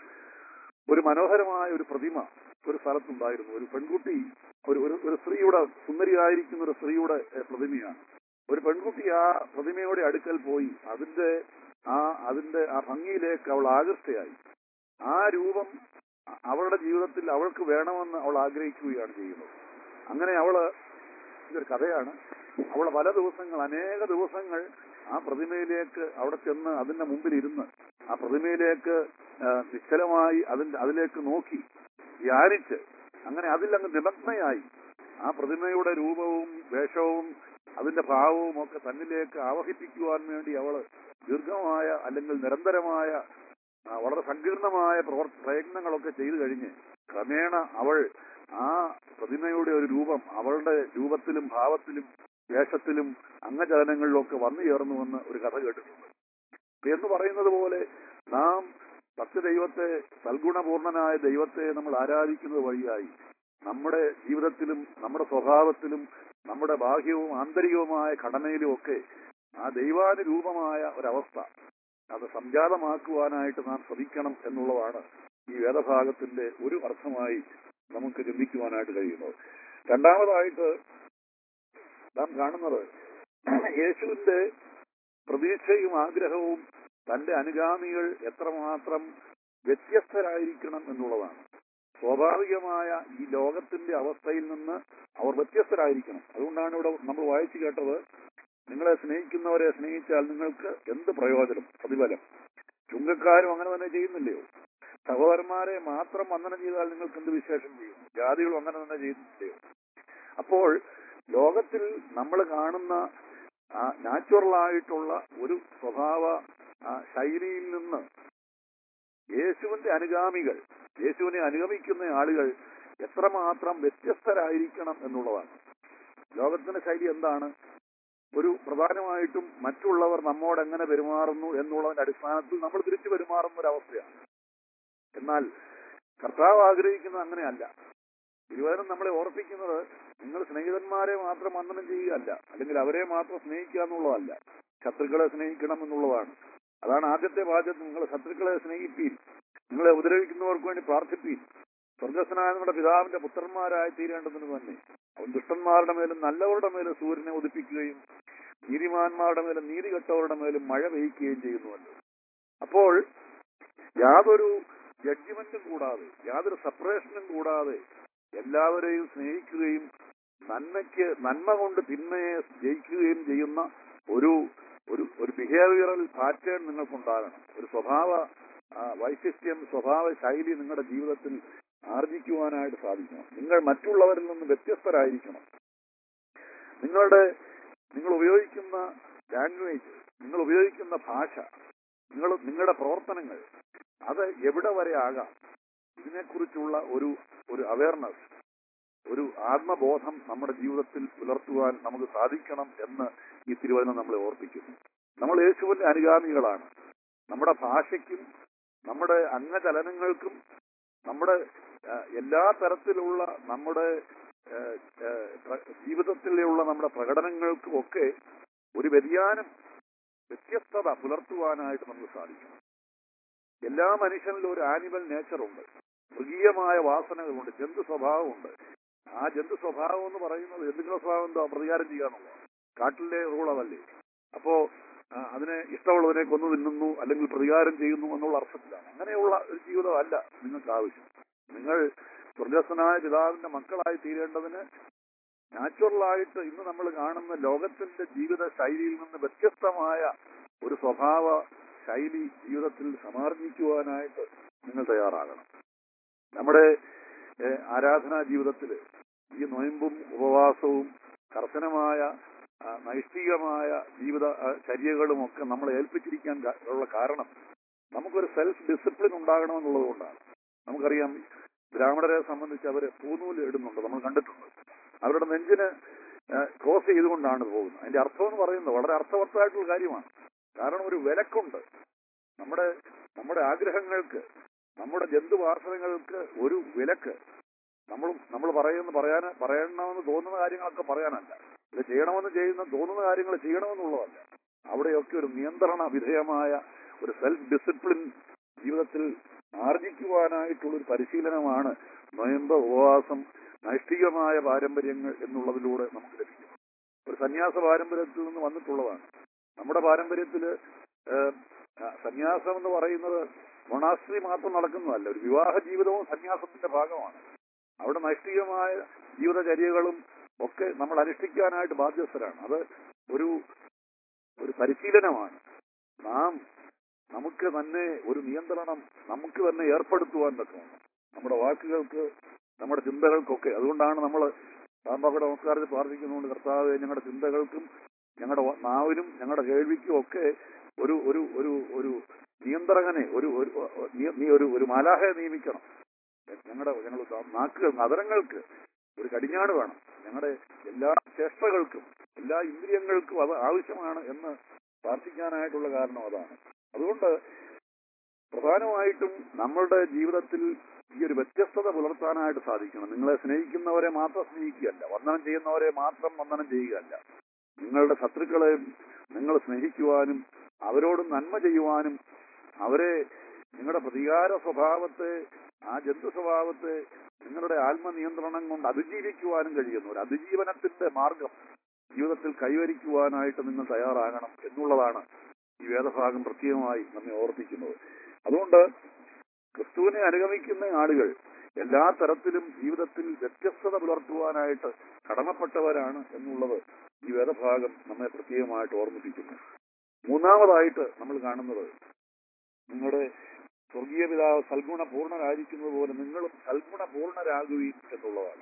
Speaker 4: ഒരു മനോഹരമായ ഒരു പ്രതിമ ഒരു സ്ഥലത്തുണ്ടായിരുന്നു ഒരു പെൺകുട്ടി ഒരു ഒരു ഒരു സ്ത്രീയുടെ സുന്ദരിയായിരിക്കുന്ന ഒരു സ്ത്രീയുടെ ഏഹ്, പ്രതിമയാണ് ഒരു പെൺകുട്ടി ആ പ്രതിമയുടെ അടുക്കൽ പോയി അതിന്റെ ആ അതിന്റെ ആ ഭംഗിയിലേക്ക് അവൾ ആകൃഷ്ടയായി ആ രൂപം അ- അവളുടെ ജീവിതത്തിൽ അവൾക്ക് വേണമെന്ന് അവൾ ആഗ്രഹിക്കുകയാണ് ചെയ്യുന്നത് അങ്ങനെ അവള് ഇതൊരു കഥയാണ് അവൾ പല ദിവസങ്ങൾ അനേക ദിവസങ്ങൾ ആ പ്രതിമയിലേക്ക് അവിടെ ചെന്ന് അതിന്റെ മുമ്പിൽ ഇരുന്ന് ആ പ്രതിമയിലേക്ക് ആ, നിശ്ചലമായി അതിന്റെ അതിലേക്ക് നോക്കി ധ്യാനിച്ച് അങ്ങനെ അതിലങ്ങ് നിമഗ്നയായി ആ പ്രതിമയുടെ രൂപവും വേഷവും അതിന്റെ ഭാവവും ഒക്കെ തന്നിലേക്ക് ആവഹിപ്പിക്കുവാൻ വേണ്ടി അവള് ദീർഘമായ അല്ലെങ്കിൽ നിരന്തരമായ ആ, വളരെ സങ്കീർണമായ പ്രവർ പ്രയത്നങ്ങളൊക്കെ ചെയ്തു കഴിഞ്ഞ് ക്രമേണ അവൾ ആ പ്രതിമയുടെ ഒരു രൂപം അവളുടെ രൂപത്തിലും ഭാവത്തിലും വേഷത്തിലും അംഗചലനങ്ങളിലൊക്കെ വന്നു ചേർന്നുവെന്ന് ഒരു കഥ കേട്ടിട്ടുണ്ട് എന്ന് പറയുന്നത് പോലെ നാം സത്യദൈവത്തെ സൽഗുണപൂർണനായ ദൈവത്തെ നമ്മൾ ആരാധിക്കുന്നത് വഴിയായി നമ്മുടെ ജീവിതത്തിലും നമ്മുടെ സ്വഭാവത്തിലും നമ്മുടെ ബാഹ്യവും ആന്തരികവുമായ ഘടനയിലും ഒക്കെ ആ ദൈവാനുരൂപമായ ഒരവസ്ഥ അത് സംജാതമാക്കുവാനായിട്ട് നാം ശ്രമിക്കണം എന്നുള്ളതാണ് ഈ വേദഭാഗത്തിന്റെ ഒരു അർത്ഥമായി നമുക്ക് ചിന്തിക്കുവാനായിട്ട് കഴിയുന്നത് രണ്ടാമതായിട്ട് നാം കാണുന്നത് യേശുവിന്റെ പ്രതീക്ഷയും ആഗ്രഹവും തന്റെ അനുഗാമികൾ എത്രമാത്രം വ്യത്യസ്തരായിരിക്കണം എന്നുള്ളതാണ് സ്വാഭാവികമായ ഈ ലോകത്തിന്റെ അവസ്ഥയിൽ നിന്ന് അവർ വ്യത്യസ്തരായിരിക്കണം അതുകൊണ്ടാണ് ഇവിടെ നമ്മൾ വായിച്ചു കേട്ടത് നിങ്ങളെ സ്നേഹിക്കുന്നവരെ സ്നേഹിച്ചാൽ നിങ്ങൾക്ക് എന്ത് പ്രയോജനം പ്രതിഫലം ചുങ്കക്കാരും അങ്ങനെ തന്നെ ചെയ്യുന്നില്ലയോ സഹോദരന്മാരെ മാത്രം വന്ദനം ചെയ്താൽ നിങ്ങൾക്ക് എന്ത് വിശേഷം ചെയ്യും ജാതികളും അങ്ങനെ തന്നെ ചെയ്യുന്നില്ലയോ അപ്പോൾ ലോകത്തിൽ നമ്മൾ കാണുന്ന നാച്ചുറൽ ആയിട്ടുള്ള ഒരു സ്വഭാവ ആ, ശൈലിയിൽ നിന്ന് യേശുവിന്റെ അനുഗാമികൾ യേശുവിനെ അനുഗമിക്കുന്ന ആളുകൾ എത്രമാത്രം വ്യത്യസ്തരായിരിക്കണം എന്നുള്ളതാണ് ലോകത്തിന്റെ ശൈലി എന്താണ് ഒരു പ്രധാനമായിട്ടും മറ്റുള്ളവർ നമ്മോട് എങ്ങനെ പെരുമാറുന്നു എന്നുള്ളതിന്റെ അടിസ്ഥാനത്തിൽ നമ്മൾ തിരിച്ചു പെരുമാറുന്ന ഒരു അവസ്ഥയാണ് എന്നാൽ കർത്താവ് ആഗ്രഹിക്കുന്നത് അങ്ങനെയല്ല തിരുവചനം നമ്മളെ ഓർപ്പിക്കുന്നത് നിങ്ങൾ സ്നേഹിതന്മാരെ മാത്രം വന്ദനം ചെയ്യുകയല്ല അല്ലെങ്കിൽ അവരെ മാത്രം സ്നേഹിക്കുക എന്നുള്ളതല്ല ശത്രുക്കളെ സ്നേഹിക്കണം എന്നുള്ളതാണ് അതാണ് ആദ്യത്തെ വാചകം നിങ്ങൾ ശത്രുക്കളെ സ്നേഹിപ്പീൻ നിങ്ങളെ ഉപദ്രവിക്കുന്നവർക്ക് വേണ്ടി പ്രാർത്ഥിപ്പീൻ സ്വർഗസ്വനായ നമ്മുടെ പിതാവിന്റെ പുത്രന്മാരായി തീരേണ്ടതിന് തന്നെ അവൻ ദുഷ്ടന്മാരുടെ മേലും നല്ലവരുടെ മേലും സൂര്യനെ ഉദിപ്പിക്കുകയും നീതിമാന്മാരുടെ മേലും നീതി കെട്ടവരുടെ മേലും മഴ പെയ്യ്ക്കുകയും ചെയ്യുന്നുവല്ലോ അപ്പോൾ യാതൊരു ജഡ്ജിമെന്റും കൂടാതെ യാതൊരു സെപ്പറേഷനും കൂടാതെ എല്ലാവരെയും സ്നേഹിക്കുകയും നന്മയ്ക്ക് നന്മ കൊണ്ട് തിന്മയെ ജയിക്കുകയും ചെയ്യുന്ന ഒരു ഒരു ഒരു ബിഹേവിയറൽ പാറ്റേൺ നിങ്ങൾക്കുണ്ടാകണം ഒരു സ്വഭാവ ആ, വൈശിഷ്ട്യം സ്വഭാവ ശൈലി നിങ്ങളുടെ ജീവിതത്തിൽ ആർജിക്കുവാനായിട്ട് സാധിക്കണം നിങ്ങൾ മറ്റുള്ളവരിൽ നിന്ന് വ്യത്യസ്തരായിരിക്കണം നിങ്ങളുടെ നിങ്ങൾ ഉപയോഗിക്കുന്ന ലാംഗ്വേജ് നിങ്ങൾ ഉപയോഗിക്കുന്ന ഭാഷ നിങ്ങൾ നിങ്ങളുടെ പ്രവർത്തനങ്ങൾ അത് എവിടെ വരെ ആകാം ഇതിനെക്കുറിച്ചുള്ള ഒരു ഒരു അവയർനെസ് ഒരു ആത്മബോധം നമ്മുടെ ജീവിതത്തിൽ പുലർത്തുവാൻ നമുക്ക് സാധിക്കണം എന്ന് ഈ തിരുവചനം നമ്മളെ ഓർപ്പിക്കുന്നു നമ്മൾ യേശുവിന്റെ അനുഗാമികളാണ് നമ്മുടെ ഭാഷയ്ക്കും നമ്മുടെ അംഗചലനങ്ങൾക്കും നമ്മുടെ ആ, എല്ലാ തരത്തിലുള്ള നമ്മുടെ ആ, ആ, പ്ര- ജീവിതത്തിലുള്ള നമ്മുടെ പ്രകടനങ്ങൾക്കും ഒക്കെ ഒരു വ്യതിയാനം വ്യത്യസ്തത പുലർത്തുവാനായിട്ട് നമുക്ക് സാധിക്കണം എല്ലാ മനുഷ്യനിലും ഒരു ആനിമൽ നേച്ചറുണ്ട് മൃഗീയമായ വാസനകളുണ്ട് ജന്തു സ്വഭാവമുണ്ട് ആ ജന്തു സ്വഭാവം എന്ന് പറയുന്നത് ജന്തുക്കളുടെ സ്വഭാവം എന്താ പ്രതികാരം ചെയ്യാന്നുള്ളത് കാട്ടിലെ റൂൾ അതല്ലേ അപ്പോ ആ, അതിനെ ഇഷ്ടമുള്ളതിനെ കൊന്നു തിന്നുന്നു അല്ലെങ്കിൽ പ്രതികാരം ചെയ്യുന്നു എന്നുള്ള അർത്ഥത്തിലാണ് അങ്ങനെയുള്ള ഒരു ജീവിതമല്ല നിങ്ങൾക്ക് ആവശ്യം നിങ്ങൾ സ്വർഗസ്ഥനായ പിതാവിന്റെ മക്കളായി തീരേണ്ടതിന് നാച്ചുറലായിട്ട് ഇന്ന് നമ്മൾ കാണുന്ന ലോകത്തിന്റെ ജീവിത ശൈലിയിൽ നിന്ന് വ്യത്യസ്തമായ ഒരു സ്വഭാവ ശൈലി ജീവിതത്തിൽ സമാർജിക്കുവാനായിട്ട് നിങ്ങൾ തയ്യാറാകണം നമ്മുടെ ഏഹ്, ആരാധനാ ജീവിതത്തിൽ ഈ നൊയമ്പും ഉപവാസവും കർശനമായ ആ, നൈഷ്ഠികമായ ജീവിത ആ, ചര്യകളും ഒക്കെ നമ്മളെ ഏൽപ്പിച്ചിരിക്കാൻ കാ- ഉള്ള കാരണം നമുക്കൊരു സെൽഫ് ഡിസിപ്ലിൻ ഉണ്ടാകണമെന്നുള്ളത് കൊണ്ടാണ് നമുക്കറിയാം ബ്രാഹ്മണരെ സംബന്ധിച്ച് അവർ പൂനൂല് ഇടുന്നുണ്ട് നമ്മൾ കണ്ടിട്ടുണ്ട് അവരുടെ നെഞ്ചിന് ക്രോസ് ചെയ്തുകൊണ്ടാണ് പോകുന്നത് അതിന്റെ അർത്ഥം എന്ന് പറയുന്നത് വളരെ അർത്ഥവത്തായിട്ടുള്ള കാര്യമാണ് കാരണം ഒരു വിലക്കുണ്ട് നമ്മുടെ നമ്മുടെ ആഗ്രഹങ്ങൾക്ക് നമ്മുടെ ജന്തുവാസനകൾക്ക് ഒരു വിലക്ക് നമ്മൾ നമ്മൾ പറയുന്ന പറയാൻ പറയണമെന്ന് തോന്നുന്ന കാര്യങ്ങളൊക്കെ പറയാനല്ല ഇത് ചെയ്യണമെന്ന് ചെയ്യുന്ന തോന്നുന്ന കാര്യങ്ങൾ ചെയ്യണമെന്നുള്ളതല്ല അവിടെയൊക്കെ ഒരു നിയന്ത്രണ വിധേയമായ ഒരു സെൽഫ് ഡിസിപ്ലിൻ ജീവിതത്തിൽ ആർജിക്കുവാനായിട്ടുള്ള ഒരു പരിശീലനമാണ് നൊയമ്പ് ഉപവാസം നൈഷ്ഠികമായ പാരമ്പര്യങ്ങൾ എന്നുള്ളതിലൂടെ നമുക്ക് ലഭിക്കും ഒരു സന്യാസ പാരമ്പര്യത്തിൽ നിന്ന് വന്നിട്ടുള്ളതാണ് നമ്മുടെ പാരമ്പര്യത്തില് ഏഹ്, ആ, സന്യാസം എന്ന് പറയുന്നത് മൊണാസ്ട്രി മാത്രം നടക്കുന്നതല്ല ഒരു വിവാഹ ജീവിതവും സന്യാസത്തിന്റെ ഭാഗമാണ് അവിടെ നൈഷ്ഠികമായ ജീവിതചര്യകളും ഒക്കെ നമ്മൾ അനുഷ്ഠിക്കാനായിട്ട് ബാധ്യസ്ഥരാണ് അത് ഒരു ഒരു പരിശീലനമാണ് നാം നമുക്ക് തന്നെ ഒരു നിയന്ത്രണം നമുക്ക് തന്നെ ഏർപ്പെടുത്തുവാൻ പറ്റുന്നു നമ്മുടെ വാക്കുകൾക്ക് നമ്മുടെ ചിന്തകൾക്കൊക്കെ അതുകൊണ്ടാണ് നമ്മൾ സാമ്പാവിടെ നമസ്കാരത്തിൽ പ്രാർത്ഥിക്കുന്നുണ്ട് കർത്താവ് ഞങ്ങളുടെ ചിന്തകൾക്കും ഞങ്ങളുടെ വ- നാവിനും ഞങ്ങളുടെ കേൾവിക്കും ഒക്കെ ഒരു ഒരു ഒരു ഒരു നിയന്ത്രകനെ ഒരു ഒരു നീ- നീ ഒരു ഒരു മാലാഹയെ നിയമിക്കണം ഞങ്ങളുടെ ഞങ്ങൾ നാക്കുകൾ നഗരങ്ങൾക്ക് ഒരു കടിഞ്ഞാട് വേണം ഞങ്ങളുടെ എല്ലാ ചേഷ്ടകൾക്കും എല്ലാ ഇന്ദ്രിയങ്ങൾക്കും അത് ആവശ്യമാണ് എന്ന് പ്രാർത്ഥിക്കാനായിട്ടുള്ള കാരണം അതാണ് അതുകൊണ്ട് പ്രധാനമായിട്ടും നമ്മളുടെ ജീവിതത്തിൽ ഈ ഒരു വ്യത്യസ്തത പുലർത്താനായിട്ട് സാധിക്കണം നിങ്ങളെ സ്നേഹിക്കുന്നവരെ മാത്രം സ്നേഹിക്കുകയല്ല വന്ദനം ചെയ്യുന്നവരെ മാത്രം വന്ദനം ചെയ്യുകയല്ല നിങ്ങളുടെ ശത്രുക്കളെ നിങ്ങൾ സ്നേഹിക്കുവാനും അവരോട് നന്മ ചെയ്യുവാനും അവരെ നിങ്ങളുടെ പ്രതികാര സ്വഭാവത്തെ ആ ജന്തു സ്വഭാവത്തെ നിങ്ങളുടെ ആത്മനിയന്ത്രണം കൊണ്ട് അതിജീവിക്കുവാനും കഴിയുന്നു ഒരു അതിജീവനത്തിന്റെ മാർഗം ജീവിതത്തിൽ കൈവരിക്കുവാനായിട്ട് നിങ്ങൾ തയ്യാറാകണം എന്നുള്ളതാണ് ഈ വേദഭാഗം പ്രത്യേകമായി നമ്മെ ഓർപ്പിക്കുന്നത് അതുകൊണ്ട് ക്രിസ്തുവിനെ അനുഗമിക്കുന്ന ആളുകൾ എല്ലാ തരത്തിലും ജീവിതത്തിൽ വ്യത്യസ്തത പുലർത്തുവാനായിട്ട് കടമപ്പെട്ടവരാണ് എന്നുള്ളത് ഈ വേദഭാഗം നമ്മെ പ്രത്യേകമായിട്ട് ഓർമ്മിപ്പിക്കുന്നു മൂന്നാമതായിട്ട് നമ്മൾ കാണുന്നത് നിങ്ങളുടെ സ്വർഗീയ പിതാവ് സൽഗുണ പൂർണ്ണരായിരിക്കുന്നത് പോലെ നിങ്ങളും സൽഗുണ പൂർണ്ണരാകുകയും എന്നുള്ളതാണ്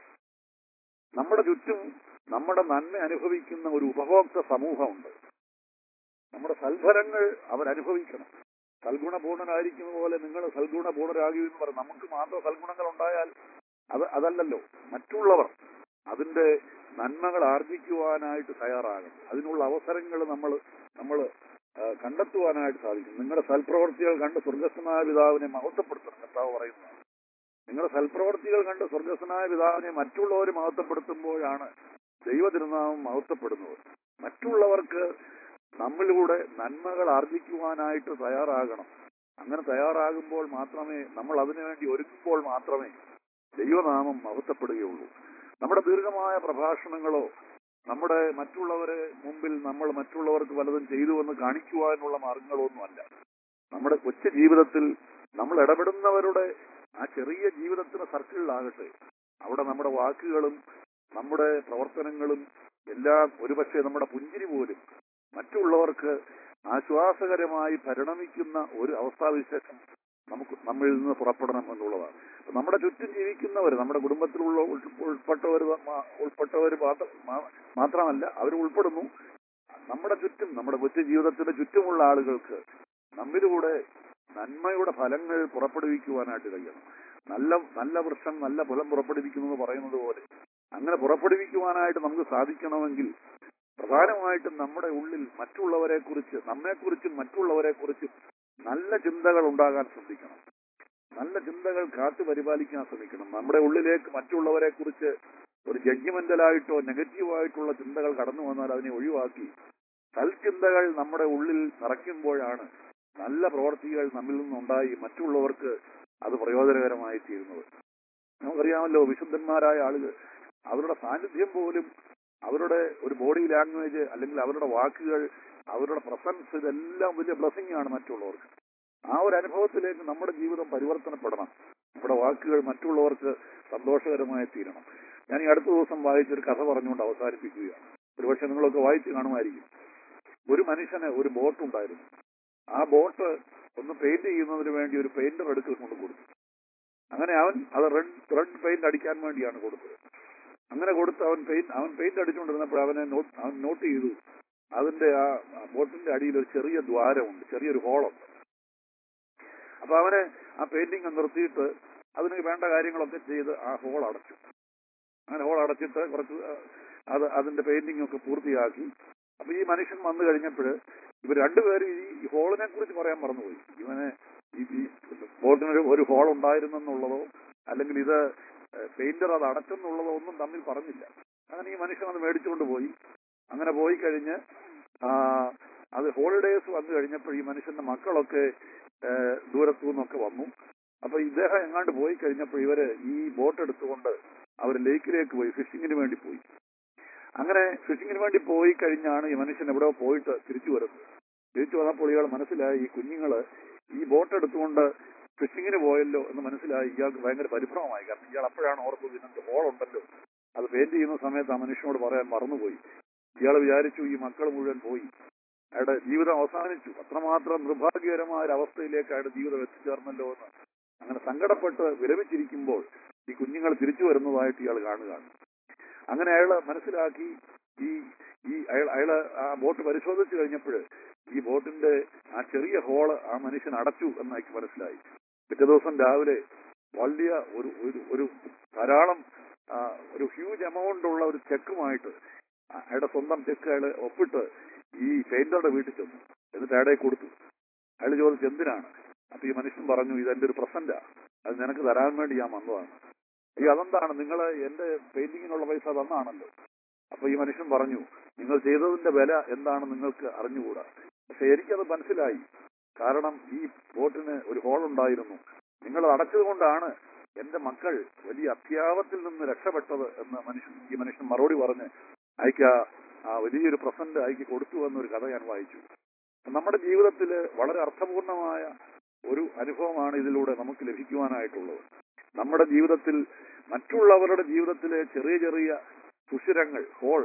Speaker 4: നമ്മുടെ ചുറ്റും നമ്മുടെ നന്മ അനുഭവിക്കുന്ന ഒരു ഉപഭോക്ത സമൂഹമുണ്ട് നമ്മുടെ സൽഫലങ്ങൾ അവരനുഭവിക്കണം സൽഗുണപൂർണനായിരിക്കുന്ന പോലെ നിങ്ങൾ സൽഗുണപൂർണരാകുക എന്ന് പറയും നമുക്ക് മാത്രം സൽഗുണങ്ങൾ ഉണ്ടായാൽ അത് അതല്ലല്ലോ മറ്റുള്ളവർ അതിന്റെ നന്മകൾ ആർജിക്കുവാനായിട്ട് തയ്യാറാകണം അതിനുള്ള അവസരങ്ങൾ നമ്മൾ നമ്മൾ കണ്ടെത്തുവാനായിട്ട് സാധിക്കും നിങ്ങളുടെ സൽപ്രവർത്തികൾ കണ്ട് സ്വർഗസ്ഥനായ പിതാവിനെ മഹത്വപ്പെടുത്തണം കർത്താവ് പറയുന്നതാണ് നിങ്ങളുടെ സൽപ്രവർത്തികൾ കണ്ട് സ്വർഗസ്ഥനായ പിതാവിനെ മറ്റുള്ളവർ മഹത്വപ്പെടുത്തുമ്പോഴാണ് ദൈവതിരുനാമം മഹത്വപ്പെടുന്നത് മറ്റുള്ളവർക്ക് നമ്മളിലൂടെ നന്മകൾ ആർജിക്കുവാനായിട്ട് തയ്യാറാകണം അങ്ങനെ തയ്യാറാകുമ്പോൾ മാത്രമേ നമ്മൾ അതിനുവേണ്ടി ഒരുങ്ങുമ്പോൾ മാത്രമേ ദൈവനാമം മഹത്വപ്പെടുകയുള്ളൂ നമ്മുടെ ദീർഘമായ പ്രഭാഷണങ്ങളോ നമ്മുടെ മറ്റുള്ളവരെ മുമ്പിൽ നമ്മൾ മറ്റുള്ളവർക്ക് പലതും ചെയ്തു എന്ന് കാണിക്കുവാനുള്ള മാർഗങ്ങളൊന്നുമല്ല നമ്മുടെ കൊച്ചു ജീവിതത്തിൽ നമ്മൾ ഇടപെടുന്നവരുടെ ആ ചെറിയ ജീവിതത്തിന് സർക്കിളിലാകട്ടെ അവിടെ നമ്മുടെ വാക്കുകളും നമ്മുടെ പ്രവർത്തനങ്ങളും എല്ലാം ഒരുപക്ഷെ നമ്മുടെ പുഞ്ചിരി പോലും മറ്റുള്ളവർക്ക് ആശ്വാസകരമായി പരിണമിക്കുന്ന ഒരു അവസ്ഥാവിശേഷം നമുക്ക് നമ്മളിൽ നിന്ന് പുറപ്പെടണം എന്നുള്ളതാണ് അപ്പൊ നമ്മുടെ ചുറ്റും ജീവിക്കുന്നവർ നമ്മുടെ കുടുംബത്തിലുള്ള ഉൾ- ഉൾപ്പെട്ടവർ ഉൾപ്പെട്ടവർ മാത്രമല്ല അവർ ഉൾപ്പെടുന്നു നമ്മുടെ ചുറ്റും നമ്മുടെ കൊച്ചു ജീവിതത്തിന്റെ ചുറ്റുമുള്ള ആളുകൾക്ക് നമ്മിലൂടെ നന്മയുടെ ഫലങ്ങൾ പുറപ്പെടുവിക്കുവാനായിട്ട് കഴിയണം നല്ല നല്ല വൃക്ഷം നല്ല ഫലം പുറപ്പെടുവിക്കുന്നു എന്ന് പറയുന്നത് പോലെ അങ്ങനെ പുറപ്പെടുവിക്കുവാനായിട്ട് നമുക്ക് സാധിക്കണമെങ്കിൽ പ്രധാനമായിട്ടും നമ്മുടെ ഉള്ളിൽ മറ്റുള്ളവരെ കുറിച്ച് നമ്മെക്കുറിച്ചും മറ്റുള്ളവരെ കുറിച്ചും നല്ല ചിന്തകൾ ഉണ്ടാകാൻ ശ്രദ്ധിക്കണം നല്ല ചിന്തകൾ കാത്തു പരിപാലിക്കാൻ ശ്രമിക്കണം നമ്മുടെ ഉള്ളിലേക്ക് മറ്റുള്ളവരെ കുറിച്ച് ഒരു ജഡ്ജ്മെന്റലായിട്ടോ നെഗറ്റീവായിട്ടുള്ള ചിന്തകൾ കടന്നു വന്നാൽ അതിനെ ഒഴിവാക്കി സൽചിന്തകൾ നമ്മുടെ ഉള്ളിൽ നിറയ്ക്കുമ്പോഴാണ് നല്ല പ്രവർത്തികൾ നമ്മിൽ നിന്നുണ്ടായി മറ്റുള്ളവർക്ക് അത് പ്രയോജനകരമായി തീരുന്നത് നമുക്കറിയാമല്ലോ വിശുദ്ധന്മാരായ ആളുകൾ അവരുടെ സാന്നിധ്യം പോലും അവരുടെ ഒരു ബോഡി ലാംഗ്വേജ് അല്ലെങ്കിൽ അവരുടെ വാക്കുകൾ അവരുടെ പ്രസൻസ് ഇതെല്ലാം വലിയ ബ്ലസ്സിംഗ് ആണ് മറ്റുള്ളവർക്ക് ആ ഒരു അനുഭവത്തിലേക്ക് നമ്മുടെ ജീവിതം പരിവർത്തനപ്പെടണം നമ്മുടെ വാക്കുകൾ മറ്റുള്ളവർക്ക് സന്തോഷകരമായി തീരണം ഞാൻ ഈ അടുത്ത ദിവസം വായിച്ചൊരു കഥ പറഞ്ഞുകൊണ്ട് അവസാനിപ്പിക്കുകയാണ് ഒരുപക്ഷെ നിങ്ങളൊക്കെ വായിച്ചു കാണുമായിരിക്കും ഒരു മനുഷ്യന് ഒരു ബോട്ട് ഉണ്ടായിരുന്നു ആ ബോട്ട് ഒന്ന് പെയിന്റ് ചെയ്യുന്നതിന് വേണ്ടി ഒരു പെയിന്റർ എടുക്കൽ കൊണ്ട് കൊടുത്തു അങ്ങനെ അവൻ അത് റെഡ് റെഡ് പെയിന്റ് അടിക്കാൻ വേണ്ടിയാണ് കൊടുത്തത് അങ്ങനെ കൊടുത്ത് അവൻ പെയിന്റ് അവൻ പെയിന്റ് അടിച്ചുകൊണ്ടിരുന്നപ്പോൾ അവനെ നോട്ട് അവൻ നോട്ട് ചെയ്തു അതിന്റെ ആ ആ ബോട്ടിന്റെ അടിയിൽ ഒരു ചെറിയ ദ്വാരമുണ്ട് ചെറിയൊരു ഹോളുണ്ട് അപ്പൊ അവന് ആ പെയിന്റിങ് നിർത്തിയിട്ട് അതിന് വേണ്ട കാര്യങ്ങളൊക്കെ ചെയ്ത് ആ ഹോൾ അടച്ചു അങ്ങനെ ഹോൾ അടച്ചിട്ട് കുറച്ച് അത് അതിന്റെ പെയിന്റിംഗ് ഒക്കെ പൂർത്തിയാക്കി അപ്പൊ ഈ മനുഷ്യൻ വന്നു കഴിഞ്ഞപ്പോൾ ഇവർ രണ്ടുപേരും ഈ ഹോളിനെ കുറിച്ച് പറയാൻ മറന്നുപോയി ഇവന് ഈ ഈ ബോട്ടിനൊരു ഒരു ഹോൾ ഉണ്ടായിരുന്നെന്നുള്ളതോ അല്ലെങ്കിൽ ഇത് പെയിന്റർ അത് അടച്ചെന്നുള്ളതോ ഒന്നും തമ്മിൽ പറഞ്ഞില്ല അങ്ങനെ ഈ മനുഷ്യൻ അത് മേടിച്ചുകൊണ്ട് പോയി അങ്ങനെ പോയി കഴിഞ്ഞ് ആ, അത് ഹോളിഡേസ് വന്നു കഴിഞ്ഞപ്പോൾ ഈ മനുഷ്യന്റെ മക്കളൊക്കെ ഏ, ദൂരത്തു നിന്നൊക്കെ വന്നു അപ്പൊ ഇദ്ദേഹം എങ്ങാണ്ട് പോയി കഴിഞ്ഞപ്പോൾ ഇവര് ഈ ബോട്ട് എടുത്തുകൊണ്ട് അവർ ലേക്കിലേക്ക് പോയി ഫിഷിങ്ങിന് വേണ്ടി പോയി അങ്ങനെ ഫിഷിങ്ങിന് വേണ്ടി പോയി കഴിഞ്ഞാണ് ഈ മനുഷ്യൻ എവിടെയോ പോയിട്ട് തിരിച്ചു വരുന്നത് തിരിച്ചു വന്നപ്പോൾ ഇയാൾ മനസ്സിലായി ഈ കുഞ്ഞുങ്ങള് ഈ ബോട്ട് എടുത്തുകൊണ്ട് ഫിഷിങ്ങിന് പോയല്ലോ എന്ന് മനസ്സിലായി ഇയാൾക്ക് ഭയങ്കര പരിഭ്രമമായി കാരണം ഇയാൾ അപ്പോഴാണ് ഓർത്തത് ഇതിനകത്ത് ഹോളുണ്ടല്ലോ അത് പെയിന്റ് ചെയ്യുന്ന സമയത്ത് ആ മനുഷ്യനോട് പറയാൻ മറന്നുപോയി ഇയാൾ വിചാരിച്ചു ഈ മക്കൾ മുഴുവൻ പോയി അയാളുടെ ജീവിതം അവസാനിച്ചു അത്രമാത്രം നിർഭാഗ്യകരമായ ഒരു അവസ്ഥയിലേക്ക് അയാളുടെ ജീവിതം എത്തിച്ചേർന്നല്ലോ എന്ന് അങ്ങനെ സങ്കടപ്പെട്ട് വിരമിച്ചിരിക്കുമ്പോൾ ഈ കുഞ്ഞുങ്ങൾ തിരിച്ചു വരുന്നതായിട്ട് ഇയാൾ കാണുകയാണ് അങ്ങനെ അയാൾ മനസ്സിലാക്കി ഈ ഈ അയാൾ അയാള് ആ ബോട്ട് പരിശോധിച്ചു കഴിഞ്ഞപ്പോൾ ഈ ബോട്ടിന്റെ ആ ചെറിയ ഹോള് ആ മനുഷ്യൻ അടച്ചു എന്ന് അയാൾക്ക് മനസ്സിലായി പിറ്റേ ദിവസം രാവിലെ വലിയ ഒരു ഒരു ഒരു ധാരാളം ആ, ഒരു ഹ്യൂജ് എമൗണ്ട് ഉള്ള ഒരു ചെക്കുമായിട്ട് അയാളുടെ സ്വന്തം ചെക്ക് അയാൾ ഒപ്പിട്ട് ഈ പെയിന്ററുടെ വീട്ടിൽ ചെന്നു എന്നിട്ട് അയാളെ കൊടുത്തു അയാൾ ചോദിച്ചു എന്തിനാണ് അപ്പൊ ഈ മനുഷ്യൻ പറഞ്ഞു ഇതെന്റെ ഒരു പ്രസന്റാ അത് നിനക്ക് തരാൻ വേണ്ടി ഞാൻ വന്നതാണ് ഈ അതെന്താണ് നിങ്ങൾ എന്റെ പെയിന്റിങ്ങിനുള്ള പൈസ തന്നാണല്ലോ അപ്പൊ ഈ മനുഷ്യൻ പറഞ്ഞു നിങ്ങൾ ചെയ്തതിന്റെ വില എന്താണ് നിങ്ങൾക്ക് അറിഞ്ഞുകൂടാ പക്ഷെ എനിക്കത് മനസ്സിലായി കാരണം ഈ ബോട്ടിന് ഒരു ഹോൾ ഉണ്ടായിരുന്നു നിങ്ങൾ അടച്ചത് കൊണ്ടാണ് എന്റെ മക്കൾ വലിയ അത്യാപത്തിൽ നിന്ന് രക്ഷപ്പെട്ടത് എന്ന് മനുഷ്യൻ ഈ മനുഷ്യൻ മറുപടി പറഞ്ഞ് അയക്ക ആ വലിയൊരു പ്രസന്റ് അയക്ക് കൊടുത്തു എന്നൊരു കഥ ഞാൻ വായിച്ചു നമ്മുടെ ജീവിതത്തിൽ വളരെ അർത്ഥപൂർണമായ ഒരു അനുഭവമാണ് ഇതിലൂടെ നമുക്ക് ലഭിക്കുവാനായിട്ടുള്ളത് നമ്മുടെ ജീവിതത്തിൽ മറ്റുള്ളവരുടെ ജീവിതത്തിലെ ചെറിയ ചെറിയ സുഷിരങ്ങൾ ഹോൾ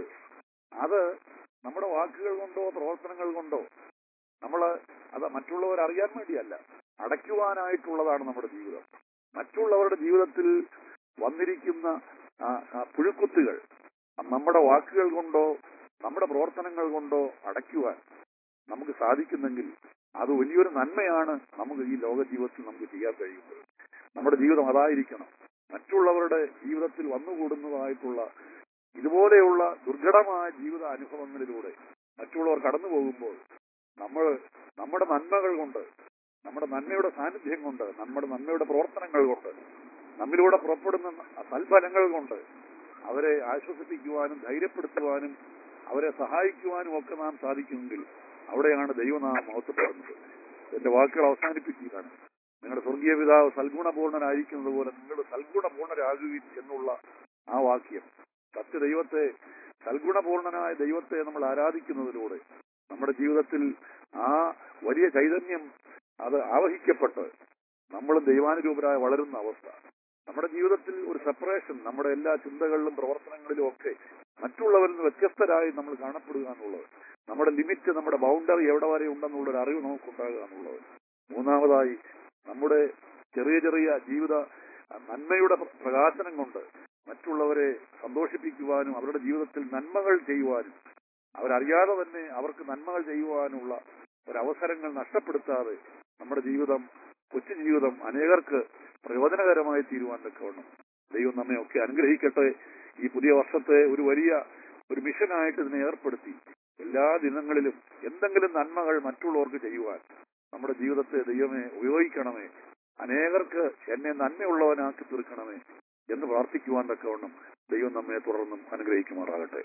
Speaker 4: അത് നമ്മുടെ വാക്കുകൾ കൊണ്ടോ പ്രവർത്തനങ്ങൾ കൊണ്ടോ നമ്മൾ അത് മറ്റുള്ളവർ അറിയാൻ വേണ്ടിയല്ല അടയ്ക്കുവാനായിട്ടുള്ളതാണ് നമ്മുടെ ജീവിതം മറ്റുള്ളവരുടെ ജീവിതത്തിൽ വന്നിരിക്കുന്ന ആ, ആ പുഴുക്കുത്തുകൾ നമ്മുടെ വാക്കുകൾ കൊണ്ടോ നമ്മുടെ പ്രവർത്തനങ്ങൾ കൊണ്ടോ അടയ്ക്കുവാൻ നമുക്ക് സാധിക്കുന്നെങ്കിൽ അത് വലിയൊരു നന്മയാണ് നമുക്ക് ഈ ലോക ജീവിതത്തിൽ നമുക്ക് ചെയ്യാൻ കഴിയുന്നത് നമ്മുടെ ജീവിതം അതായിരിക്കണം മറ്റുള്ളവരുടെ ജീവിതത്തിൽ വന്നുകൂടുന്നതായിട്ടുള്ള ഇതുപോലെയുള്ള ദുർഘടമായ ജീവിത അനുഭവങ്ങളിലൂടെ മറ്റുള്ളവർ കടന്നു പോകുമ്പോൾ നമ്മൾ നമ്മുടെ നന്മകൾ കൊണ്ട് നമ്മുടെ നന്മയുടെ സാന്നിധ്യം കൊണ്ട് നമ്മുടെ നന്മയുടെ പ്രവർത്തനങ്ങൾ കൊണ്ട് നമ്മിലൂടെ പുറപ്പെടുന്ന സൽഫലങ്ങൾ കൊണ്ട് അവരെ ആശ്വസിപ്പിക്കുവാനും ധൈര്യപ്പെടുത്തുവാനും അവരെ സഹായിക്കുവാനും ഒക്കെ നാം സാധിക്കുമെങ്കിൽ അവിടെയാണ് ദൈവനാമം മഹത്വപ്പെടുന്നത് എന്റെ വാക്കുകൾ അവസാനിപ്പിക്കുകയാണ് നിങ്ങളുടെ സ്വർഗീയ പിതാവ് സൽഗുണപൂർണനായിരിക്കുന്നത് പോലെ നിങ്ങൾ സൽഗുണപൂർണരാകുവിൻ എന്നുള്ള ആ വാക്യം സത്യദൈവത്തെ സൽഗുണപൂർണനായ ദൈവത്തെ നമ്മൾ ആരാധിക്കുന്നതിലൂടെ നമ്മുടെ ജീവിതത്തിൽ ആ വലിയ ചൈതന്യം അത് ആവഹിക്കപ്പെട്ട് നമ്മൾ ദൈവാനുരൂപരായ വളരുന്ന അവസ്ഥ നമ്മുടെ ജീവിതത്തിൽ ഒരു സെപ്പറേഷൻ നമ്മുടെ എല്ലാ ചിന്തകളിലും പ്രവർത്തനങ്ങളിലും ഒക്കെ മറ്റുള്ളവരിൽ നിന്ന് വ്യത്യസ്തരായി നമ്മൾ കാണപ്പെടുക എന്നുള്ളത് നമ്മുടെ ലിമിറ്റ് നമ്മുടെ ബൗണ്ടറി എവിടെ വരെ ഉണ്ടെന്നുള്ള ഒരു അറിവ് നമുക്കുണ്ടാകുക എന്നുള്ളത് മൂന്നാമതായി നമ്മുടെ ചെറിയ ചെറിയ ജീവിത നന്മയുടെ പ്ര- പ്രകാശനം കൊണ്ട് മറ്റുള്ളവരെ സന്തോഷിപ്പിക്കുവാനും അവരുടെ ജീവിതത്തിൽ നന്മകൾ ചെയ്യുവാനും അവരറിയാതെ തന്നെ അവർക്ക് നന്മകൾ ചെയ്യുവാനുള്ള ഒരവസരങ്ങൾ നഷ്ടപ്പെടുത്താതെ നമ്മുടെ ജീവിതം കൊച്ചു ജീവിതം അനേകർക്ക് പ്രയോജനകരമായി തീരുവാൻ തക്കവണ്ണം ദൈവം നമ്മെ ഒക്കെ അനുഗ്രഹിക്കട്ടെ ഈ പുതിയ വർഷത്തെ ഒരു വലിയ ഒരു മിഷനായിട്ട് ഇതിനെ ഏർപ്പെടുത്തി എല്ലാ ദിനങ്ങളിലും എന്തെങ്കിലും നന്മകൾ മറ്റുള്ളവർക്ക് ചെയ്യുവാൻ നമ്മുടെ ജീവിതത്തെ ദൈവമേ ഉപയോഗിക്കണമേ അനേകർക്ക് എന്നെ നന്മയുള്ളവനാക്കി തീർക്കണമേ എന്ന് പ്രാർത്ഥിക്കുവാൻ തക്കവണ്ണം ദൈവം നമ്മെ തുടർന്നും അനുഗ്രഹിക്കുമാറാകട്ടെ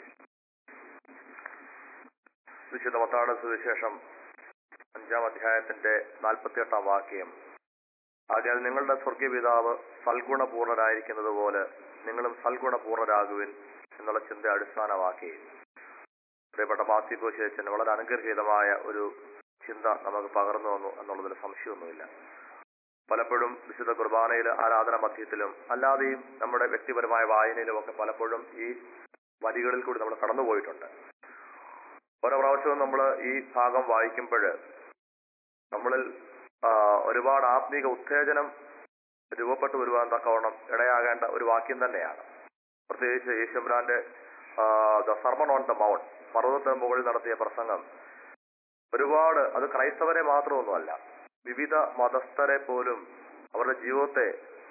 Speaker 2: വിശുദ്ധ മത്താട് സുവിശേഷം അഞ്ചാം അധ്യായത്തിന്റെ നാൽപ്പത്തിയെട്ടാം വാക്യം ആകയാൽ നിങ്ങളുടെ സ്വർഗീയ പിതാവ് സൽഗുണപൂർണരായിരിക്കുന്നത് പോലെ നിങ്ങളും സൽഗുണപൂർണരാകുവിൻ എന്നുള്ള ചിന്ത അടിസ്ഥാനമാക്കി പ്രിയപ്പെട്ട മാത്യു കോശേച്ചൻ വളരെ അനുഗ്രഹീതമായ ഒരു ചിന്ത നമുക്ക് പകർന്നു വന്നു എന്നുള്ളതിൽ സംശയമൊന്നുമില്ല പലപ്പോഴും വിശുദ്ധ കുർബാനയിൽ ആരാധന മധ്യത്തിലും അല്ലാതെയും നമ്മുടെ വ്യക്തിപരമായ വായനയിലും ഒക്കെ പലപ്പോഴും ഈ വരികളിൽ കൂടി നമ്മൾ കടന്നുപോയിട്ടുണ്ട് ഓരോ പ്രാവശ്യവും നമ്മൾ ഈ ഭാഗം വായിക്കുമ്പോൾ നമ്മളിൽ ആ, ഒരുപാട് ആത്മീക ഉത്തേജനം രൂപപ്പെട്ടു വരുവാൻ തക്കവണ്ണം ഇടയാകേണ്ട ഒരു വാക്യം തന്നെയാണ് പ്രത്യേകിച്ച് യേശുബ്രാന്റെ the sermon on the mount പർവ്വതത്തിന് മുകളിൽ നടത്തിയ പ്രസംഗം ഒരുപാട് അത് ക്രൈസ്തവരെ മാത്രമൊന്നുമല്ല വിവിധ മതസ്ഥരെ പോലും അവരുടെ ജീവിതത്തെ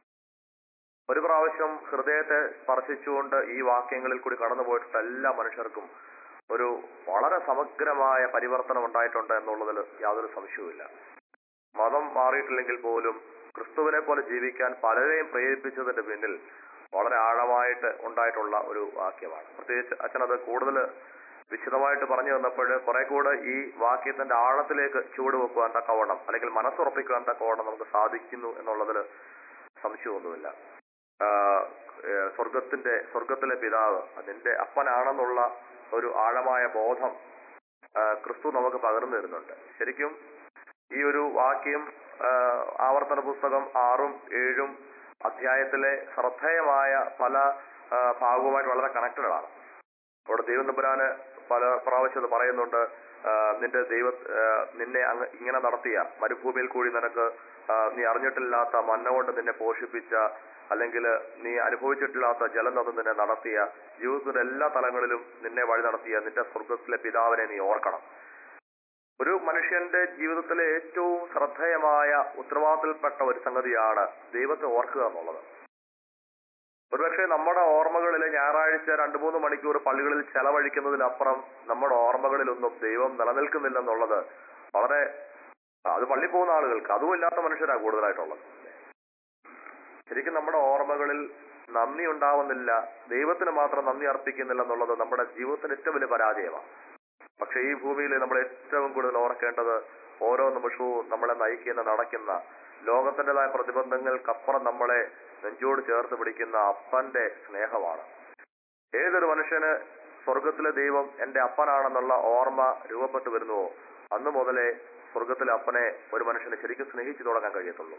Speaker 2: ഒരു പ്രാവശ്യം ഹൃദയത്തെ സ്പർശിച്ചുകൊണ്ട് ഈ വാക്യങ്ങളിൽ കൂടി കടന്നുപോയിട്ടുള്ള എല്ലാ മനുഷ്യർക്കും ഒരു വളരെ സമഗ്രമായ പരിവർത്തനം ഉണ്ടായിട്ടുണ്ട് എന്നുള്ളതിൽ യാതൊരു സംശയവുമില്ല മതം മാറിയിട്ടില്ലെങ്കിൽ പോലും ക്രിസ്തുവിനെ പോലെ ജീവിക്കാൻ പലരെയും പ്രേരിപ്പിച്ചതിന്റെ പിന്നിൽ വളരെ ആഴമായിട്ട് ഉണ്ടായിട്ടുള്ള ഒരു വാക്യമാണ് പ്രത്യേകിച്ച് അച്ഛനത് കൂടുതൽ വിശദമായിട്ട് പറഞ്ഞു തന്നപ്പോൾ കുറെ കൂടെ ഈ വാക്യത്തിന്റെ ആഴത്തിലേക്ക് ചുവട് വെക്കുവാൻ തക്കവണ്ണം അല്ലെങ്കിൽ മനസ്സുറപ്പിക്കുവാൻ തക്കവണ്ണം നമുക്ക് സാധിക്കുന്നു എന്നുള്ളതിൽ സംശയമൊന്നുമില്ല ആഹ് ഏഹ് സ്വർഗത്തിന്റെ സ്വർഗത്തിലെ പിതാവ് അതിന്റെ അപ്പനാണെന്നുള്ള ഒരു ആഴമായ ബോധം ആഹ് ക്രിസ്തു നമുക്ക് പകർന്നു തരുന്നുണ്ട് ശരിക്കും ഈ ഒരു വാക്യം ആഹ് ആവർത്തന പുസ്തകം ആറും ഏഴും അധ്യായത്തിലെ ശ്രദ്ധേയമായ പല ആഹ് ഭാഗവുമായിട്ട് വളരെ കണക്റ്റഡ് ആണ് അവിടെ ദൈവം തമ്പുരാന് പല പ്രാവശ്യം അത് പറയുന്നുണ്ട് ആഹ് നിന്റെ ദൈവ ആഹ് നിന്നെ അങ്ങ് ഇങ്ങനെ നടത്തിയ മരുഭൂമിയിൽ കൂടി നിനക്ക് ആഹ് നീ അറിഞ്ഞിട്ടില്ലാത്ത മന്ന കൊണ്ട് നിന്നെ പോഷിപ്പിച്ച അല്ലെങ്കിൽ നീ അനുഭവിച്ചിട്ടില്ലാത്ത ജലം തന്ന് നിന്നെ നടത്തിയ ജീവിതത്തിന്റെ എല്ലാ തലങ്ങളിലും നിന്നെ വഴി നടത്തിയ നിന്റെ സ്വർഗത്തിലെ പിതാവിനെ നീ ഓർക്കണം ഒരു മനുഷ്യന്റെ ജീവിതത്തിലെ ഏറ്റവും ശ്രദ്ധേയമായ ഉത്തരവാദിത്തപ്പെട്ട ഒരു സംഗതിയാണ് ദൈവത്തെ ഓർക്കുക എന്നുള്ളത് ഒരുപക്ഷെ നമ്മുടെ ഓർമ്മകളിൽ ഞായറാഴ്ച രണ്ടു മൂന്ന് മണിക്കൂർ പള്ളികളിൽ ചെലവഴിക്കുന്നതിനപ്പുറം നമ്മുടെ ഓർമ്മകളിലൊന്നും ദൈവം നിലനിൽക്കുന്നില്ലെന്നുള്ളത് വളരെ അത് പള്ളി പോകുന്ന ആളുകൾക്ക് അതുമില്ലാത്ത മനുഷ്യരാണ് കൂടുതലായിട്ടുള്ളത് ശരിക്കും നമ്മുടെ ഓർമ്മകളിൽ നന്ദി ഉണ്ടാവുന്നില്ല ദൈവത്തിന് മാത്രം നന്ദി അർപ്പിക്കുന്നില്ല എന്നുള്ളത് നമ്മുടെ ജീവിതത്തിന്റെ ഏറ്റവും വലിയ പരാജയമാണ് പക്ഷെ ഈ ഭൂമിയിൽ നമ്മൾ ഏറ്റവും കൂടുതൽ ഓർക്കേണ്ടത് ഓരോ നിമിഷവും നമ്മളെ നയിക്കുന്ന നടക്കുന്ന ലോകത്തിൻ്റെതായ പ്രതിബന്ധങ്ങൾക്കപ്പുറം നമ്മളെ നെഞ്ചോട് ചേർത്ത് പിടിക്കുന്ന അപ്പന്റെ സ്നേഹമാണ് ഏതൊരു മനുഷ്യന് സ്വർഗത്തിലെ ദൈവം എന്റെ അപ്പനാണെന്നുള്ള ഓർമ്മ രൂപപ്പെട്ടു വരുന്നുവോ അന്ന് മുതലേ സ്വർഗത്തിലെ അപ്പനെ ഒരു മനുഷ്യനെ ശരിക്കും സ്നേഹിച്ചു തുടങ്ങാൻ കഴിയത്തുള്ളൂ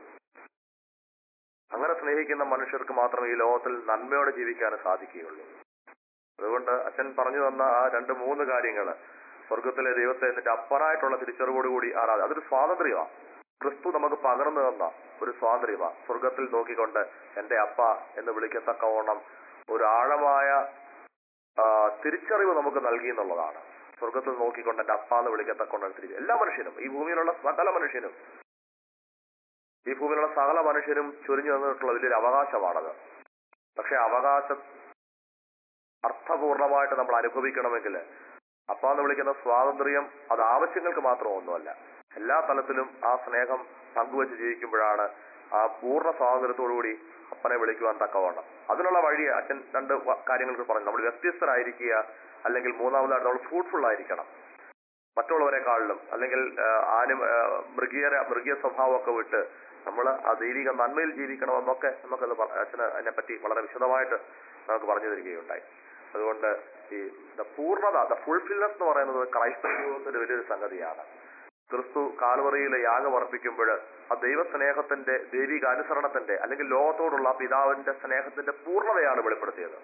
Speaker 2: അങ്ങനെ സ്നേഹിക്കുന്ന മനുഷ്യർക്ക് മാത്രമേ ഈ ലോകത്തിൽ നന്മയോടെ ജീവിക്കാൻ സാധിക്കുകയുള്ളൂ അതുകൊണ്ട് അച്ഛൻ പറഞ്ഞു തന്ന ആ രണ്ട് മൂന്ന് കാര്യങ്ങൾ സ്വർഗത്തിലെ ദൈവത്തെ എന്നിട്ട് അപ്പനായിട്ടുള്ള തിരിച്ചറിവോടുകൂടി ആരാധന അതൊരു സ്വാതന്ത്ര്യമാണ് ക്രിസ്തു നമുക്ക് പകർന്നു തന്ന ഒരു സ്വാതന്ത്ര്യമാണ് സ്വർഗത്തിൽ നോക്കിക്കൊണ്ട് എന്റെ അപ്പ എന്ന് വിളിക്കത്തക്കവണ്ണം ഒരു ആഴമായ ആ, തിരിച്ചറിവ് നമുക്ക് നൽകി എന്നുള്ളതാണ് സ്വർഗത്തിൽ നോക്കിക്കൊണ്ട് എന്റെ അപ്പ എന്ന് വിളിക്കത്തക്കൊണ്ട് തിരിച്ച് എല്ലാ മനുഷ്യനും ഈ ഭൂമിയിലുള്ള സകല മനുഷ്യനും ഈ ഭൂമിയിലുള്ള സകല മനുഷ്യരും ചൊരിഞ്ഞു തന്നിട്ടുള്ള വലിയൊരു അവകാശമാണത് പക്ഷെ അവകാശം അർത്ഥപൂർണമായിട്ട് നമ്മൾ അനുഭവിക്കണമെങ്കിൽ അപ്പ എന്ന് വിളിക്കുന്ന സ്വാതന്ത്ര്യം അത് ആവശ്യങ്ങൾക്ക് മാത്രം ഒന്നുമല്ല എല്ലാ തലത്തിലും ആ സ്നേഹം പങ്കുവെച്ച് ജീവിക്കുമ്പോഴാണ് ആ പൂർണ്ണ സ്വാതന്ത്ര്യത്തോടുകൂടി അപ്പനെ വിളിക്കുവാൻ തക്കവണ്ണം അതിനുള്ള വഴി അച്ഛൻ രണ്ട് വ- കാര്യങ്ങൾക്ക് പറഞ്ഞു നമ്മൾ വ്യത്യസ്തരായിരിക്കുക അല്ലെങ്കിൽ മൂന്നാമതായിട്ട് നമ്മൾ ഫ്രൂട്ട്ഫുൾ ആയിരിക്കണം മറ്റുള്ളവരെക്കാളിലും അല്ലെങ്കിൽ ആ, ആനി ആ, മൃഗീയ മൃഗീയ സ്വഭാവമൊക്കെ വിട്ട് നമ്മൾ ആ ദൈവിക നന്മയിൽ ജീവിക്കണമെന്നൊക്കെ നമുക്കത് പറ- അച്ഛന് അതിനെപ്പറ്റി വളരെ വിശദമായിട്ട് നമുക്ക് പറഞ്ഞു തരികയുണ്ടായി അതുകൊണ്ട് ഈ ദ പൂർണ്ണത ദ ഫുൾഫിൽനെസ് എന്ന് പറയുന്നത് ക്രൈസ്തവ ജീവിതത്തിന്റെ വലിയൊരു സംഗതിയാണ് ക്രിസ്തു കാൽവറിയിലെ യാഗം അർപ്പിക്കുമ്പോൾ ആ ദൈവസ്നേഹത്തിന്റെ ദൈവിക അനുസരണത്തിന്റെ അല്ലെങ്കിൽ ലോകത്തോടുള്ള ആ പിതാവിന്റെ സ്നേഹത്തിന്റെ പൂർണ്ണതയാണ് വെളിപ്പെടുത്തിയത്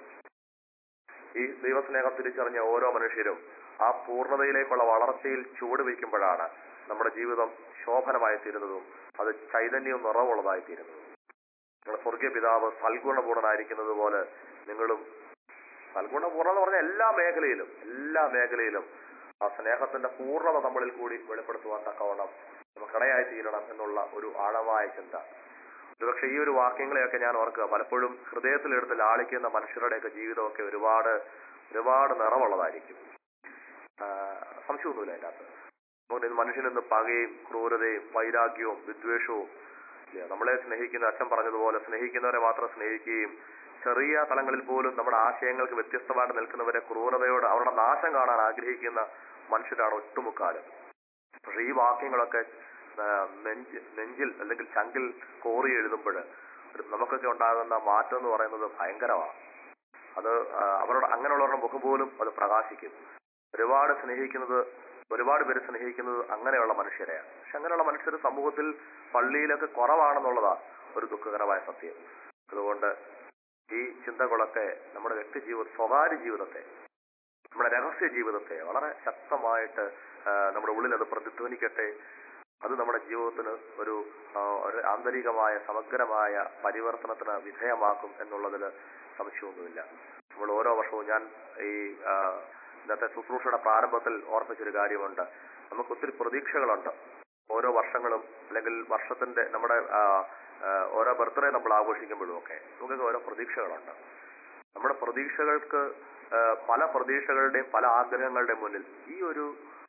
Speaker 2: ഈ ദൈവസ്നേഹം തിരിച്ചറിഞ്ഞ ഓരോ മനുഷ്യരും ആ പൂർണ്ണതയിലേക്കുള്ള വളർച്ചയിൽ ചുവട് വയ്ക്കുമ്പോഴാണ് നമ്മുടെ ജീവിതം ശോഭനമായി തീരുന്നതും അത് ചൈതന്യവും നിറവുള്ളതായി തീരുന്നതും നിങ്ങളുടെ സ്വർഗീയ പിതാവ് സൽഗുണപൂർണനായിരിക്കുന്നത് പോലെ നിങ്ങളും സൽഗുണപൂർണ്ണ എന്ന് പറഞ്ഞ എല്ലാ മേഖലയിലും എല്ലാ മേഖലയിലും ആ സ്നേഹത്തിന്റെ പൂർണ്ണത നമ്മളിൽ കൂടി വെളിപ്പെടുത്തുവാൻ തക്കവണ്ണം നമുക്കിടയായി തീരണം എന്നുള്ള ഒരു ആഴമായ ചിന്ത ഒരുപക്ഷെ ഈ ഒരു വാക്യങ്ങളെയൊക്കെ ഞാൻ ഓർക്കുക പലപ്പോഴും ഹൃദയത്തിലെടുത്ത് ലാളിക്കുന്ന മനുഷ്യരുടെയൊക്കെ ജീവിതമൊക്കെ ഒരുപാട് ഒരുപാട് നിറമുള്ളതായിരിക്കും ആ, സംശയമൊന്നുമില്ല അതിനകത്ത് അതുകൊണ്ട് ഇത് മനുഷ്യനെന്ന് പകയും ക്രൂരതയും വൈരാഗ്യവും വിദ്വേഷവും ഇല്ല, നമ്മളെ സ്നേഹിക്കുന്ന അച്ഛൻ പറഞ്ഞതുപോലെ സ്നേഹിക്കുന്നവരെ മാത്രം സ്നേഹിക്കുകയും ചെറിയ തലങ്ങളിൽ പോലും നമ്മുടെ ആശയങ്ങൾക്ക് വ്യത്യസ്തമായിട്ട് നിൽക്കുന്നവരെ ക്രൂരതയോട് അവരുടെ നാശം കാണാൻ ആഗ്രഹിക്കുന്ന മനുഷ്യരാണ് ഒട്ടുമുക്കാലും പക്ഷെ ഈ വാക്യങ്ങളൊക്കെ ആ, നെഞ്ച് നെഞ്ചിൽ അല്ലെങ്കിൽ ചങ്കിൽ കോറി എഴുതുമ്പോൾ നമുക്കൊക്കെ ഉണ്ടാകുന്ന മാറ്റം എന്ന് പറയുന്നത് ഭയങ്കരമാണ് അത് ആ, അവരുടെ അങ്ങനെയുള്ളവരുടെ മുഖം പോലും അത് പ്രകാശിക്കും ഒരുപാട് സ്നേഹിക്കുന്നത് ഒരുപാട് പേര് സ്നേഹിക്കുന്നത് അങ്ങനെയുള്ള മനുഷ്യരെയാണ് പക്ഷെ അങ്ങനെയുള്ള മനുഷ്യർ സമൂഹത്തിൽ പള്ളിയിലൊക്കെ കുറവാണെന്നുള്ളതാ ഒരു ദുഃഖകരമായ സത്യം അതുകൊണ്ട് ഈ ചിന്തകളൊക്കെ നമ്മുടെ വ്യക്തി ജീവിത സ്വകാര്യ ജീവിതത്തെ നമ്മുടെ രഹസ്യ ജീവിതത്തെ വളരെ ശക്തമായിട്ട് ആ, നമ്മുടെ ഉള്ളിൽ അത് പ്രതിധ്വനിക്കട്ടെ അത് നമ്മുടെ ജീവിതത്തിന് ഒരു ആ, ഒരു ആന്തരികമായ സമഗ്രമായ പരിവർത്തനത്തിന് വിധേയമാക്കും എന്നുള്ളതിൽ സംശയമൊന്നുമില്ല നമ്മൾ ഓരോ വർഷവും ഞാൻ ഈ ആ, ഇന്നത്തെ ശുശ്രൂഷയുടെ പ്രാരംഭത്തിൽ ഓർപ്പിച്ചൊരു കാര്യമുണ്ട് നമുക്ക് ഒത്തിരി പ്രതീക്ഷകളുണ്ട് ഓരോ വർഷങ്ങളും അല്ലെങ്കിൽ വർഷത്തിന്റെ നമ്മുടെ ആ, ആ, ഓരോ ബർത്ത്ഡേ നമ്മൾ ആഘോഷിക്കുമ്പോഴും ഒക്കെ നമുക്കൊക്കെ ഓരോ പ്രതീക്ഷകളുണ്ട് നമ്മുടെ പ്രതീക്ഷകൾക്ക് ആ, പല പ്രതീക്ഷകളുടെയും പല ആഗ്രഹങ്ങളുടെയും മുന്നിൽ ഈ ഒരു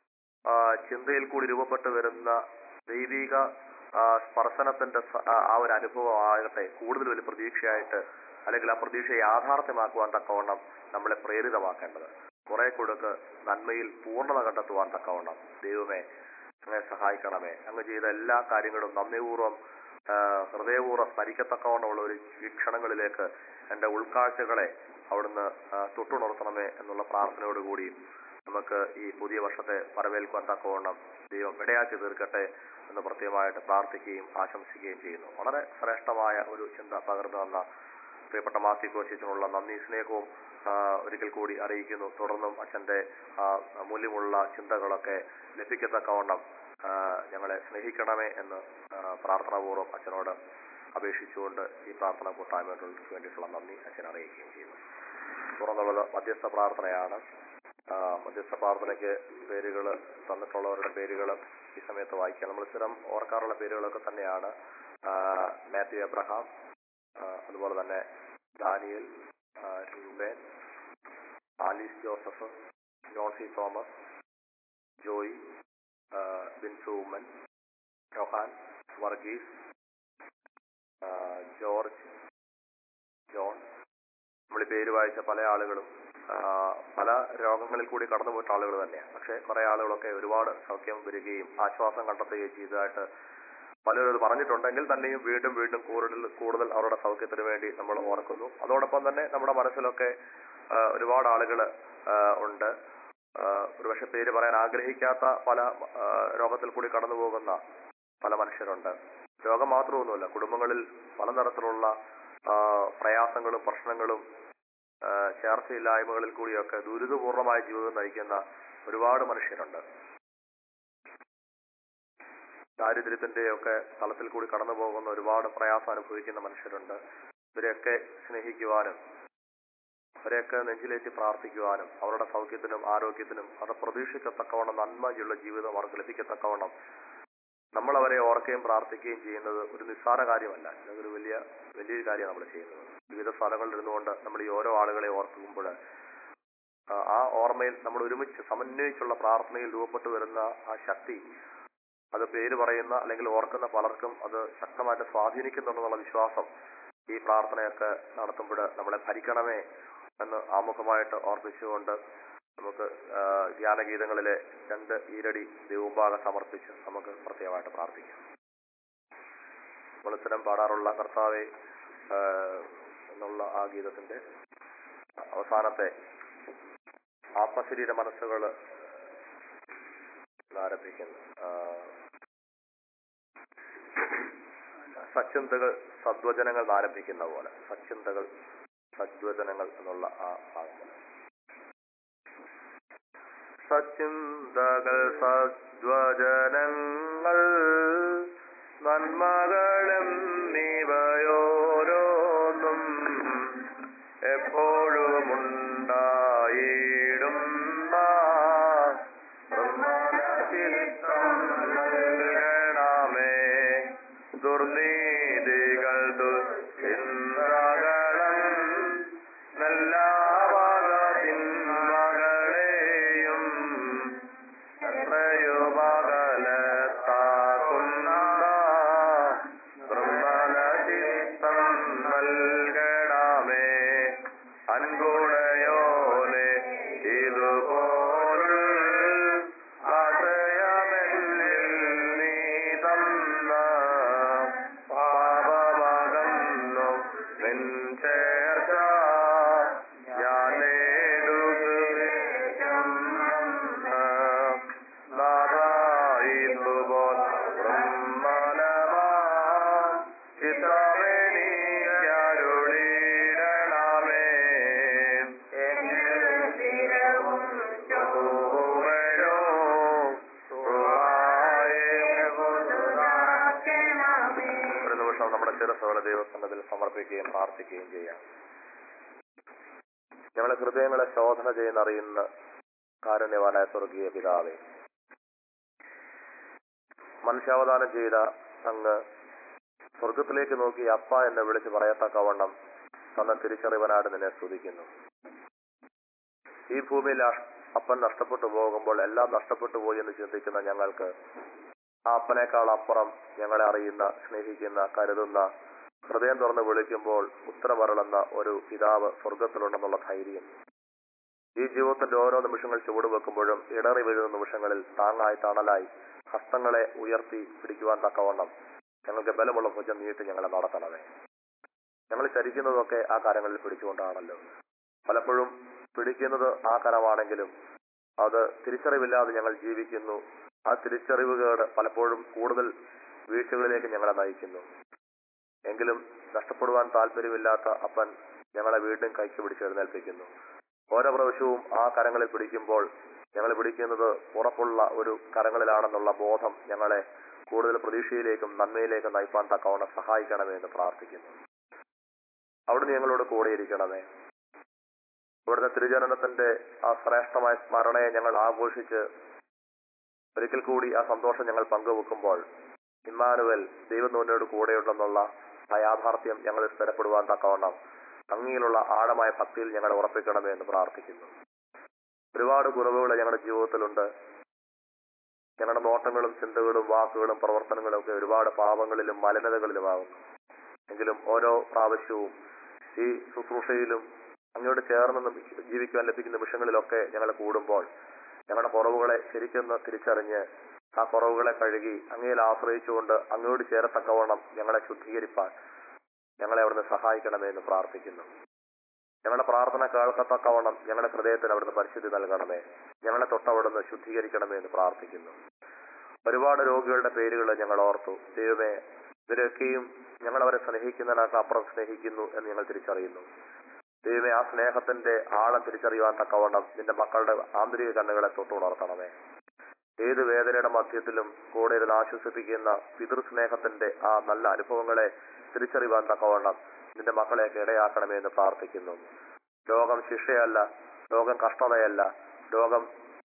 Speaker 2: ആ, ചിന്തയിൽ കൂടി രൂപപ്പെട്ടു വരുന്ന ദൈവിക ആ, സ്പർശനത്തിന്റെ സ- ആ ആ ഒരു അനുഭവം ആകട്ടെ കൂടുതൽ ഒരു പ്രതീക്ഷയായിട്ട് അല്ലെങ്കിൽ ആ പ്രതീക്ഷയെ യാഥാർത്ഥ്യമാക്കുവാൻ തക്കവണ്ണം നമ്മളെ പ്രേരിതമാക്കേണ്ടത് കുറെ കൊടുക്ക് നന്മയിൽ പൂർണ്ണത കണ്ടെത്തുവാൻ തക്കവണ്ണം ദൈവമേ അങ്ങെ സഹായിക്കണമേ അങ്ങ് ചെയ്ത എല്ലാ കാര്യങ്ങളും നന്ദിപൂർവ്വം ആ, ഹൃദയപൂർവ്വം സ്മരിക്കത്തക്കവണ്ണമുള്ള ഒരു വീക്ഷണങ്ങളിലേക്ക് എന്റെ ഉൾക്കാഴ്ചകളെ അവിടുന്ന് ആ, തൊട്ടുണർത്തണമേ എന്നുള്ള പ്രാർത്ഥനയോടുകൂടി നമുക്ക് ഈ പുതിയ വർഷത്തെ വരവേൽക്കുവാൻ തക്കവണ്ണം ദൈവം ഇടയാക്കി തീർക്കട്ടെ എന്ന് പ്രത്യേകമായിട്ട് പ്രാർത്ഥിക്കുകയും ആശംസിക്കുകയും ചെയ്യുന്നു വളരെ ശ്രേഷ്ഠമായ ഒരു ചിന്ത പകർന്നു തന്ന പ്രിയപ്പെട്ട മാത്യു കോശിച്ചിനുള്ള നന്ദി സ്നേഹവും ആ, ഒരിക്കൽ കൂടി അറിയിക്കുന്നു തുടർന്നും അച്ഛന്റെ ആ, മൂല്യമുള്ള ചിന്തകളൊക്കെ ലഭിക്കത്തക്കവണ്ണം ആ, ഞങ്ങളെ സ്നേഹിക്കണമേ എന്ന് ആ, പ്രാർത്ഥനാപൂർവ്വം അച്ഛനോട് അപേക്ഷിച്ചുകൊണ്ട് ഈ പ്രാർത്ഥന കൂട്ടായ്മകൾക്ക് വേണ്ടിയിട്ടുള്ള നന്ദി അച്ഛൻ അറിയിക്കുകയും ചെയ്യുന്നു തുറന്നുള്ളത് മധ്യസ്ഥ പ്രാർത്ഥനയാണ് ആ, മധ്യസ്ഥ പ്രാർത്ഥനയ്ക്ക് പേരുകൾ തന്നിട്ടുള്ളവരുടെ പേരുകൾ ഈ സമയത്ത് വായിക്കാം നമ്മൾ സ്ഥിരം ഓർക്കാറുള്ള പേരുകളൊക്കെ തന്നെയാണ് ആ, മാത്യു എബ്രഹാം ആ, അതുപോലെ തന്നെ ദാനിയൽ ആ, രൂപേൻ ആലീസ് ജോസഫ് ജോൺ സി തോമസ് ജോയി ആ, ബിൻസു ഉമ്മൻ ജോഹാൻ വർഗീസ് ആ, ജോർജ് ജോൺ നമ്മൾ ഈ പേര് വായിച്ച പല ആളുകളും ആ, പല രോഗങ്ങളിൽ കൂടി കടന്നുപോയിട്ട ആളുകൾ തന്നെയാണ് പക്ഷെ കുറെ ആളുകളൊക്കെ ഒരുപാട് സൗഖ്യം വരികയും ആശ്വാസം കണ്ടെത്തുകയും ചെയ്തതായിട്ട് പലരും അത് പറഞ്ഞിട്ടുണ്ടെങ്കിൽ തന്നെയും വീണ്ടും വീണ്ടും കൂടുതൽ കൂടുതൽ അവരുടെ സൗഖ്യത്തിന് വേണ്ടി നമ്മൾ ഓർക്കുന്നു അതോടൊപ്പം തന്നെ നമ്മുടെ മനസ്സിലൊക്കെ ആ, ഒരുപാട് ആളുകൾ ഉണ്ട് ആ, ഒരുപക്ഷെ പേര് പറയാൻ ആഗ്രഹിക്കാത്ത പല ആ, രോഗത്തിൽ കൂടി കടന്നു പോകുന്ന പല മനുഷ്യരുണ്ട് രോഗം മാത്രമൊന്നുമല്ല കുടുംബങ്ങളിൽ പലതരത്തിലുള്ള ആ, പ്രയാസങ്ങളും പ്രശ്നങ്ങളും ആ, ചേർച്ചയില്ലായ്മകളിൽ കൂടിയൊക്കെ ദുരിതപൂർണമായ ജീവിതം നയിക്കുന്ന ഒരുപാട് മനുഷ്യരുണ്ട് ദാരിദ്ര്യത്തിന്റെയൊക്കെ തലത്തിൽ കൂടി കടന്നു പോകുന്ന ഒരുപാട് പ്രയാസം അനുഭവിക്കുന്ന മനുഷ്യരുണ്ട് ഇവരെയൊക്കെ സ്നേഹിക്കുവാനും അവരെയൊക്കെ നെഞ്ചിലേറ്റി പ്രാർത്ഥിക്കുവാനും അവരുടെ സൗഖ്യത്തിനും ആരോഗ്യത്തിനും അവരുടെ പ്രതീക്ഷിക്കത്തക്കവണ്ണം നന്മയുള്ള ജീവിതം അവർക്ക് ലഭിക്കത്തക്കവണ്ണം നമ്മൾ അവരെ ഓർക്കുകയും പ്രാർത്ഥിക്കുകയും ചെയ്യുന്നത് ഒരു നിസ്സാര കാര്യമല്ല ഇതൊരു വലിയ വലിയൊരു കാര്യമാണ് നമ്മൾ ചെയ്യുന്നത് വിവിധ സ്ഥലങ്ങളിൽ ഇരുന്നുകൊണ്ട് നമ്മൾ ഈ ഓരോ ആളുകളെ ഓർക്കുമ്പോൾ ആ, ആ ഓർമ്മയിൽ നമ്മൾ ഒരുമിച്ച് സമന്വയിച്ചുള്ള പ്രാർത്ഥനയിൽ രൂപപ്പെട്ടു വരുന്ന ആ ശക്തി അത് പേര് പറയുന്ന അല്ലെങ്കിൽ ഓർക്കുന്ന പലർക്കും അത് ശക്തമായിട്ട് സ്വാധീനിക്കുന്നുണ്ടെന്നുള്ള വിശ്വാസം ഈ പ്രാർത്ഥനയൊക്കെ നടത്തുമ്പോൾ നമ്മളെ ഭരിക്കണമേ എന്ന് ആമുഖമായിട്ട് ഓർപ്പിച്ചുകൊണ്ട് നമുക്ക് ആ, ധ്യാനഗീതങ്ങളിലെ രണ്ട് ഈരടി ദൈവഭാഗം സമർപ്പിച്ച് നമുക്ക് പ്രത്യേകമായിട്ട് പ്രാർത്ഥിക്കാം വെളുത്തരം പാടാറുള്ള കർത്താവെ ആ, എന്നുള്ള ആ ഗീതത്തിന്റെ അവസാനത്തെ ആത്മശരീര മനസ്സുകൾ ആരംഭിക്കുന്നു ആ, സച്ചിന്തകൾ സദ്വചനങ്ങൾ ആരംഭിക്കുന്ന പോലെ സച്ചിന്തകൾ സദ്വചനങ്ങൾ എന്നുള്ള ആ ഭാഗം പോലെ സച്ചിന്തകൾ സദ്വചനങ്ങൾ നന്മകളും നീവയോരോന്നും എപ്പോഴും ഉണ്ടായിടുന്ന നിർമ്മലചിത്തം നൽകണമേ ദുർനീതികൾ തക്കവണ്ണം നമ്മുടെ ചിരസവല ദൈവസന്നതിൽ സമർപ്പിക്കുകയും പ്രാർത്ഥിക്കുകയും ചെയ്യാം ഞങ്ങളെ ഹൃദയങ്ങളെ ശോധന ചെയ്യുന്നറിയുന്ന കാരുണ്യവാനായ സ്വർഗീയ പിതാവേ മനുഷ്യാവതാരം ചെയ്ത അങ്ങ് സ്വർഗത്തിലേക്ക് നോക്കി അപ്പ എന്ന് വിളിച്ച് പറയത്തക്കവണ്ണം തന്ന തിരിച്ചറിവനാട് നിന്നെ സ്തുതിക്കുന്നു ഈ ഭൂമിയിൽ അഷ്- അപ്പൻ നഷ്ടപ്പെട്ടു പോകുമ്പോൾ എല്ലാം നഷ്ടപ്പെട്ടു പോയി എന്ന് ചിന്തിക്കുന്ന ഞങ്ങൾക്ക് ആ അപ്പനേക്കാൾ അപ്പുറം ഞങ്ങളെ അറിയുന്ന സ്നേഹിക്കുന്ന കരുതുന്ന ഹൃദയം തുറന്ന് വിളിക്കുമ്പോൾ ഉത്തരമരളുന്ന ഒരു പിതാവ് സ്വർഗത്തിലുണ്ടെന്നുള്ള ധൈര്യം ഈ ജീവിതത്തിന്റെ ഓരോ നിമിഷങ്ങൾ ചുവട് വെക്കുമ്പോഴും ഇടറി വീഴുന്ന നിമിഷങ്ങളിൽ താങ്ങായി തണലായി ഹസ്തങ്ങളെ ഉയർത്തി പിടിക്കുവാൻ തക്കവണ്ണം ഞങ്ങൾക്ക് ബലമുള്ള ഭുജം നീട്ടി ഞങ്ങളെ നടത്തണമേ ഞങ്ങൾ ചരിക്കുന്നതൊക്കെ ആ കരങ്ങളിൽ പിടിച്ചുകൊണ്ടാണല്ലോ പലപ്പോഴും പിടിക്കുന്നത് ആ കരമാണെങ്കിലും അത് തിരിച്ചറിവില്ലാതെ ഞങ്ങൾ ജീവിക്കുന്നു ആ തിരിച്ചറിവുകേട് പലപ്പോഴും കൂടുതൽ വീഴ്ചകളിലേക്ക് ഞങ്ങളെ നയിക്കുന്നു എങ്കിലും നഷ്ടപ്പെടുവാൻ താല്പര്യമില്ലാത്ത അപ്പൻ ഞങ്ങളെ വീണ്ടും കൈക്ക് പിടിച്ച് എഴുന്നേൽപ്പിക്കുന്നു ഓരോ പ്രാവശ്യവും ആ കരങ്ങളിൽ പിടിക്കുമ്പോൾ ഞങ്ങൾ പിടിക്കുന്നത് ഉറപ്പുള്ള ഒരു കരങ്ങളിലാണെന്നുള്ള ബോധം ഞങ്ങളെ കൂടുതൽ പ്രതീക്ഷയിലേക്കും നന്മയിലേക്കും നയിപ്പാൻ തക്കവണ്ണം സഹായിക്കണമേ എന്ന് പ്രാർത്ഥിക്കുന്നു അവിടുന്ന് ഞങ്ങളോട് കൂടെയിരിക്കണമേ ഇവിടുത്തെ തിരുജനനത്തിന്റെ ആ ശ്രേഷ്ഠമായ സ്മരണയെ ഞങ്ങൾ ആഘോഷിച്ച് ഒരിക്കൽ കൂടി ആ സന്തോഷം ഞങ്ങൾ പങ്കുവെക്കുമ്പോൾ ഇമ്മാനുവൽ ദൈവം നോനോട് കൂടെയുണ്ടെന്നുള്ള ആ യാഥാർത്ഥ്യം ഞങ്ങളിൽ സ്ഥിരപ്പെടുവാൻ തക്കവണ്ണം അങ്ങയിലുള്ള ആഴമായ ഭക്തിയിൽ ഞങ്ങളെ ഉറപ്പിക്കണമേ എന്ന് പ്രാർത്ഥിക്കുന്നു ഒരുപാട് കുറവുകൾ ഞങ്ങളുടെ ജീവിതത്തിലുണ്ട് ഞങ്ങളുടെ നോട്ടങ്ങളും ചിന്തകളും വാക്കുകളും പ്രവർത്തനങ്ങളും ഒക്കെ ഒരുപാട് പാപങ്ങളിലും മലിനതകളിലുമാകുന്നു എങ്കിലും ഓരോ പ്രാവശ്യവും ഈ ശുശ്രൂഷയിലും അങ്ങോട്ട് ചേർന്ന് നിമി- ജീവിക്കുവാൻ ലഭിക്കുന്ന നിമിഷങ്ങളിലൊക്കെ ഞങ്ങൾ കൂടുമ്പോൾ ഞങ്ങളുടെ കുറവുകളെ ശരിക്കൊന്ന് തിരിച്ചറിഞ്ഞ് ആ കുറവുകളെ കഴുകി അങ്ങയിൽ ആശ്രയിച്ചുകൊണ്ട് അങ്ങോട്ട് ചേരത്തക്കവണ്ണം ഞങ്ങളെ ശുദ്ധീകരിപ്പാൻ ഞങ്ങളെ അവിടുന്ന് സഹായിക്കണമേ എന്ന് പ്രാർത്ഥിക്കുന്നു ഞങ്ങളുടെ പ്രാർത്ഥന കേൾക്കത്തക്കവണ്ണം ഞങ്ങളുടെ ഹൃദയത്തിന് അവിടുന്ന് പരിശുദ്ധി നൽകണമേ ഞങ്ങളെ തൊട്ടവിടുന്ന് ശുദ്ധീകരിക്കണമേ എന്ന് പ്രാർത്ഥിക്കുന്നു ഒരുപാട് രോഗികളുടെ പേരുകൾ ഞങ്ങൾ ഓർത്തു ദൈവമേ ഇവരൊക്കെയും ഞങ്ങൾ അവരെ സ്നേഹിക്കുന്നതിനകത്ത് അപ്പുറം സ്നേഹിക്കുന്നു എന്ന് ഞങ്ങൾ തിരിച്ചറിയുന്നു ദൈവമേ ആ സ്നേഹത്തിന്റെ ആഴം തിരിച്ചറിയുവാൻ തക്കവണ്ണം നിന്റെ മക്കളുടെ ആന്തരിക കണ്ണുകളെ തൊട്ടുണർത്തണമേ ഏത് വേദനയുടെ മധ്യത്തിലും കൂടെ ഇരുന്ന് ആശ്വസിപ്പിക്കുന്ന പിതൃസ്നേഹത്തിന്റെ ആ നല്ല അനുഭവങ്ങളെ തിരിച്ചറിയുവാൻ തക്കവണ്ണം നിന്റെ മക്കളെയൊക്കെ ഇടയാക്കണമേ എന്ന് പ്രാർത്ഥിക്കുന്നു രോഗം ശിക്ഷയല്ല രോഗം കഷ്ടതയല്ല രോഗം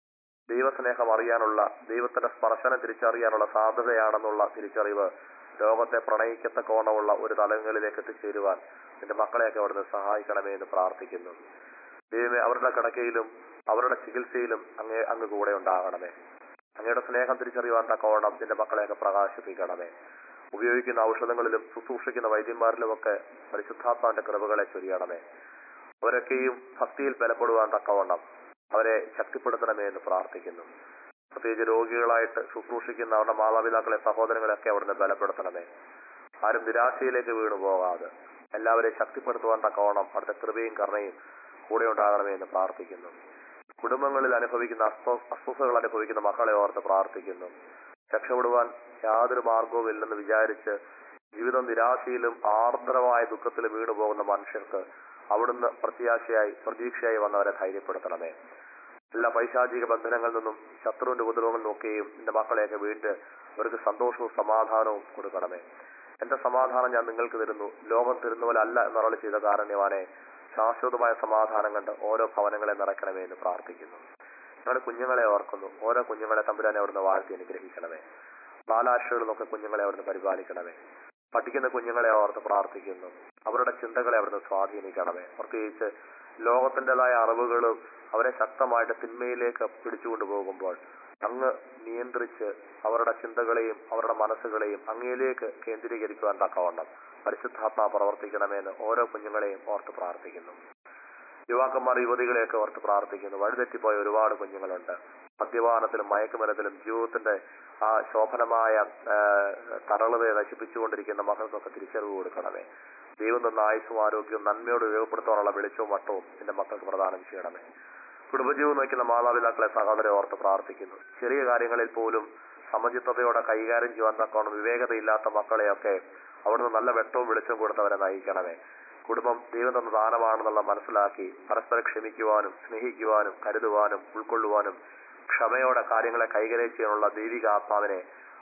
Speaker 2: ദൈവസ്നേഹം അറിയാനുള്ള ദൈവത്തിന്റെ സ്പർശനം തിരിച്ചറിയാനുള്ള സാധ്യതയാണെന്നുള്ള തിരിച്ചറിവ് രോഗത്തെ പ്രണയിക്കത്തക്കവണ്ണമുള്ള ഒരു തലങ്ങളിലേക്ക് എത്തിച്ചേരുവാൻ നിന്റെ മക്കളെയൊക്കെ അവിടുന്ന് സഹായിക്കണമേ എന്ന് പ്രാർത്ഥിക്കുന്നു ദൈവമേ അവരുടെ കിടക്കയിലും അവരുടെ ചികിത്സയിലും അങ്ങേ അങ്ങ് കൂടെ ഉണ്ടാകണമേ അങ്ങയുടെ സ്നേഹം തിരിച്ചറിയുവാൻ തക്കവണ്ണം നിന്റെ മക്കളെയൊക്കെ പ്രകാശിപ്പിക്കണമേ ഉപയോഗിക്കുന്ന ഔഷധങ്ങളിലും ശുശ്രൂഷിക്കുന്ന വൈദ്യന്മാരിലുമൊക്കെ പരിശുദ്ധാത്മാവിന്റെ കൃപകളെ ചൊരിയണമേ അവരൊക്കെയും ഭക്തിയിൽ ബലപ്പെടുവാൻ തക്കവണ്ണം അവരെ ശക്തിപ്പെടുത്തണമേ എന്ന് പ്രാർത്ഥിക്കുന്നു പ്രത്യേകിച്ച് രോഗികളായിട്ട് ശുശ്രൂഷിക്കുന്ന അവരുടെ മാതാപിതാക്കളെ സഹോദരങ്ങളെയൊക്കെ അവിടുന്ന് ബലപ്പെടുത്തണമേ ആരും നിരാശയിലേക്ക് വീണു പോകാതെ എല്ലാവരെയും ശക്തിപ്പെടുത്തുവാൻ തക്കവണ്ണം അവിടുത്തെ കൃപയും കരുണയും കൂടെ ഉണ്ടാകണമേ എന്ന് പ്രാർത്ഥിക്കുന്നു കുടുംബങ്ങളിൽ അനുഭവിക്കുന്ന അസ്വ അസ്വസ്ഥതകൾ അനുഭവിക്കുന്ന മക്കളെ ഓർത്ത് പ്രാർത്ഥിക്കുന്നു രക്ഷപ്പെടുവാൻ യാതൊരു മാർഗവും ഇല്ലെന്ന് വിചാരിച്ച് ജീവിതം നിരാശയിലും ആർദ്രമായ ദുഃഖത്തിലും വീണു പോകുന്ന മനുഷ്യർക്ക് അവിടുന്ന് പ്രത്യാശയായി പ്രതീക്ഷയായി വന്നവരെ ധൈര്യപ്പെടുത്തണമേ എല്ലാ പൈശാചിക ബന്ധനങ്ങളിൽ നിന്നും ശത്രുവിന്റെ ഉപദ്രവങ്ങൾ നോക്കുകയും നിന്റെ മക്കളെയൊക്കെ വീണ്ട് അവർക്ക് സന്തോഷവും സമാധാനവും കൊടുക്കണമേ എന്റെ സമാധാനം ഞാൻ നിങ്ങൾക്ക് തരുന്നു ലോകം തരുന്ന പോലെ അല്ല എന്നറളി ചെയ്ത കാരണ്യവാനെ ശാശ്വതമായ സമാധാനം കണ്ട് ഓരോ ഭവനങ്ങളെ നിറയ്ക്കണമേ എന്ന് പ്രാർത്ഥിക്കുന്നു ഞങ്ങളുടെ കുഞ്ഞുങ്ങളെ ഓർക്കുന്നു ഓരോ കുഞ്ഞുങ്ങളെ തമ്പുരാനെ അവിടുന്ന് വാഴ്ത്തി അനുഗ്രഹിക്കണമേ ബാലാശകളിൽ നിന്നൊക്കെ കുഞ്ഞുങ്ങളെ അവിടുന്ന് പരിപാലിക്കണമേ പഠിക്കുന്ന കുഞ്ഞുങ്ങളെ ഓർത്ത് പ്രാർത്ഥിക്കുന്നു അവരുടെ ചിന്തകളെ അവിടുന്ന് സ്വാധീനിക്കണമേ പ്രത്യേകിച്ച് ലോകത്തിൻ്റെതായ അറിവുകളും അവരെ ശക്തമായിട്ട് തിന്മയിലേക്ക് പിടിച്ചുകൊണ്ടു പോകുമ്പോൾ അങ്ങ് നിയന്ത്രിച്ച് അവരുടെ ചിന്തകളെയും അവരുടെ മനസ്സുകളെയും അങ്ങയിലേക്ക് കേന്ദ്രീകരിക്കുവാൻ തക്കവണ്ണം പരിശുദ്ധാത്മാ പ്രവർത്തിക്കണമെന്ന് ഓരോ കുഞ്ഞുങ്ങളെയും ഓർത്ത് പ്രാർത്ഥിക്കുന്നു യുവാക്കന്മാർ യുവതികളെയൊക്കെ ഓർത്ത് പ്രാർത്ഥിക്കുന്നു വഴിതെറ്റിപ്പോയ ഒരുപാട് കുഞ്ഞുങ്ങളുണ്ട് മദ്യപാനത്തിലും മയക്കുമരത്തിലും ജീവിതത്തിന്റെ ആ ശോഭനമായ ആ, തരളതയെ നശിപ്പിച്ചുകൊണ്ടിരിക്കുന്ന മക്കൾക്കൊക്കെ തിരിച്ചറിവ് കൊടുക്കണമേ ദൈവം തന്ന ആയുസ്സും ആരോഗ്യവും നന്മയോട് ഉപയോഗപ്പെടുത്താനുള്ള വെളിച്ചവും വട്ടവും എന്റെ മക്കൾക്ക് പ്രദാനം ചെയ്യണമേ കുടുംബജീവൻ നയിക്കുന്ന മാതാപിതാക്കളെ സഹോദരെ ഓർത്ത് പ്രാർത്ഥിക്കുന്നു ചെറിയ കാര്യങ്ങളിൽ പോലും സമചിത്തതയോടെ കൈകാര്യം ചെയ്യുവാൻ തക്കോണം വിവേകതയില്ലാത്ത മക്കളെയൊക്കെ അവിടുന്ന് നല്ല വെട്ടവും വെളിച്ചവും കൊടുത്തവരെ നയിക്കണമേ കുടുംബം ദൈവം തന്ന ദാനമാണെന്നുള്ള മനസ്സിലാക്കി പരസ്പരം ക്ഷമിക്കുവാനും സ്നേഹിക്കുവാനും കരുതുവാനും ഉൾക്കൊള്ളുവാനും ക്ഷമയോടെ കാര്യങ്ങളെ കൈകാര്യം ചെയ്യാനുള്ള ദൈവിക ആത്മാവിനെ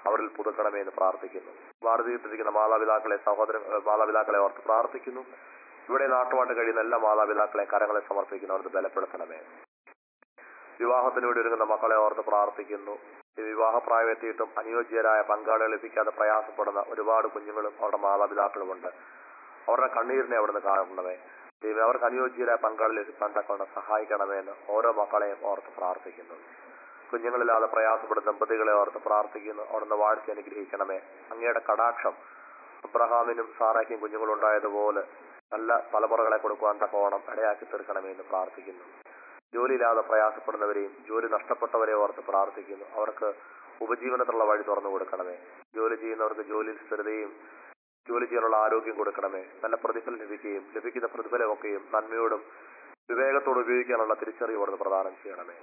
Speaker 2: അവരിൽ പുതുക്കണമേ എന്ന് പ്രാർത്ഥിക്കുന്നു ഭാരതീയത്തിരിക്കുന്ന മാതാപിതാക്കളെ സഹോദര മാതാപിതാക്കളെ ഓർത്ത് പ്രാർത്ഥിക്കുന്നു ഇവിടെ നാട്ടുപാട്ട് കഴിയുന്ന എല്ലാ മാതാപിതാക്കളെ കരങ്ങളെ സമർപ്പിക്കുന്നു അവർക്ക് ബലപ്പെടുത്തണമേ വിവാഹത്തിന് വേണ്ടി ഒരുങ്ങുന്ന മക്കളെ ഓർത്ത് പ്രാർത്ഥിക്കുന്നു ഈ വിവാഹപ്രായം എത്തിയിട്ടും അനുയോജ്യരായ പങ്കാളികൾ ലഭിക്കാതെ പ്രയാസപ്പെടുന്ന ഒരുപാട് കുഞ്ഞുങ്ങളും അവരുടെ മാതാപിതാക്കളുമുണ്ട് അവരുടെ കണ്ണീരിനെ അവിടുന്ന് കാണണമേ ദൈവം അവർക്ക് അനുയോജ്യരായ പങ്കാളി ലഭിക്കാൻ തക്കൊണ്ട് സഹായിക്കണമേ എന്ന് ഓരോ മക്കളെയും ഓർത്ത് പ്രാർത്ഥിക്കുന്നു കുഞ്ഞുങ്ങളില്ലാതെ പ്രയാസപ്പെടുന്ന ദമ്പതികളെ ഓർത്ത് പ്രാർത്ഥിക്കുന്നു അവിടുന്ന് വാഴ്ച അനുഗ്രഹിക്കണമേ അങ്ങയുടെ കടാക്ഷം അബ്രഹാമിനും സാറായ്ക്കും കുഞ്ഞുങ്ങളുണ്ടായതുപോലെ നല്ല തലമുറകളെ കൊടുക്കുവാൻ തക്കവണ്ണം ഇടയാക്കി തീർക്കണമേ എന്ന് പ്രാർത്ഥിക്കുന്നു ജോലിയില്ലാതെ പ്രയാസപ്പെടുന്നവരെയും ജോലി നഷ്ടപ്പെട്ടവരെ ഓർത്ത് പ്രാർത്ഥിക്കുന്നു അവർക്ക് ഉപജീവനത്തിലുള്ള വഴി തുറന്നു കൊടുക്കണമേ ജോലി ചെയ്യുന്നവർക്ക് ജോലിയിൽ സ്ഥിരതയും ജോലി ചെയ്യാനുള്ള ആരോഗ്യം കൊടുക്കണമേ നല്ല പ്രതിഫലം ലഭിക്കുകയും ലഭിക്കുന്ന പ്രതിഫലമൊക്കെയും നന്മയോടും വിവേകത്തോടും ഉപയോഗിക്കാനുള്ള തിരിച്ചറിവോട് പ്രദാനം ചെയ്യണമേ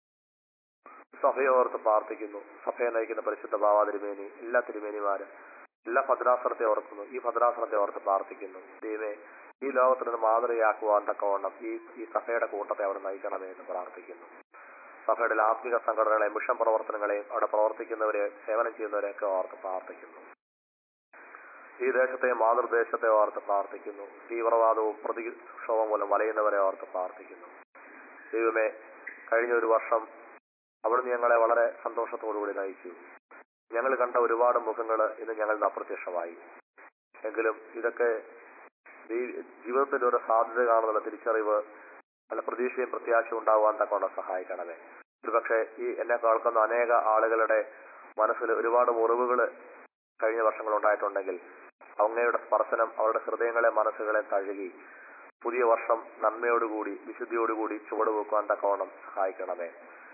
Speaker 2: സഭയെ ഓർത്ത് പ്രാർത്ഥിക്കുന്നു സഭയെ നയിക്കുന്ന പരിശുദ്ധ ഭാവ തിരുമേനി എല്ലാ തിരുമേനിമാരും എല്ലാ ഭദ്രാസനത്തെ ഓർക്കുന്നു ഈ ഭദ്രാസനത്തെ ഓർത്ത് പ്രാർത്ഥിക്കുന്നു ദൈവമേ ഈ ലോകത്തിൽ നിന്ന് മാതൃകയാക്കുവാൻ തക്കവണ്ണം ഈ ഈ സഭയുടെ കൂട്ടത്തെ അവിടെ നയിക്കണമേ എന്ന് പ്രാർത്ഥിക്കുന്നു സഭയുടെ ആത്മിക സംഘടനകളെയും മിഷൻ പ്രവർത്തനങ്ങളെയും അവിടെ പ്രവർത്തിക്കുന്നവരെ സേവനം ചെയ്യുന്നവരെയൊക്കെ ഓർത്ത് പ്രാർത്ഥിക്കുന്നു ഈ ദേശത്തെ മാതൃദേശത്തെ ഓർത്ത് പ്രാർത്ഥിക്കുന്നു തീവ്രവാദവും പ്രതിക്ഷോഭം മൂലം വലയുന്നവരെ ഓർത്ത് പ്രാർത്ഥിക്കുന്നു ദൈവമേ കഴിഞ്ഞ ഒരു വർഷം അവിടുന്ന് ഞങ്ങളെ വളരെ സന്തോഷത്തോടുകൂടി നയിച്ചു ഞങ്ങൾ കണ്ട ഒരുപാട് മുഖങ്ങൾ ഇന്ന് ഞങ്ങളുടെ അപ്രത്യക്ഷമായി എങ്കിലും ഇതൊക്കെ ദൈ- ജീവിതത്തിന്റെ ഒരു സാധ്യത കാണുന്നുള്ള തിരിച്ചറിവ് നല്ല പ്രതീക്ഷയും പ്രത്യാശയും ഉണ്ടാവാൻ തക്കവണ്ണം സഹായിക്കണമേ ഒരുപക്ഷെ ഈ എന്നെ കേൾക്കുന്ന അനേക ആളുകളുടെ മനസ്സിൽ ഒരുപാട് മുറിവുകൾ കഴിഞ്ഞ വർഷങ്ങൾ ഉണ്ടായിട്ടുണ്ടെങ്കിൽ അങ്ങയുടെ സ്പർശനം അവരുടെ ഹൃദയങ്ങളെ മനസ്സുകളെ തഴുകി പുതിയ വർഷം നന്മയോടുകൂടി വിശുദ്ധിയോടുകൂടി ചുവട് വെക്കുവാൻ തക്കവണ്ണം സഹായിക്കണമേ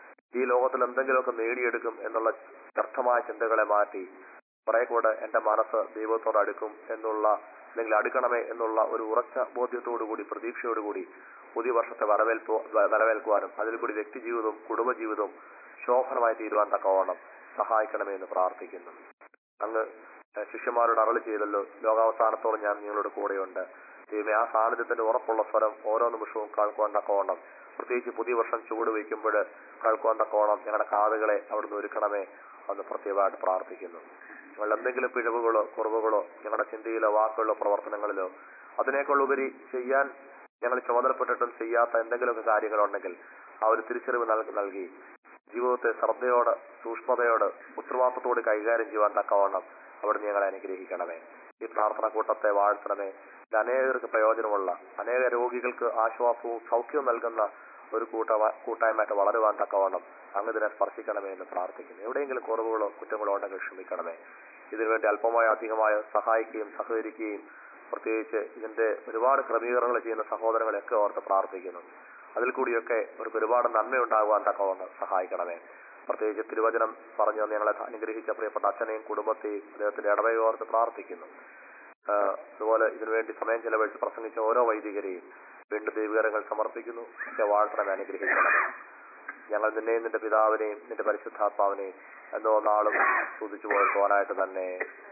Speaker 2: ഈ ലോകത്തിൽ എന്തെങ്കിലുമൊക്കെ നേടിയെടുക്കും എന്നുള്ള വ്യർത്ഥമായ ചിന്തകളെ മാറ്റി കുറെ കൂടെ എന്റെ മനസ്സ് ദൈവത്തോട് അടുക്കും എന്നുള്ള അല്ലെങ്കിൽ അടുക്കണമേ എന്നുള്ള ഒരു ഉറച്ച ബോധ്യത്തോടുകൂടി പ്രതീക്ഷയോടുകൂടി പുതിയ വർഷത്തെ വരവേൽപ്പ് വ- വരവേൽക്കുവാനും അതിൽ കൂടി വ്യക്തിജീവിതവും കുടുംബജീവിതവും ശോഭനമായി തീരുവാൻ തക്കവണ്ണം സഹായിക്കണമേ എന്ന് പ്രാർത്ഥിക്കുന്നു അങ്ങ് ഏഹ് ശിഷ്യന്മാരോട് അരളി ചെയ്തല്ലോ ലോകാവസാനത്തോളം ഞാൻ നിങ്ങളോട് കൂടെയുണ്ട് ദൈവമേ ആ സാന്നിധ്യത്തിന്റെ ഉറപ്പുള്ള സ്വരം ഓരോ നിമിഷവും കേൾക്കുവാൻ തക്കവണ്ണം പ്രത്യേകിച്ച് പുതിയ വർഷം ചുവട് വയ്ക്കുമ്പോൾ കേൾക്കുവാൻ തക്കവണ്ണം ഞങ്ങളുടെ കാതുകളെ അവിടുന്ന് ഒരുക്കണമേ എന്ന് പ്രത്യേകമായിട്ട് പ്രാർത്ഥിക്കുന്നു ഞങ്ങൾ എന്തെങ്കിലും പിഴവുകളോ കുറവുകളോ ഞങ്ങളുടെ ചിന്തയിലോ വാക്കുകളിലോ പ്രവർത്തനങ്ങളിലോ അതിനേക്കാളുപരി ചെയ്യാൻ ഞങ്ങൾ ചുമതലപ്പെട്ടിട്ടും ചെയ്യാത്ത എന്തെങ്കിലുമൊക്കെ കാര്യങ്ങളുണ്ടെങ്കിൽ ആ ഒരു തിരിച്ചറിവ് നൽകി നൽകി ജീവിതത്തെ ശ്രദ്ധയോട് സൂക്ഷ്മതയോട് ഉത്തരവാദിത്തത്തോട് കൈകാര്യം ചെയ്യുവാൻ തക്കവണ്ണം അവിടുന്ന് ഞങ്ങളെ അനുഗ്രഹിക്കണമേ ഈ പ്രാർത്ഥന കൂട്ടത്തെ വാഴ്ത്തണമേ ഇത് അനേകർക്ക് പ്രയോജനമുള്ള അനേക രോഗികൾക്ക് ആശ്വാസവും സൗഖ്യവും നൽകുന്ന ഒരു കൂട്ട കൂട്ടായ്മയായിട്ട് വളരുവാൻ തക്കവണ്ണം അങ്ങ് ഇതിനെ സ്പർശിക്കണമേ എന്ന് പ്രാർത്ഥിക്കുന്നു എവിടെയെങ്കിലും കുറവുകളോ കുറ്റങ്ങളോ ഉണ്ടെങ്കിൽ ക്ഷമിക്കണമേ ഇതിനുവേണ്ടി അല്പമായോ അധികമായോ സഹായിക്കുകയും സഹകരിക്കുകയും പ്രത്യേകിച്ച് ഇതിന്റെ ഒരുപാട് ക്രമീകരണങ്ങൾ ചെയ്യുന്ന സഹോദരങ്ങളെയൊക്കെ ഓർത്ത് പ്രാർത്ഥിക്കുന്നു അതിൽ കൂടിയൊക്കെ അവർക്ക് ഒരുപാട് നന്മയുണ്ടാകുവാൻ തക്കവണ്ണം സഹായിക്കണമേ പ്രത്യേകിച്ച് തിരുവചനം പറഞ്ഞു തന്ന് ഞങ്ങളെ അനുഗ്രഹിച്ച പ്രിയപ്പെട്ട അച്ഛനെയും കുടുംബത്തെയും അദ്ദേഹത്തിന്റെ ഇടവയെ ഓർത്ത് പ്രാർത്ഥിക്കുന്നു ആ, അതുപോലെ ഇതിനുവേണ്ടി സമയം ചെലവഴിച്ച് പ്രസംഗിച്ച ഓരോ വൈദികരെയും വീണ്ടും ദൈവകരങ്ങൾ സമർപ്പിക്കുന്നു ഒക്കെ വാഴ്ത്തണമേ അനുഗ്രഹിക്കണമേ ഞങ്ങൾ നിന്നെയും നിന്റെ പിതാവിനെയും നിന്റെ പരിശുദ്ധാത്മാവിനെയും എന്നോ നാളും സ്തുതിച്ചു പോയപ്പോനായിട്ട് തന്നെ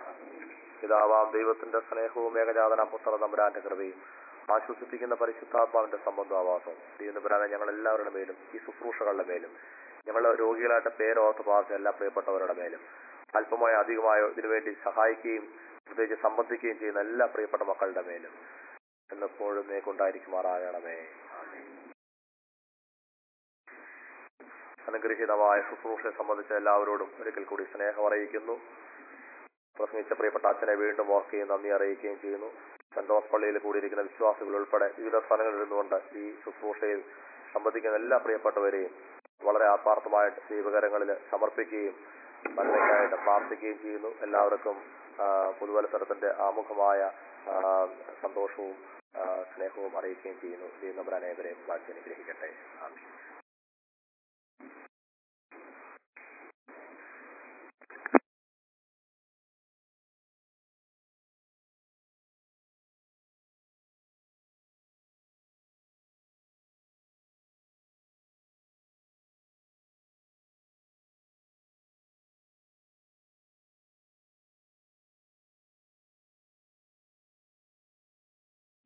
Speaker 2: പിതാവാം ദൈവത്തിന്റെ സ്നേഹവും ഏകജാതന പുത്ര തമ്പുരാന്റെ കൃപയും ആശ്വസിപ്പിക്കുന്ന പരിശുദ്ധാത്മാവിന്റെ സംബന്ധവാസവും ദൈവനപുരാനെ ഞങ്ങൾ എല്ലാവരുടെ മേലും ഈ ശുശ്രൂഷകളുടെ മേലും ഞങ്ങൾ രോഗികളായിട്ട് പേരോർത്ത് പ്രാർത്ഥന എല്ലാ പ്രിയപ്പെട്ടവരുടെ മേലും അല്പമായോ അധികമായോ ഇതിനുവേണ്ടി സഹായിക്കുകയും പ്രത്യേകിച്ച് സംബന്ധിക്കുകയും ചെയ്യുന്ന എല്ലാ പ്രിയപ്പെട്ട മക്കളുടെ മേലും എന്നെപ്പോഴും നീക്കുണ്ടായിരിക്കുമാറാകണമേ ആമേൻ. അനുഗ്രഹീതമായ ശുശ്രൂഷയെ സംബന്ധിച്ച എല്ലാവരോടും ഒരിക്കൽ കൂടി സ്നേഹം അറിയിക്കുന്നു പ്രസംഗിച്ച പ്രിയപ്പെട്ട അച്ഛനെ വീണ്ടും ഓർക്കുകയും നന്ദി അറിയിക്കുകയും ചെയ്യുന്നു സെന്റ് ജോസ് പള്ളിയിൽ കൂടിയിരിക്കുന്ന വിശ്വാസികൾ ഉൾപ്പെടെ വിവിധ സ്ഥലങ്ങളിൽ ഇരുന്നുകൊണ്ട് ഈ ശുശ്രൂഷയിൽ സംബന്ധിക്കുന്ന എല്ലാ പ്രിയപ്പെട്ടവരെയും വളരെ ആത്മാർത്ഥമായിട്ട് ദൈവകരങ്ങളിൽ സമർപ്പിക്കുകയും നന്മയ്ക്കായിട്ട് പ്രാർത്ഥിക്കുകയും ചെയ്യുന്നു എല്ലാവർക്കും ആ, പുതുവത്സരത്തിന്റെ ആമുഖമായ ആ, സന്തോഷവും ആ, സ്നേഹവും അറിയിക്കുകയും ചെയ്യുന്നു ദൈവം അനേകരെയും വാഴ്ച അനുഗ്രഹിക്കട്ടെ ആമീൻ